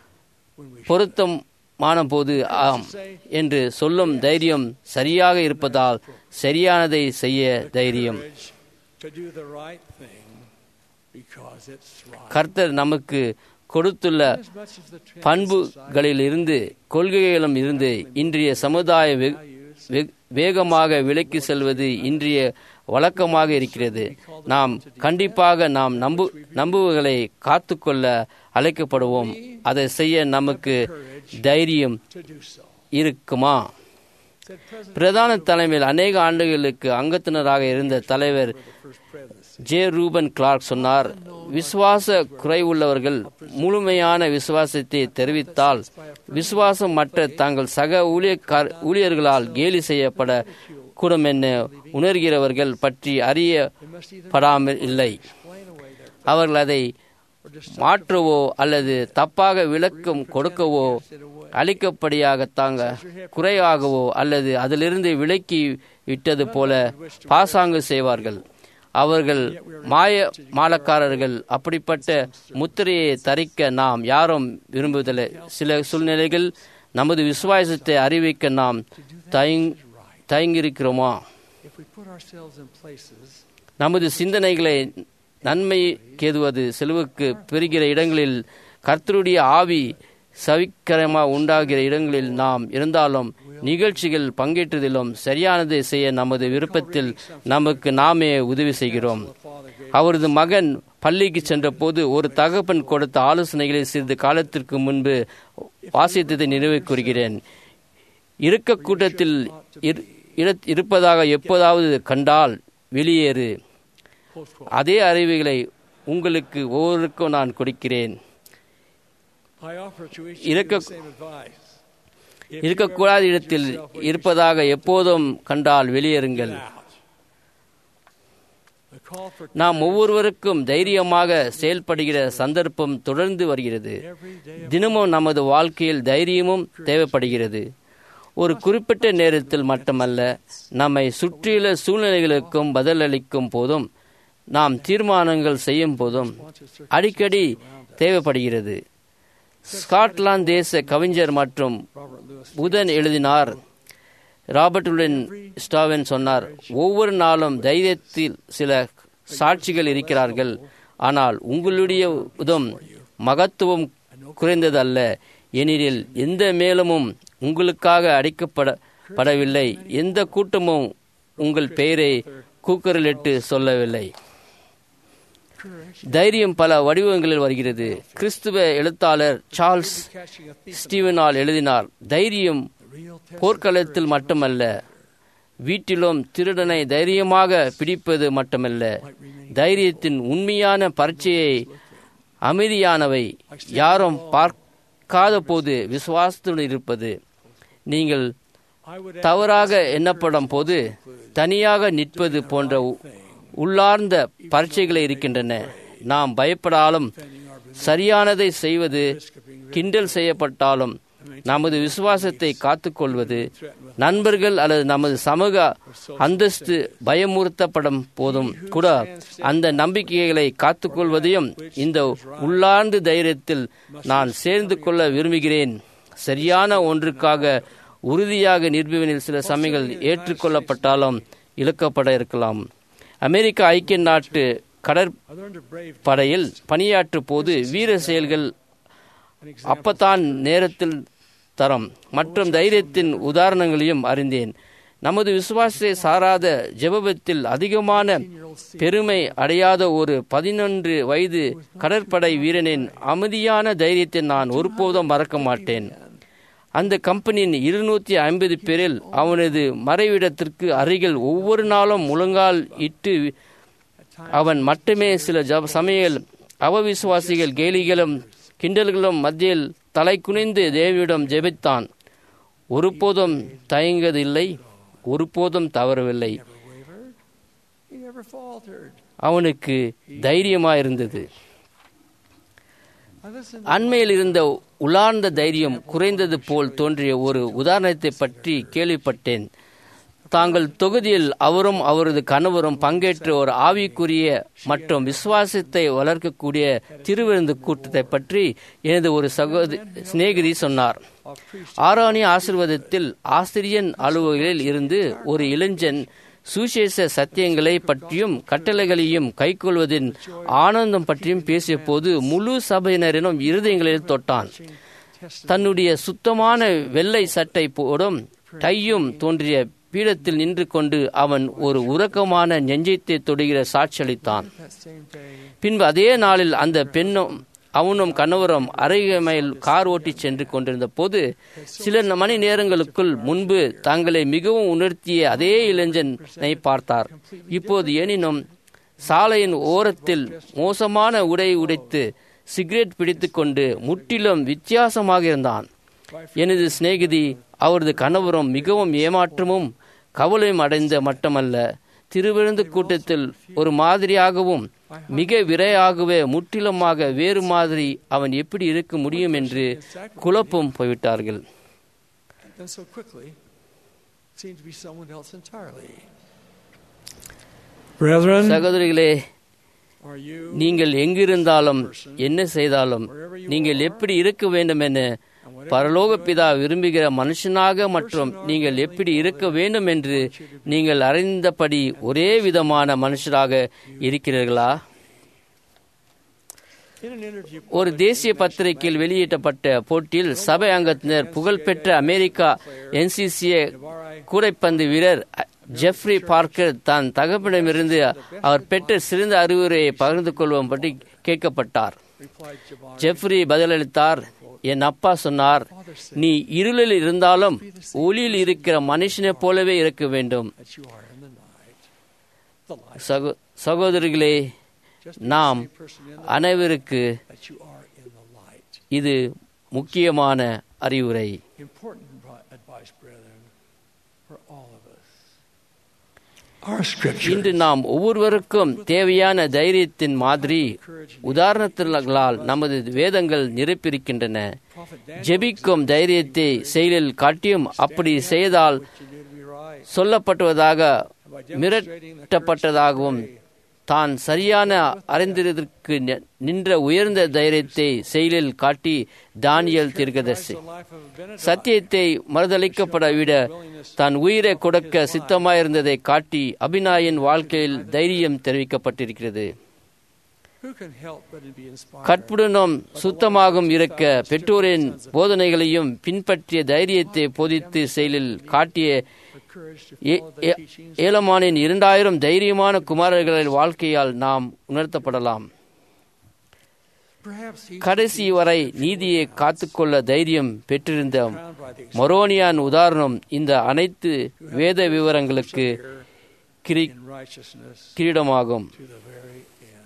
பொருத்தமான போது ஆம் என்று சொல்லும் தைரியம் சரியாக இருப்பதால் சரியானதை செய்ய தைரியம் to do the right thing because it's right. கர்த்தர் நமக்கு கொடுத்துள்ள As much as the trend பண்புகளிலிருந்து கொள்கைகளிலும் இருந்து இன்றைய சமுதாய வே- வே- வேகமாக விலக்கி செல்வது இன்றைய வழக்கமாக இருக்கிறது நாம் கண்டிப்பாக நாம் நம்பு நம்புவகளை காத்துக்கொள்ள அழைக்கப்படுவோம் அதை செய்ய நமக்கு தைரியம் to do so. இருக்குமா Said President பிரதான தலைமையில் அநேக ஆண்டுகளுக்கு அங்கத்தினராக இருந்த தலைவர் first presidency. J Reuben Clark சொன்னார் விசுவாச குறைவுள்ளவர்கள் முழுமையான விசுவாசத்தை தெரிவித்தால் விசுவாசம் மற்ற தங்கள் சக ஊழியக்கார் ஊழியர்களால் கேலி செய்யப்பட கூடும் என உணர்கிறவர்கள் பற்றி அறியப்படாமல் இல்லை Explain away their அவர்கள் அதை மாற்றவோ அல்லது தப்பாக விளக்கம் கொடுக்கவோ அளிக்கப்படியாக தாங்க குறையாகவோ அல்லது அதிலிருந்து விலக்கி விட்டது போல பாசாங்கு செய்வார்கள் அவர்கள் மாய மாலக்காரர்கள் அப்படிப்பட்ட முத்திரையை தரிக்க நாம் யாரும் விரும்புவதில்லை சில சூழ்நிலைகள் நமது விசுவாசத்தை அறிவிக்க நாம் தயங் தயங்கியிருக்கிறோமா if we put ourselves in places நமது சிந்தனைகளை நன்மை கேதுவது செலவுக்கு பெறுகிற இடங்களில் கர்த்தருடைய ஆவி சவிக்கரமாக உண்டாகிற இடங்களில் நாம் இருந்தாலும் நிகழ்ச்சிகள் பங்கேற்றதிலும் சரியானதை செய்ய நமது விருப்பத்தில் நமக்கு நாமே உதவி செய்கிறோம் அவரது மகன் பள்ளிக்கு சென்றபோது ஒரு தகப்பன் கொடுத்த ஆலோசனைகளை சிறிது காலத்திற்கு முன்பு வாசித்ததை நினைவு கூறுகிறேன் இருக்க கூட்டத்தில் இரு- இரு- இருப்பதாக எப்போதாவது கண்டால் வெளியேறு அதே அறிவுகளை உங்களுக்கு ஒவ்வொருக்கும் நான் கொடுக்கிறேன் I offer to each இருக்க- of you the same advice. If you இருக்கக்கூடாத ever இடத்தில் find yourself with இருப்பதாக எப்போதும் கண்டால் வெளியேறுங்கள் yourself out, the call for நாம் ஒவ்வொருவருக்கும் தைரியமாக செயல்படுகிற சந்தர்ப்பம் தொடர்ந்து வருகிறது every day of தினமும் நமது வாழ்க்கையில் தைரியமும் தேவைப்படுகிறது ஒரு குறிப்பிட்ட நேரத்தில் மட்டுமல்ல நம்மை சுற்றியுள்ள சூழ்நிலைகளுக்கும் பதிலளிக்கும் போதும் நாம் தீர்மானங்கள் செய்யும் போதும் அடிக்கடி தேவைப்படுகிறது ஸ்காட்லாந்து தேச கவிஞர் மற்றும் Robert Louis புதன் எழுதினார் ராபர்ட்டுடன் ஸ்டாவன் சொன்னார் ஒவ்வொரு நாளும் தைரியத்தில் சில சாட்சிகள் இருக்கிறார்கள் ஆனால் உங்களுடைய உதம் மகத்துவம் குறைந்ததல்ல ஏனெனில் எந்த மேலமும் உங்களுக்காக அடிக்கப்பட படவில்லை எந்த கூட்டமும் உங்கள் பெயரை கூக்கரிலிட்டு சொல்லவில்லை தைரியம் பல வடிவங்களில் வருகிறது கிறிஸ்துவ எழுத்தாளர் சார்ல்ஸ் ஸ்டீவனால் எழுதினார் தைரியம் போர்க்களத்தில் மட்டுமல்ல வீட்டிலும் திருடனை தைரியமாக பிடிப்பது மட்டுமல்ல தைரியத்தின் உண்மையான பரீட்சையை அமைதியானவை யாரும் பார்க்காத போது விசுவாசத்துடன் இருப்பது நீங்கள் தவறாக எண்ணப்படும் போது தனியாக நிற்பது போன்ற உள்ளார்ந்த பரீட்சைகளை இருக்கின்றன நாம் பயப்படாலும் சரியானதை செய்வது கிண்டல் செய்யப்பட்டாலும் நமது விசுவாசத்தை காத்துக்கொள்வது நண்பர்கள் அல்லது நமது சமூக அந்தஸ்து பயமுறுத்தப்படும் போதும் கூட அந்த நம்பிக்கைகளை காத்துக்கொள்வதையும் இந்த உள்ளார்ந்த தைரியத்தில் நான் சேர்ந்து கொள்ள விரும்புகிறேன் சரியான ஒன்றுக்காக உறுதியாக நிரூபிவனில் சில சமயங்கள் ஏற்றுக்கொள்ளப்பட்டாலும் இழக்கப்பட இருக்கலாம் அமெரிக்க ஐக்கிய நாட்டு கடற்படையில் பணியாற்றும் போது வீர செயல்கள் அப்பத்தான் நேரத்தில் தரம் மற்றும் தைரியத்தின் உதாரணங்களையும் அறிந்தேன் நமது விசுவாசத்தை சாராத ஜெபத்தில் அதிகமான பெருமை அடையாத ஒரு பதினொன்று வயது கடற்படை வீரனின் அமைதியான தைரியத்தை நான் ஒருபோதும் மறக்க மாட்டேன் அந்த கம்பெனியின் இருநூத்தி ஐம்பது பேரில் அவனது மறைவிடத்திற்கு அருகில் ஒவ்வொரு நாளும் முழங்கால் இட்டு அவன் மட்டுமே சில ஜப சமையல் அவவிசுவாசிகள் கேலிகளும் கிண்டல்களும் மத்தியில் தலை குனிந்து தேவியிடம் ஜெபித்தான் ஒருபோதும் தயங்கதில்லை ஒருபோதும் தவறவில்லை அவனுக்கு தைரியமாயிருந்தது அண்மையில் இருந்த உலார்ந்த தைரியம் குறைந்தது போல் தோன்றிய ஒரு உதாரணத்தை பற்றி கேள்விப்பட்டேன் தாங்கள் தொகுதியில் அவரும் அவரது கணவரும் பங்கேற்ற ஒரு ஆவிக்குரிய மற்றும் விசுவாசத்தை வளர்க்கக்கூடிய திருவிருந்து கூட்டத்தை பற்றி எனது ஒரு சகோதரி சிநேகிதி சொன்னார் ஆராணி ஆசிர்வாதத்தில் ஆசிரியன் அலுவலில் இருந்து ஒரு இளைஞன் சுசேஷ சத்தியங்களை பற்றியும் கட்டளைகளையும் கைக்கொள்வதின் ஆனந்தம் பற்றியும் பேசிய போது முழு சபையினரினும் இருதயங்களில் தொட்டான் தன்னுடைய சுத்தமான வெள்ளை சட்டை போடும் டையும் தோன்றிய பீடத்தில் நின்று கொண்டு அவன் ஒரு உறக்கமான நெஞ்சத்தை தொடுகிற சாட்சியளித்தான் பின்பு அதே நாளில் அந்த பெண்ணும் அவனும் கணவரும் அருகமையில் கார் ஓட்டி சென்று கொண்டிருந்த போது சில மணி நேரங்களுக்குள் முன்பு தங்களை மிகவும் உணர்த்திய அதே இளைஞனை பார்த்தார் இப்போது எனினும் சாலையின் ஓரத்தில் மோசமான உடை உடைத்து சிகரெட் பிடித்துக்கொண்டு முற்றிலும் வித்தியாசமாக இருந்தான் எனது சிநேகிதி அவரது கணவரும் மிகவும் ஏமாற்றமும் கவலையும் அடைந்த மட்டுமல்ல திருவிருந்து கூட்டத்தில் ஒரு மாதிரியாகவும் மிக விரையாகவே முற்றிலுமாக வேறு மாதிரி அவன் எப்படி இருக்க முடியும் என்று குழப்பம் போய்விட்டார்கள் சகோதரிகளே நீங்கள் எங்கிருந்தாலும் என்ன செய்தாலும் நீங்கள் எப்படி இருக்க வேண்டும் என பரலோக பிதா விரும்புகிற மனுஷனாக மற்றும் நீங்கள் எப்படி இருக்க வேண்டும் என்று நீங்கள் அறிந்தபடி ஒரே விதமான மனுஷராக இருக்கிறீர்களா ஒரு தேசிய பத்திரிகையில் வெளியிடப்பட்ட போட்டியில் சபை அங்கத்தினர் புகழ்பெற்ற அமெரிக்கா என்சிசிஏ கூடைப்பந்து வீரர் ஜெஃப்ரி பார்க்கர் தான் தகப்பனிடமிருந்து அவர் பெற்ற சிறந்த அறிவுரையை பகிர்ந்து கொள்வோம் பற்றி கேட்கப்பட்டார் ஜெஃப்ரி பதிலளித்தார் என் அப்பா சொன்னார் நீ இருளில் இருந்தாலும் ஒளியில் இருக்கிற மனுஷனை போலவே இருக்க வேண்டும் சகோதரிகளே நாம் அனைவருக்கு இது முக்கியமான அறிவுரை இன்று நாம் ஒவ்வொருவருக்கும் தேவையான தைரியத்தின் மாதிரி உதாரணத்திலால் நமது வேதங்கள் நிரப்பியிருக்கின்றன ஜெபிக்கும் தைரியத்தை செயலில் காட்டியும் அப்படி செய்தால் சொல்லப்பட்டுவதாக மிரட்டப்பட்டதாகவும் தான் சரியான அறிந்ததற்கு நின்ற உயர்ந்த தைரியத்தை செயலில் காட்டி தானியல் தீர்க்கதர்சி சத்தியத்தை மறுதளிக்கப்பட விட தான் உயிரை கொடுக்க சித்தமாயிருந்ததை காட்டி அபிநாயின் வாழ்க்கையில் தைரியம் தெரிவிக்கப்பட்டிருக்கிறது Who can help but be inspired? கற்புடனும் சுத்தமாகவும் இருக்க பெற்றோரின் போதனைகளையும் பின்பற்றிய தைரியத்தை போதித்து செயலில் காட்டிய for courage to A- follow the A- teachings ஏலமானின் இரண்டாயிரம் தைரியமான குமாரர்களின் வாழ்க்கையால் நாம் உணர்த்தப்படலாம் Perhaps he கடைசி வரை நீதியை காத்துக்கொள்ள தைரியம் பெற்றிருந்த crowned by the மொரோனியான் உதாரணம் இந்த அனைத்து வேத விவரங்களுக்கு கிரி in righteousness கிரீடமாகும் to the very end.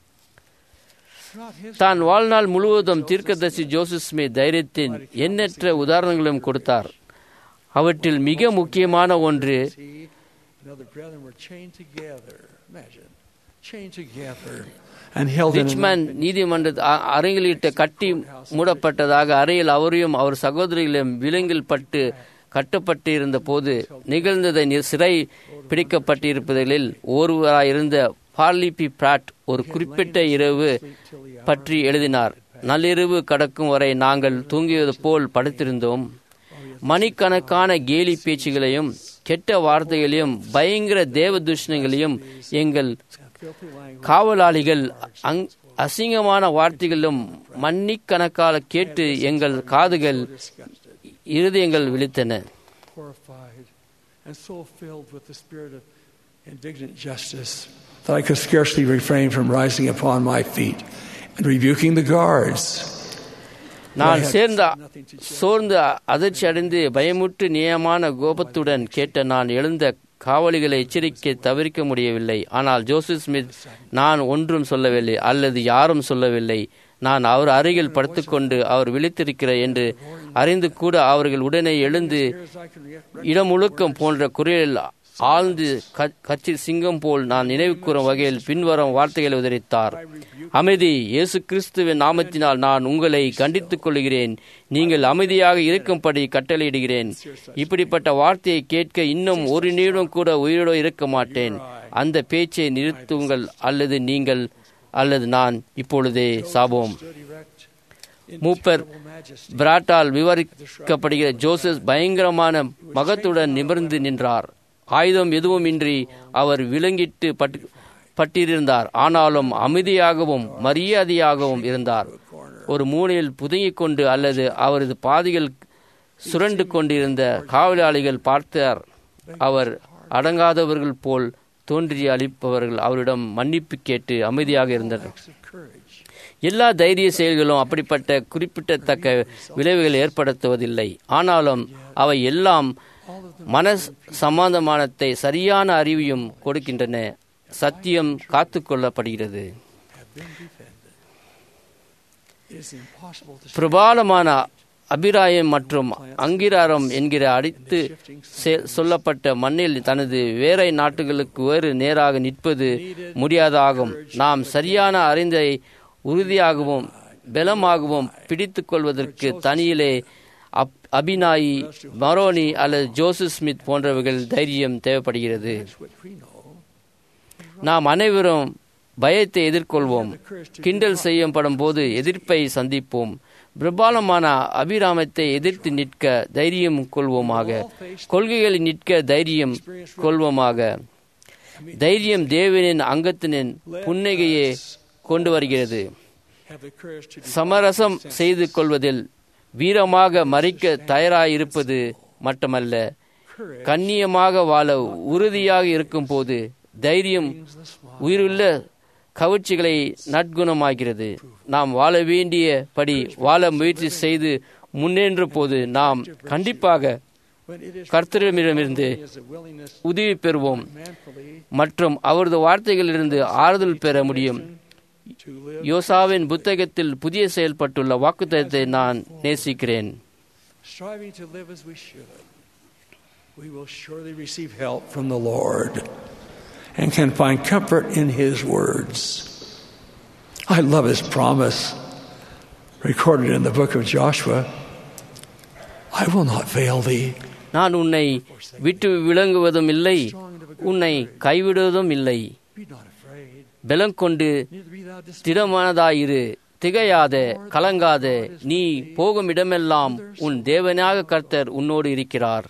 Throughout his தான் வாழ்நாள் முழுவதும் தீர்க்கதரிசி ஜோசப் ஸ்மித் தைரியத்தின் எண்ணற்ற உதாரணங்களும் கொடுத்தார் அவற்றில் மிக முக்கியமான ஒன்று he and other brethren were chained together. Imagine, chained together and held in an Richmond நீதிமன்ற அ- அறைகளிட்ட கட்டி மூடப்பட்டதாக அறையில் அவரையும் அவர் சகோதரிகளும் விலங்கில் பட்டு கட்டப்பட்டிருந்த போது நிகழ்ந்ததை நி- சிறை பிடிக்கப்பட்டிருப்பதில் ஒருவராயிருந்த பார்லிபி பிராட் ஒரு குறிப்பிட்ட இரவு பற்றி எழுதினார் நள்ளிரவு கடக்கும் வரை நாங்கள் தூங்கியது போல் படுத்திருந்தோம் மணிக்கணக்கான கேலி பேச்சுகளையும் கெட்ட வார்த்தைகளையும் பயங்கர தேவ தூஷணங்களையும் எங்கள் filthy language. காவலாளிகள் அங்- அசிங்கமான வார்த்தைகளும் மன்னிக்கணக்கால கேட்டு எங்கள் காதுகள் இருதயங்கள் விழித்தன horrified and so filled with the spirit of indignant justice that I could scarcely refrain from rising upon my feet and rebuking the guards. நான் சேர்ந்த சோர்ந்து அதிர்ச்சி அடைந்து பயமுற்று நியமான கோபத்துடன் கேட்ட நான் எழுந்த காவலிகளை எச்சரிக்கை தவிர்க்க முடியவில்லை ஆனால் ஜோசப் ஸ்மித் நான் ஒன்றும் சொல்லவில்லை அல்லது யாரும் சொல்லவில்லை நான் அவர் அருகில் படுத்துக்கொண்டு அவர் விழித்திருக்கிறார் என்று அறிந்து கூட அவர்கள் உடனே எழுந்து இடமுழுக்கம் போன்ற குரலில் ஆழ்ந்து க- கச்சி சிங்கம் போல் நான் நினைவு கூறும் வகையில் பின்வரும் வார்த்தைகளை உதறித்தார் அமைதி இயேசு கிறிஸ்துவின் நாமத்தினால் நான் உங்களை கண்டித்துக் கொள்கிறேன் நீங்கள் அமைதியாக இருக்கும்படி கட்டளையிடுகிறேன் இப்படிப்பட்ட வார்த்தையை கேட்க இன்னும் ஒரு நிமிடம் கூட உயிரோடு இருக்க மாட்டேன் அந்த பேச்சை நிறுத்துங்கள் அல்லது நீங்கள் அல்லது நான் இப்பொழுதே சாபோம் மூப்பர் பிராட்டால் விவரிக்கப்படுகிற ஜோசப் பயங்கரமான மகத்துடன் நிமிர்ந்து நின்றார் ஆயுதம் எதுவும் இன்றி அவர் விலங்கிட்டு பட்டு பட்டிருந்தார் ஆனாலும் அமைதியாகவும் மரியாதையாகவும் இருந்தார் ஒரு மூலையில் புதுங்கிக் கொண்டு அல்லது அவரது பாதிகள் சுரண்டு கொண்டிருந்த காவலாளிகள் பார்த்தார் அவர் அடங்காதவர்கள் போல் தோன்றி அளிப்பவர்கள் அவரிடம் மன்னிப்பு கேட்டு அமைதியாக இருந்தனர் எல்லா தைரிய செயல்களும் அப்படிப்பட்ட குறிப்பிடத்தக்க விளைவுகளை ஏற்படுத்துவதில்லை ஆனாலும் அவை எல்லாம் மன சமாதானத்தை சரியான அறிவையும் கொடுக்கின்றன சத்தியம் காத்துக்கொள்ளப்படுகிறது It is impossible to பிரபாலமான அபிராயம் மற்றும் அங்கிராரம் என்கிற அடித்து செ- சொல்லப்பட்ட மண்ணில் தனது வேறை நாட்டுகளுக்கு வேறு நேராக நிற்பது முடியாதாகும் நாம் சரியான அறிந்தை உறுதியாகவும் பலமாகவும் பிடித்துக் கொள்வதற்கு தனியிலே அப் அபிநாயி மரோனி அல்லது ஜோசப் ஸ்மித் போன்றவர்கள் தைரியம் தேவைப்படுகிறது which we know. நாம் அனைவரும் பயத்தை எதிர்கொள்வோம் கிண்டல் செய்யப்படும் போது எதிர்ப்பை சந்திப்போம் பிரபாலமான அபிராமத்தை எதிர்த்து நிற்க தைரியம் கொள்வோமாக கொள்கைகளை நிற்க தைரியம் கொள்வோமாக தைரியம் தேவனின் அங்கத்தினின் புன்னகையை கொண்டு வருகிறது Have the courage to சமரசம் செய்து கொள்வதில் வீரமாக மறிக்க தயாராயிருப்பது மட்டுமல்ல கண்ணியமாக வாழ உறுதியாக இருக்கும்போது தைரியம் உயிருள்ள கவர்ச்சிகளை நற்குணமாகிறது நாம் வாழ வேண்டியபடி வாழ முயற்சி செய்து முன்னேன்ற போது நாம் கண்டிப்பாக when it is கர்த்தரிடமிருந்து is a willingness உதவி பெறுவோம் manfully மற்றும் அவரது வார்த்தைகளிலிருந்து ஆறுதல் பெற முடியும் to live யோசாவின் புத்தகத்தில் புதிய செயல்பட்டுள்ள வாக்குத்தத்தை நான் நேசிக்கிறேன் striving to live as we should, we will surely receive help from the Lord and can find comfort in His words. I love His promise recorded in the book of Joshua I will not fail thee. நான் உன்னை விட்டு விளங்குவதும் இல்லை உன்னை கைவிடுவதும் இல்லை Be not afraid, பலம் கொண்டு neither be thou dismayed. திடமானதாயிரு திகையாத கலங்காத நீ போகும் இடமெல்லாம் உன் தேவனாக கர்த்தர் உன்னோடு இருக்கிறார்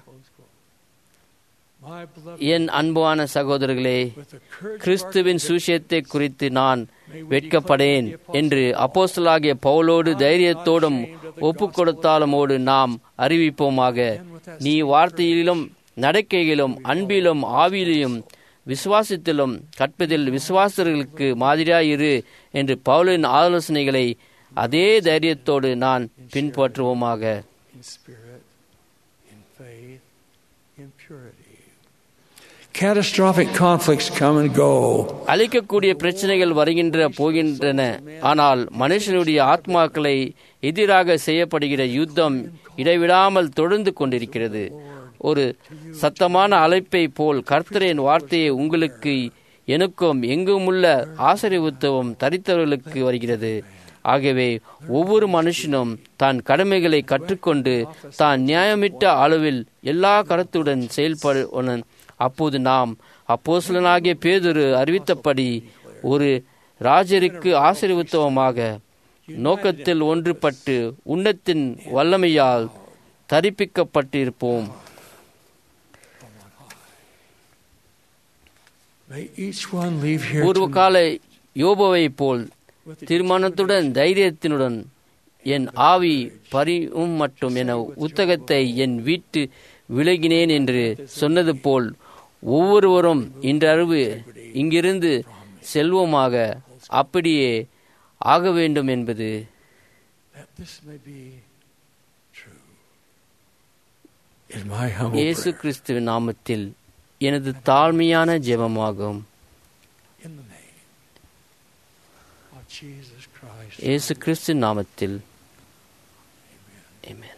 My beloved, என் அன்பான சகோதரர்களே with the courage of our கிறிஸ்துவின் சுவிசேஷத்தை குறித்து நான் may வெட்கப்படேன் என்று அப்போஸ்தலாகிய பவுலோடு தைரியத்தோடும் ஒப்பு கொடுத்தாலுமோடு நாம் அறிவிப்போமாக நீ வார்த்தையிலும் நடக்கையிலும் அன்பிலும் ஆவியிலும் விசுவாசத்திலும் கற்பதில் விசுவாசர்களுக்கு மாதிரியாயிரு என்று பவுலின் ஆலோசனைகளை அதே தைரியத்தோடு நான் பின்பற்றுவோமாக in spirit, in faith, in purity. Catastrophic conflicts come and go. அழிக்கக்கூடிய பிரச்சனைகள் வருகின்ற போகின்றன ஆனால் மனுஷனுடைய ஆத்மாக்களை எதிராக செய்யப்படுகிற யுத்தம் இடைவிடாமல் தொடர்ந்து கொண்டிருக்கிறது ஒரு சத்தமான அழைப்பை போல் கர்த்தரின் வார்த்தையை உங்களுக்கு எனக்கும் எங்குமுள்ள ஆசிரியத்துவம் தரித்தவர்களுக்கு வருகிறது ஆகவே ஒவ்வொரு மனுஷனும் தான் கடமைகளை கற்றுக்கொண்டு தான் நியாயமிட்ட அளவில் எல்லா கருத்துடன் செயல்படுவன் அப்போது நாம் அப்போஸ்தலனாகிய பேதுரு அறிவித்தபடி ஒரு ராஜருக்கு ஆசீர்வத்துவமாக நோக்கத்தில் ஒன்றுபட்டு உன்னத்தின் வல்லமையால் தரிப்பிக்கப்பட்டிருப்போம் May each one leave here பூர்வ tonight கால யோபோவை போல் தீர்மானத்துடன் தைரியத்தினுடன் என் ஆவி பரிவும் மட்டும் என உத்தகத்தை என் வீட்டு விலகினேன் என்று சொன்னது போல் ஒவ்வொருவரும் இன்றறிவு இங்கிருந்து செல்வோமாக அப்படியே ஆக வேண்டும் என்பது that this may be true. In my humble இயேசு prayer, கிறிஸ்துவின் நாமத்தில் எனது தாழ்மையான ஜெபமாகும் in the name of Jesus Christ. இயேசு கிறிஸ்து நாமத்தில் Amen.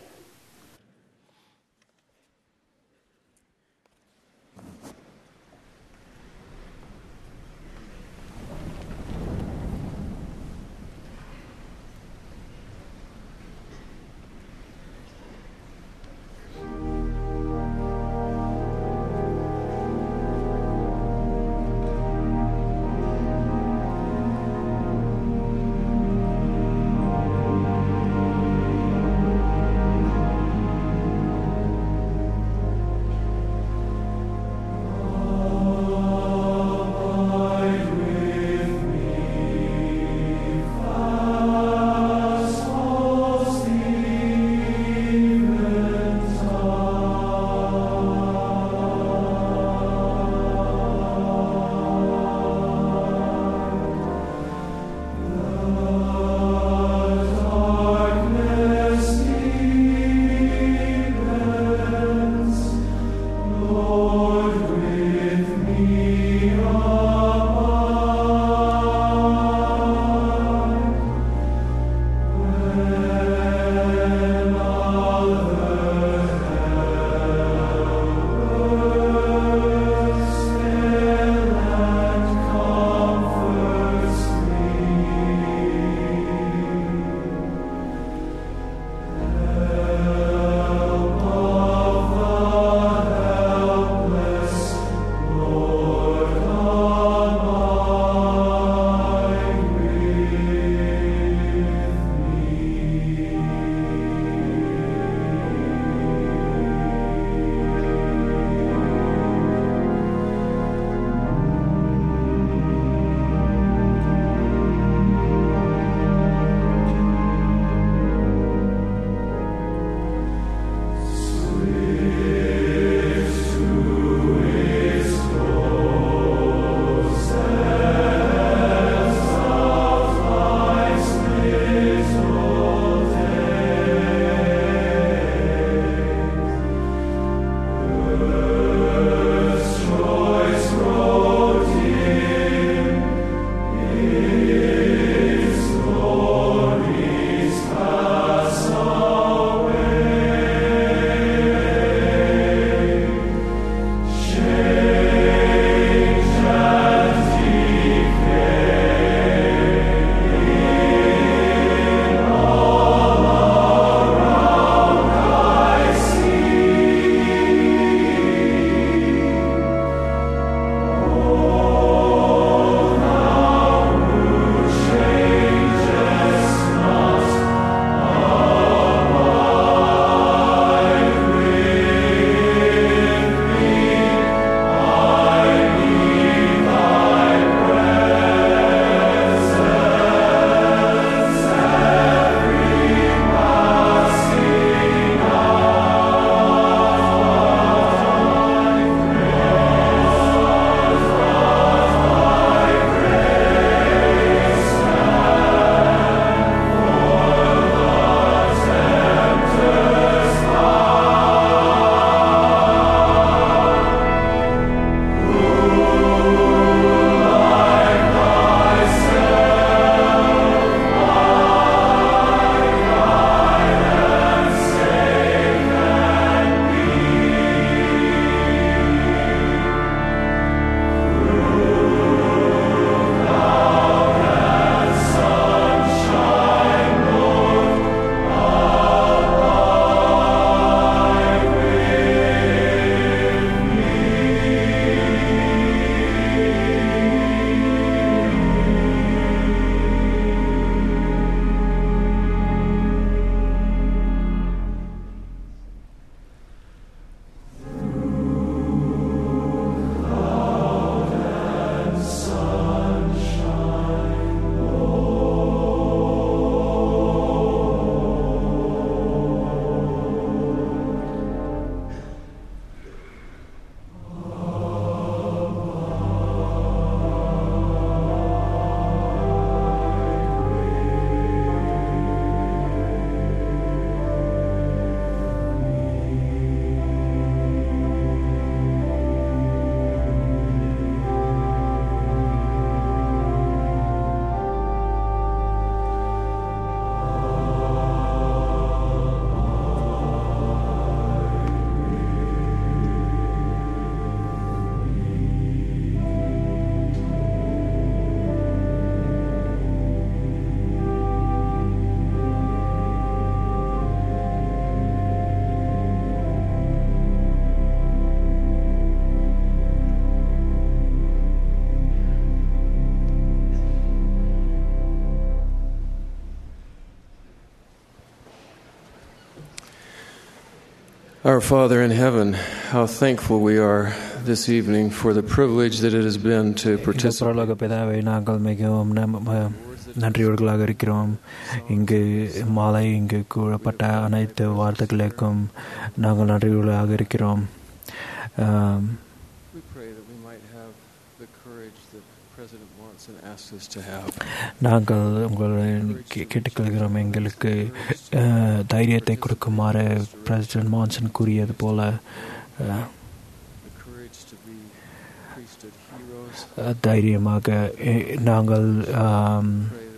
Our Father in heaven, how thankful we are this evening for the privilege that it has been to எங்கள் participate. பரலோக பிதாவை நாங்கள் மிகவும் நம்- ம- நன்றியோர்களாக இருக்கிறோம் இங்கு மாலை இங்கு கூறப்பட்ட அனைத்து வார்த்தைகளுக்கும் நாங்கள் நன்றியோர்களாக இருக்கிறோம் ஆம், We pray that we might have the courage that President Monson asked us to have. நாங்கள் உங்களை கே- கேட்டுக்கொள்கிறோம் எங்களுக்கு அஹ், தைரியத்தை கொடுக்குமாறு பிரசிடென்ட் மான்சன் கூறியது போல அஹ், The courage to be priesthood heroes. அஹ், தைரியமாக எ- நாங்கள் ஆம்,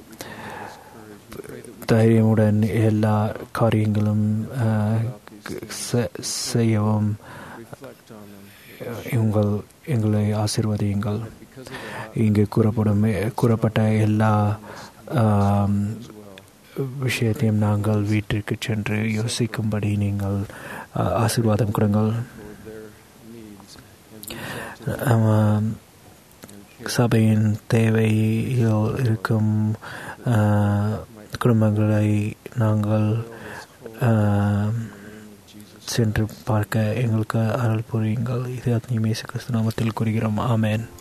தைரியமுடன் எல்லா காரியங்களும் அஹ், செ- செய்யவும் உங்கள் எங்களை ஆசிர்வதியுங்கள் இங்கு கூறப்படும் கூறப்பட்ட எல்லா ஆம், விஷயத்தையும் நாங்கள் வீட்டிற்கு சென்று யோசிக்கும்படி நீங்கள் ஆ- ஆசீர்வாதம் கொடுங்கள் ஆமாம், சபையின் தேவையில் இருக்கும் ஆ, குடும்பங்களை நாங்கள் ஆ, சென்று பார்க்க எங்களுக்கு அருள் புரியுங்கள் இது அத்னிமேசு கிறிஸ்து நாமத்தில் கூறுகிறோம் ஆமென்